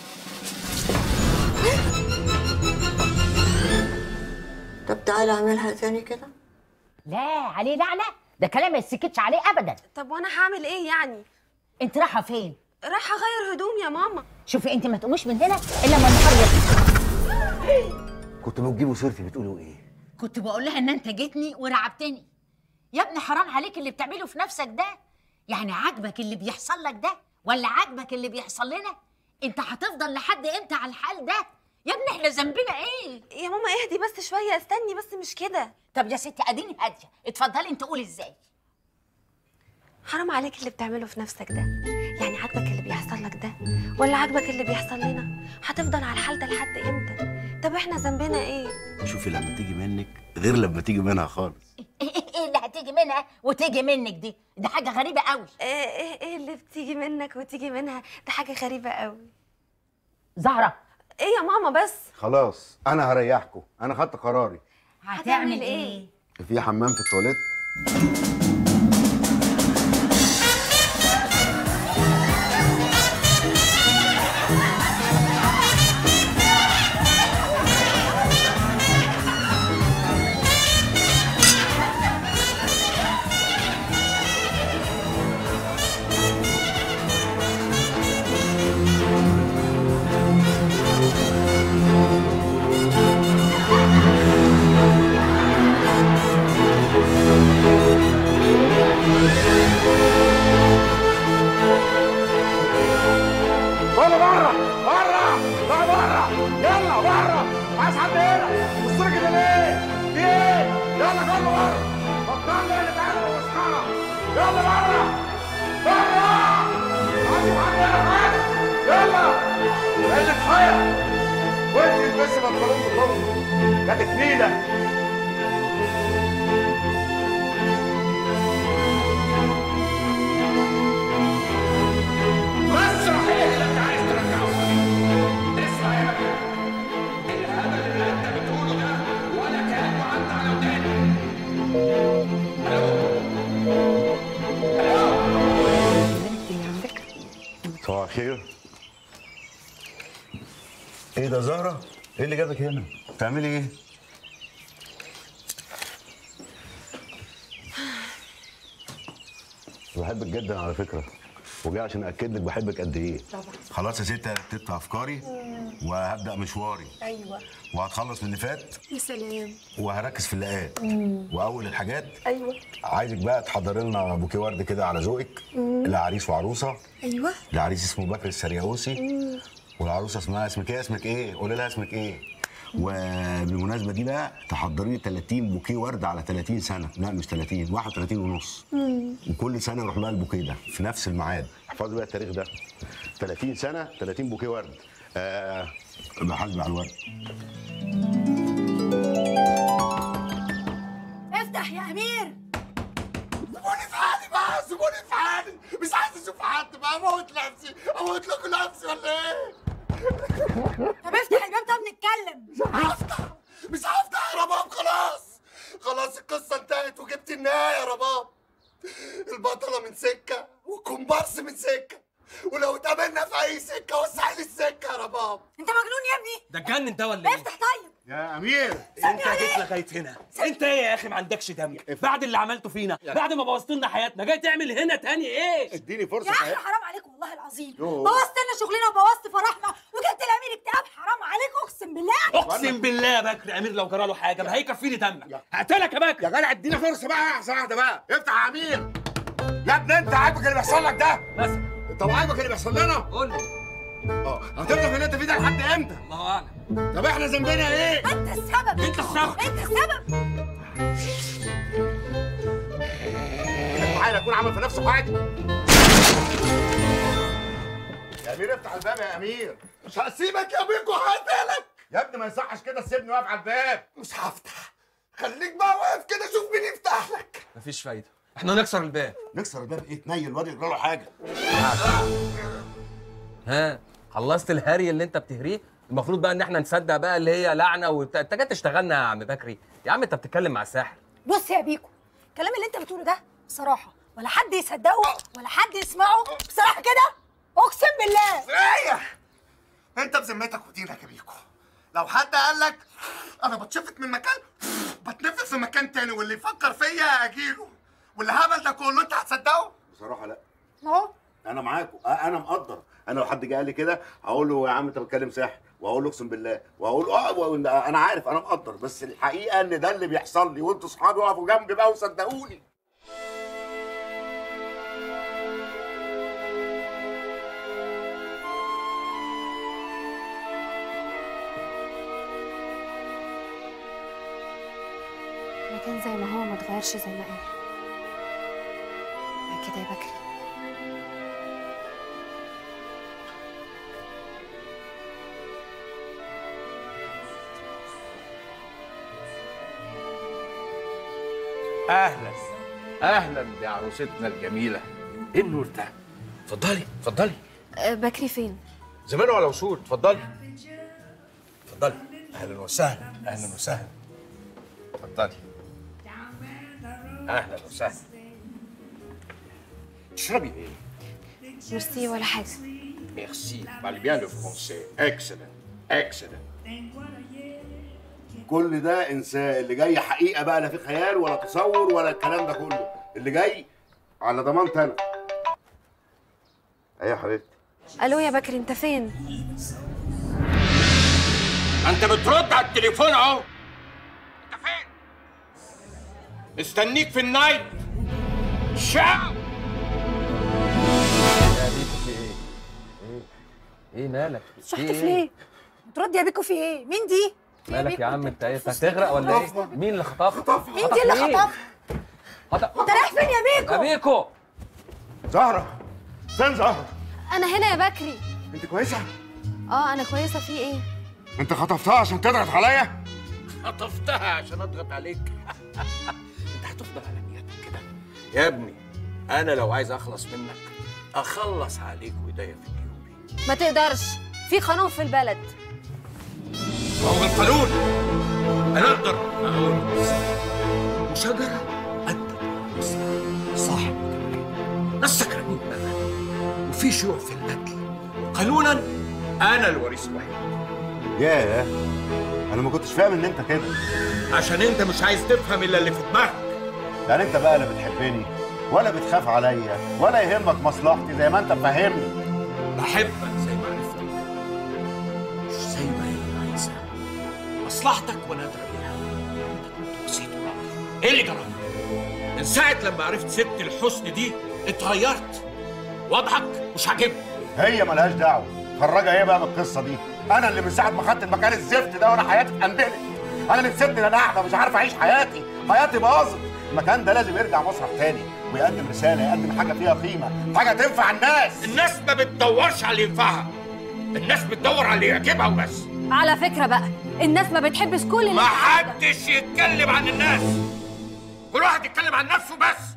[SPEAKER 13] طب تعالى اعملها تاني كده
[SPEAKER 20] لا عليه لعنه ده كلام ما يتسكتش عليه ابدا
[SPEAKER 10] طب وانا هعمل ايه يعني
[SPEAKER 20] انت رايحه فين
[SPEAKER 10] رايحه اغير هدوم يا ماما
[SPEAKER 20] شوفي انت ما تقوميش من هنا الا لما النهار يطلع
[SPEAKER 12] كنتوا بتجيبوا سيرتي بتقولوا ايه؟
[SPEAKER 20] كنت بقول لها ان انت جيتني ورعبتني يا ابني حرام عليك اللي بتعمله في نفسك ده يعني عاجبك اللي بيحصل لك ده ولا عاجبك اللي بيحصل لنا انت هتفضل لحد امتى على الحال ده يا ابني احنا ذنبنا ايه
[SPEAKER 10] يا ماما اهدي بس شويه استني بس مش كده
[SPEAKER 20] طب يا ستي اديني هاديه اتفضلي انت قولي ازاي
[SPEAKER 10] حرام عليك اللي بتعمله في نفسك ده يعني عاجبك اللي بيحصل لك ده ولا عاجبك اللي بيحصل لنا هتفضل على الحال ده لحد امتى طب احنا ذنبنا ايه
[SPEAKER 12] شوفي لما تيجي منك غير لما تيجي منها خالص
[SPEAKER 20] ايه ايه اللي هتيجي منها وتيجي منك دي دي حاجه غريبه قوي
[SPEAKER 10] ايه ايه ايه اللي بتيجي منك وتيجي منها ده حاجه غريبه قوي
[SPEAKER 20] زهره
[SPEAKER 10] ايه يا ماما بس
[SPEAKER 4] خلاص انا هريحكم انا خدت قراري
[SPEAKER 20] هتعمل ايه
[SPEAKER 4] في حمام في التواليت
[SPEAKER 6] بره بره بره لا بره يلا بره عايز حد هنا بص لي كده ليه؟ في ايه؟ يلا كله بره بطلنا اللي تعالى ومسخره يلا بره بره عايز حد هنا بس يلا اللي اتحير وانت بس بطلون بطلون كانت نيله مسرح ايه اللي انت عايز ترجعه؟ اسمع يا مكان الهبل اللي انت بتقوله ده ولا كانه عدى على وداني
[SPEAKER 4] صباح الخير ايه ده زهرة؟ ايه اللي جابك هنا؟ بتعملي ايه؟ بحبك جدا على فكرة وجاي عشان اكد لك بحبك قد ايه
[SPEAKER 1] طبعا
[SPEAKER 4] خلاص يا ستة رتبت افكاري وهبدا مشواري
[SPEAKER 1] ايوه
[SPEAKER 4] وهتخلص من اللي فات
[SPEAKER 1] يا سلام
[SPEAKER 4] وهركز في اللقاءات
[SPEAKER 1] مم.
[SPEAKER 4] واول الحاجات
[SPEAKER 1] ايوه
[SPEAKER 4] عايزك بقى تحضري لنا بوكيه ورد كده على ذوقك
[SPEAKER 1] مم.
[SPEAKER 4] لعريس وعروسه
[SPEAKER 1] ايوه
[SPEAKER 4] لعريس اسمه بكر السرياوسي
[SPEAKER 1] مم.
[SPEAKER 4] والعروسه اسمها اسمك ايه اسمك ايه قولي لها اسمك ايه وبالمناسبه دي بقى تحضري لي 30 بوكيه ورد على 30 سنه لا مش 30 31 ونص
[SPEAKER 1] مم.
[SPEAKER 4] وكل سنه يروح لها البوكيه ده في نفس الميعاد احفظي بقى التاريخ ده 30 سنه 30 بوكيه ورد آه بحاسب على الورد
[SPEAKER 20] افتح يا امير
[SPEAKER 15] سيبوني في حالي بقى سيبوني في حالي مش عايز اشوف حد بقى اموت نفسي اموت لكم نفسي ولا ايه؟
[SPEAKER 20] طب افتح الباب طب نتكلم
[SPEAKER 15] مش هفتح مش هفتح يا رباب خلاص خلاص القصه انتهت وجبت النهايه يا رباب البطله من سكه والكومبارس من سكه ولو اتقابلنا في اي سكه وسع لي السكه يا رباب
[SPEAKER 20] انت مجنون يا ابني
[SPEAKER 9] ده اتجنن ده ولا ايه؟
[SPEAKER 20] افتح طيب
[SPEAKER 15] يا امير
[SPEAKER 9] انت جيت لغايه هنا انت ايه يا اخي ما عندكش دم بعد اللي عملته فينا بعد ما بوظت لنا حياتنا جاي تعمل هنا تاني ايه
[SPEAKER 4] اديني
[SPEAKER 20] يا اخي حرام عليك والله العظيم
[SPEAKER 9] يوه.
[SPEAKER 20] بوظت لنا شغلنا وبوظت فرحنا وجبت الامير اكتئاب حرام عليك اقسم بالله
[SPEAKER 9] اقسم بالله يا بكر امير لو جرى له حاجه ما هيكفيني دمك هقتلك يا بكر
[SPEAKER 15] يا جدع ادينا فرصه بقى لحظه واحده بقى افتح يا امير يا ابني انت عاجبك اللي بيحصل لك ده
[SPEAKER 9] مثلا
[SPEAKER 15] طب عاجبك اللي بيحصل لنا
[SPEAKER 9] قول لي
[SPEAKER 15] اه هتفضل في اللي انت فيه ده لحد امتى
[SPEAKER 9] الله اعلم
[SPEAKER 15] طب احنا ذنبنا ايه
[SPEAKER 20] انت السبب
[SPEAKER 9] انت السبب
[SPEAKER 20] انت السبب
[SPEAKER 15] تعالى يكون عمل في نفسه حاجه يا امير افتح الباب يا امير مش هسيبك يا بيكو هقتلك يا ابني ما يصحش كده تسيبني واقف على الباب مش هفتح خليك بقى واقف كده شوف مين يفتح لك
[SPEAKER 9] مفيش فايده احنا نكسر الباب
[SPEAKER 4] نكسر الباب ايه تنيل الواد يجرى له حاجه
[SPEAKER 9] ها خلصت الهري اللي انت بتهريه المفروض بقى ان احنا نصدق بقى اللي هي لعنه وبتاع انت جاي تشتغلنا يا عم بكري يا عم انت بتتكلم مع الساحر
[SPEAKER 7] بص يا بيكو الكلام اللي انت بتقوله ده بصراحه ولا حد يصدقه ولا حد يسمعه بصراحه كده اقسم بالله
[SPEAKER 15] ريح انت بذمتك ودينك يا بيكو لو حد قال لك انا بتشفت من مكان بتنفذ في مكان تاني واللي يفكر فيا اجيله والهبل ده كله انت هتصدقه؟
[SPEAKER 4] بصراحه لا
[SPEAKER 7] اهو
[SPEAKER 4] انا معاكم أ- انا مقدر انا لو حد قال لي كده هقول له يا عم انت بتكلم ساحر وهقول له اقسم بالله وهقول له اه و- انا عارف انا مقدر بس الحقيقه ان ده اللي بيحصل لي وانتوا صحابي وقفوا جنبي بقى وصدقوني
[SPEAKER 10] المكان زي ما هو ما اتغيرش زي ما قال بعد كده يا بكري
[SPEAKER 3] اهلا اهلا بعروستنا الجميله ايه النور ده اتفضلي اتفضلي
[SPEAKER 10] أه، بكري فين؟
[SPEAKER 3] زمانه على وصول اتفضلي اتفضلي اهلا وسهلا اهلا وسهلا اتفضلي اهلا وسهلا تشربي ايه؟
[SPEAKER 10] ميرسي ولا حاجه
[SPEAKER 3] ميرسي parlez bien le français excellent excellent
[SPEAKER 4] كل ده انساه اللي جاي حقيقه بقى لا في خيال ولا تصور ولا الكلام ده كله اللي جاي على ضمانتي انا ايه يا حبيبتي
[SPEAKER 10] الو يا بكري انت فين؟
[SPEAKER 14] انت بترد على التليفون اهو انت فين مستنيك في النايت شاو
[SPEAKER 9] يا بيكو في ايه؟ ايه؟ ايه مالك؟
[SPEAKER 7] شحت في ليه؟ بترد يا بيكو في ايه؟ مين دي؟
[SPEAKER 9] مالك يا عم انت ايه؟ انت هتغرق ولا ايه؟ مين اللي خطفك؟
[SPEAKER 7] مين دي اللي خطف؟
[SPEAKER 9] خطف
[SPEAKER 7] انت رايح فين يا بيكو؟
[SPEAKER 9] يا بيكو
[SPEAKER 4] زهره فين زهره
[SPEAKER 10] انا هنا يا بكري
[SPEAKER 4] انت كويسه
[SPEAKER 10] اه انا كويسه في ايه؟
[SPEAKER 4] انت خطفتها عشان تضغط عليا
[SPEAKER 14] خطفتها عشان اضغط عليك انت هتفضل على نيتك كده يا ابني انا لو عايز اخلص منك اخلص عليك وايديا في اليوم
[SPEAKER 10] ما تقدرش في قانون في البلد
[SPEAKER 14] هو القانون انا اقدر اقول وشجره انت صاحب ناس سكرانين بقى وفي شيوع في القتل قانونا انا الوريث الوحيد
[SPEAKER 4] ياه انا ما كنتش فاهم ان انت كده
[SPEAKER 14] عشان انت مش عايز تفهم الا اللي في دماغك
[SPEAKER 4] يعني انت بقى لا بتحبني ولا بتخاف عليا ولا يهمك مصلحتي زي ما انت فاهمني
[SPEAKER 14] بحبك زي ما عرفتك مش زي ما هي عايزه مصلحتك وانا ادري بيها انت كنت بسيط وراضي ايه اللي جرى؟ من ساعة لما عرفت ست الحسن دي اتغيرت وضعك مش عاجبني
[SPEAKER 4] هي ملهاش دعوه خرجها ايه بقى من القصه دي انا اللي من ساعه ما خدت المكان الزفت ده وانا حياتي اتقندلت انا اللي مسكت انا قاعده مش عارف اعيش حياتي حياتي باظت المكان ده لازم يرجع مسرح تاني ويقدم رساله يقدم حاجه فيها قيمه حاجه تنفع الناس
[SPEAKER 14] الناس ما بتدورش على اللي ينفعها الناس بتدور على اللي يعجبها وبس
[SPEAKER 10] على فكره بقى الناس ما بتحبش كل اللي
[SPEAKER 14] ما حدش يتكلم عن الناس كل واحد يتكلم عن نفسه بس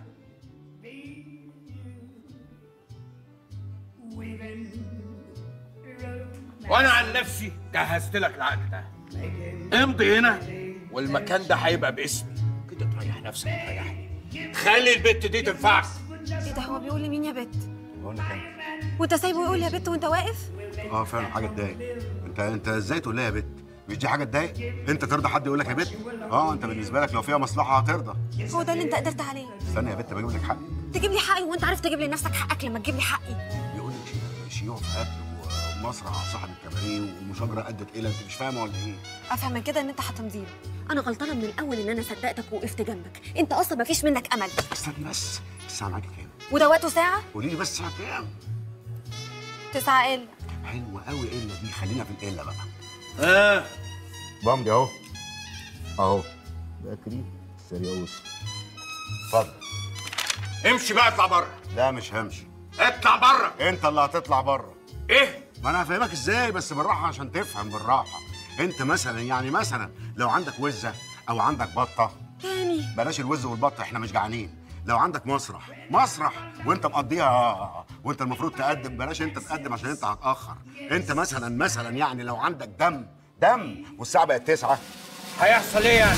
[SPEAKER 14] وانا عن نفسي جهزت لك العقد ده امضي هنا والمكان ده هيبقى باسمي كده تريح نفسك وتريحني خلي البت دي تنفعك
[SPEAKER 10] ايه ده هو بيقول لي مين يا بت
[SPEAKER 4] بقول لك ايه
[SPEAKER 10] وانت سايبه يقول يا بت وانت واقف
[SPEAKER 4] اه فعلا حاجه تضايق انت انت ازاي تقول لها يا بت مش دي حاجه تضايق انت ترضى حد يقول لك يا بت اه انت بالنسبه لك لو فيها مصلحه هترضى
[SPEAKER 10] هو ده اللي انت قدرت عليه
[SPEAKER 4] استنى يا بت بجيب لك حقي
[SPEAKER 10] تجيب لي حقي وانت عارف تجيب لي لنفسك حقك لما تجيب لي حقي
[SPEAKER 4] بيقول لك شي- شيوع في قتل ومسرح صاحب الكباريه ومشاجره ادت الى انت مش فاهمه ولا ايه
[SPEAKER 10] افهم من كده ان انت هتمضيله انا غلطانه من الاول ان انا صدقتك ووقفت جنبك انت اصلا مفيش منك امل
[SPEAKER 4] استني بس الساعه معاكي كام
[SPEAKER 10] ودوقته ساعه
[SPEAKER 4] قولي لي بس الساعه كام
[SPEAKER 10] تسعة الا
[SPEAKER 4] حلوه قوي الا دي خلينا في الالا بقى
[SPEAKER 14] اه
[SPEAKER 4] بامبي اهو اهو بكري سريوس اتفضل
[SPEAKER 14] امشي بقى اطلع بره
[SPEAKER 4] لا مش همشي
[SPEAKER 14] اطلع بره
[SPEAKER 4] انت اللي هتطلع بره
[SPEAKER 14] ايه
[SPEAKER 4] ما انا هفهمك ازاي بس بالراحه عشان تفهم بالراحه انت مثلا يعني مثلا لو عندك وزه او عندك بطه
[SPEAKER 10] تاني
[SPEAKER 4] بلاش الوز والبط احنا مش جعانين
[SPEAKER 2] لو عندك مسرح مسرح وانت مقضيها وانت المفروض تقدم بلاش انت تقدم عشان انت هتاخر انت مثلا مثلا يعني لو عندك دم دم والساعه بقت تسعة
[SPEAKER 14] هيحصل ايه يعني؟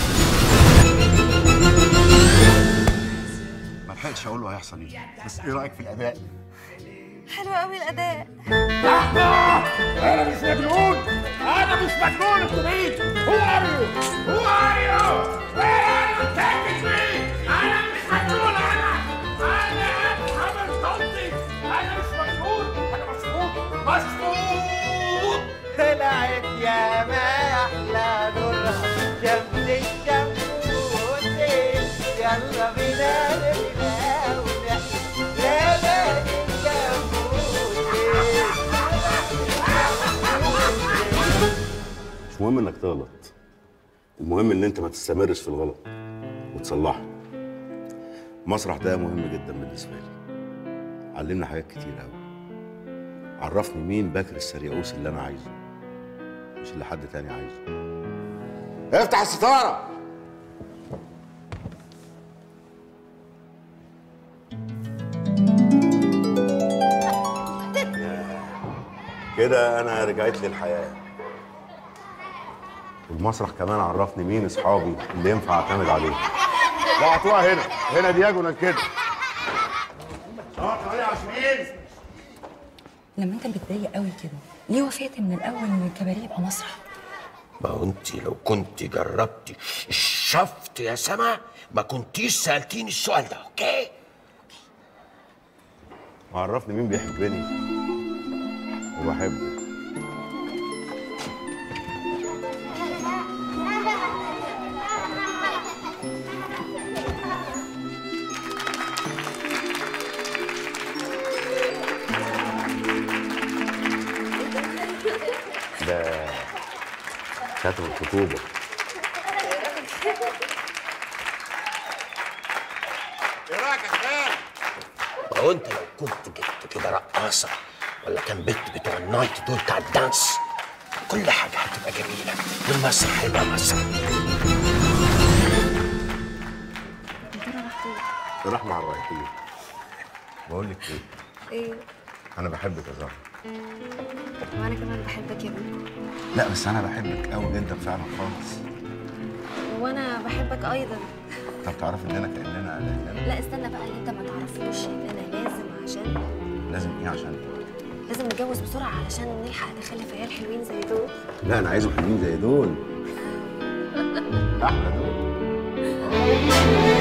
[SPEAKER 2] ما لحقتش اقول له هيحصل ايه بس ايه رايك في الاداء
[SPEAKER 21] حلو قوي الاداء
[SPEAKER 14] انا مش مجنون انا مش مجنون انت مين؟ هو ار يو؟ هو ار يو؟ انا مش مجنون انا انا افهم صوتي انا مش مجنون انا مظبوط مظبوط
[SPEAKER 6] طلعت يا ما احلى نورها شمس الشموسي يلا بينا نبدا ونحكي يا ما
[SPEAKER 2] مش مهم انك تغلط المهم ان انت ما تستمرش في الغلط وتصلحه المسرح ده مهم جدا بالنسبه لي علمنا حاجات كتير قوي عرفني مين بكر السرياوس اللي انا عايزه مش اللي حد تاني عايزه افتح الستاره كده انا رجعت لي الحياه والمسرح كمان عرفني مين اصحابي اللي ينفع اعتمد عليهم وقعتوها هنا هنا دياجونال كده اه 28
[SPEAKER 1] لما انت متضايق قوي كده ليه وافقت من الاول ان الكباريه يبقى مسرح
[SPEAKER 14] ما هو انت لو كنت جربتي الشفط يا سما ما كنتيش سالتيني السؤال ده اوكي
[SPEAKER 2] وعرفني مين بيحبني وبحبه ده كاتب الخطوبه
[SPEAKER 14] ايه رايك يا شباب؟ ما هو انت لو كنت جبت كده رقاصه ولا كان بنت بتوع النايت دول بتاع الدانس كل حاجه هتبقى جميله والمسرح هيبقى مسرح
[SPEAKER 2] راح مع الرايحين بقول لك ايه
[SPEAKER 10] ايه
[SPEAKER 2] انا بحبك يا زهره
[SPEAKER 10] وانا كمان بحبك يا ابني
[SPEAKER 2] لا بس انا بحبك قوي جدا فعلا خالص
[SPEAKER 10] وانا بحبك ايضا
[SPEAKER 2] طب تعرفي اننا كاننا قلقانين
[SPEAKER 10] لا استنى بقى اللي انت ما تعرفوش ان انا لازم عشان
[SPEAKER 2] لازم ايه عشان
[SPEAKER 10] لازم نتجوز بسرعه علشان نلحق نخلف عيال حلوين زي دول
[SPEAKER 2] لا انا عايزهم حلوين زي دول احلى دول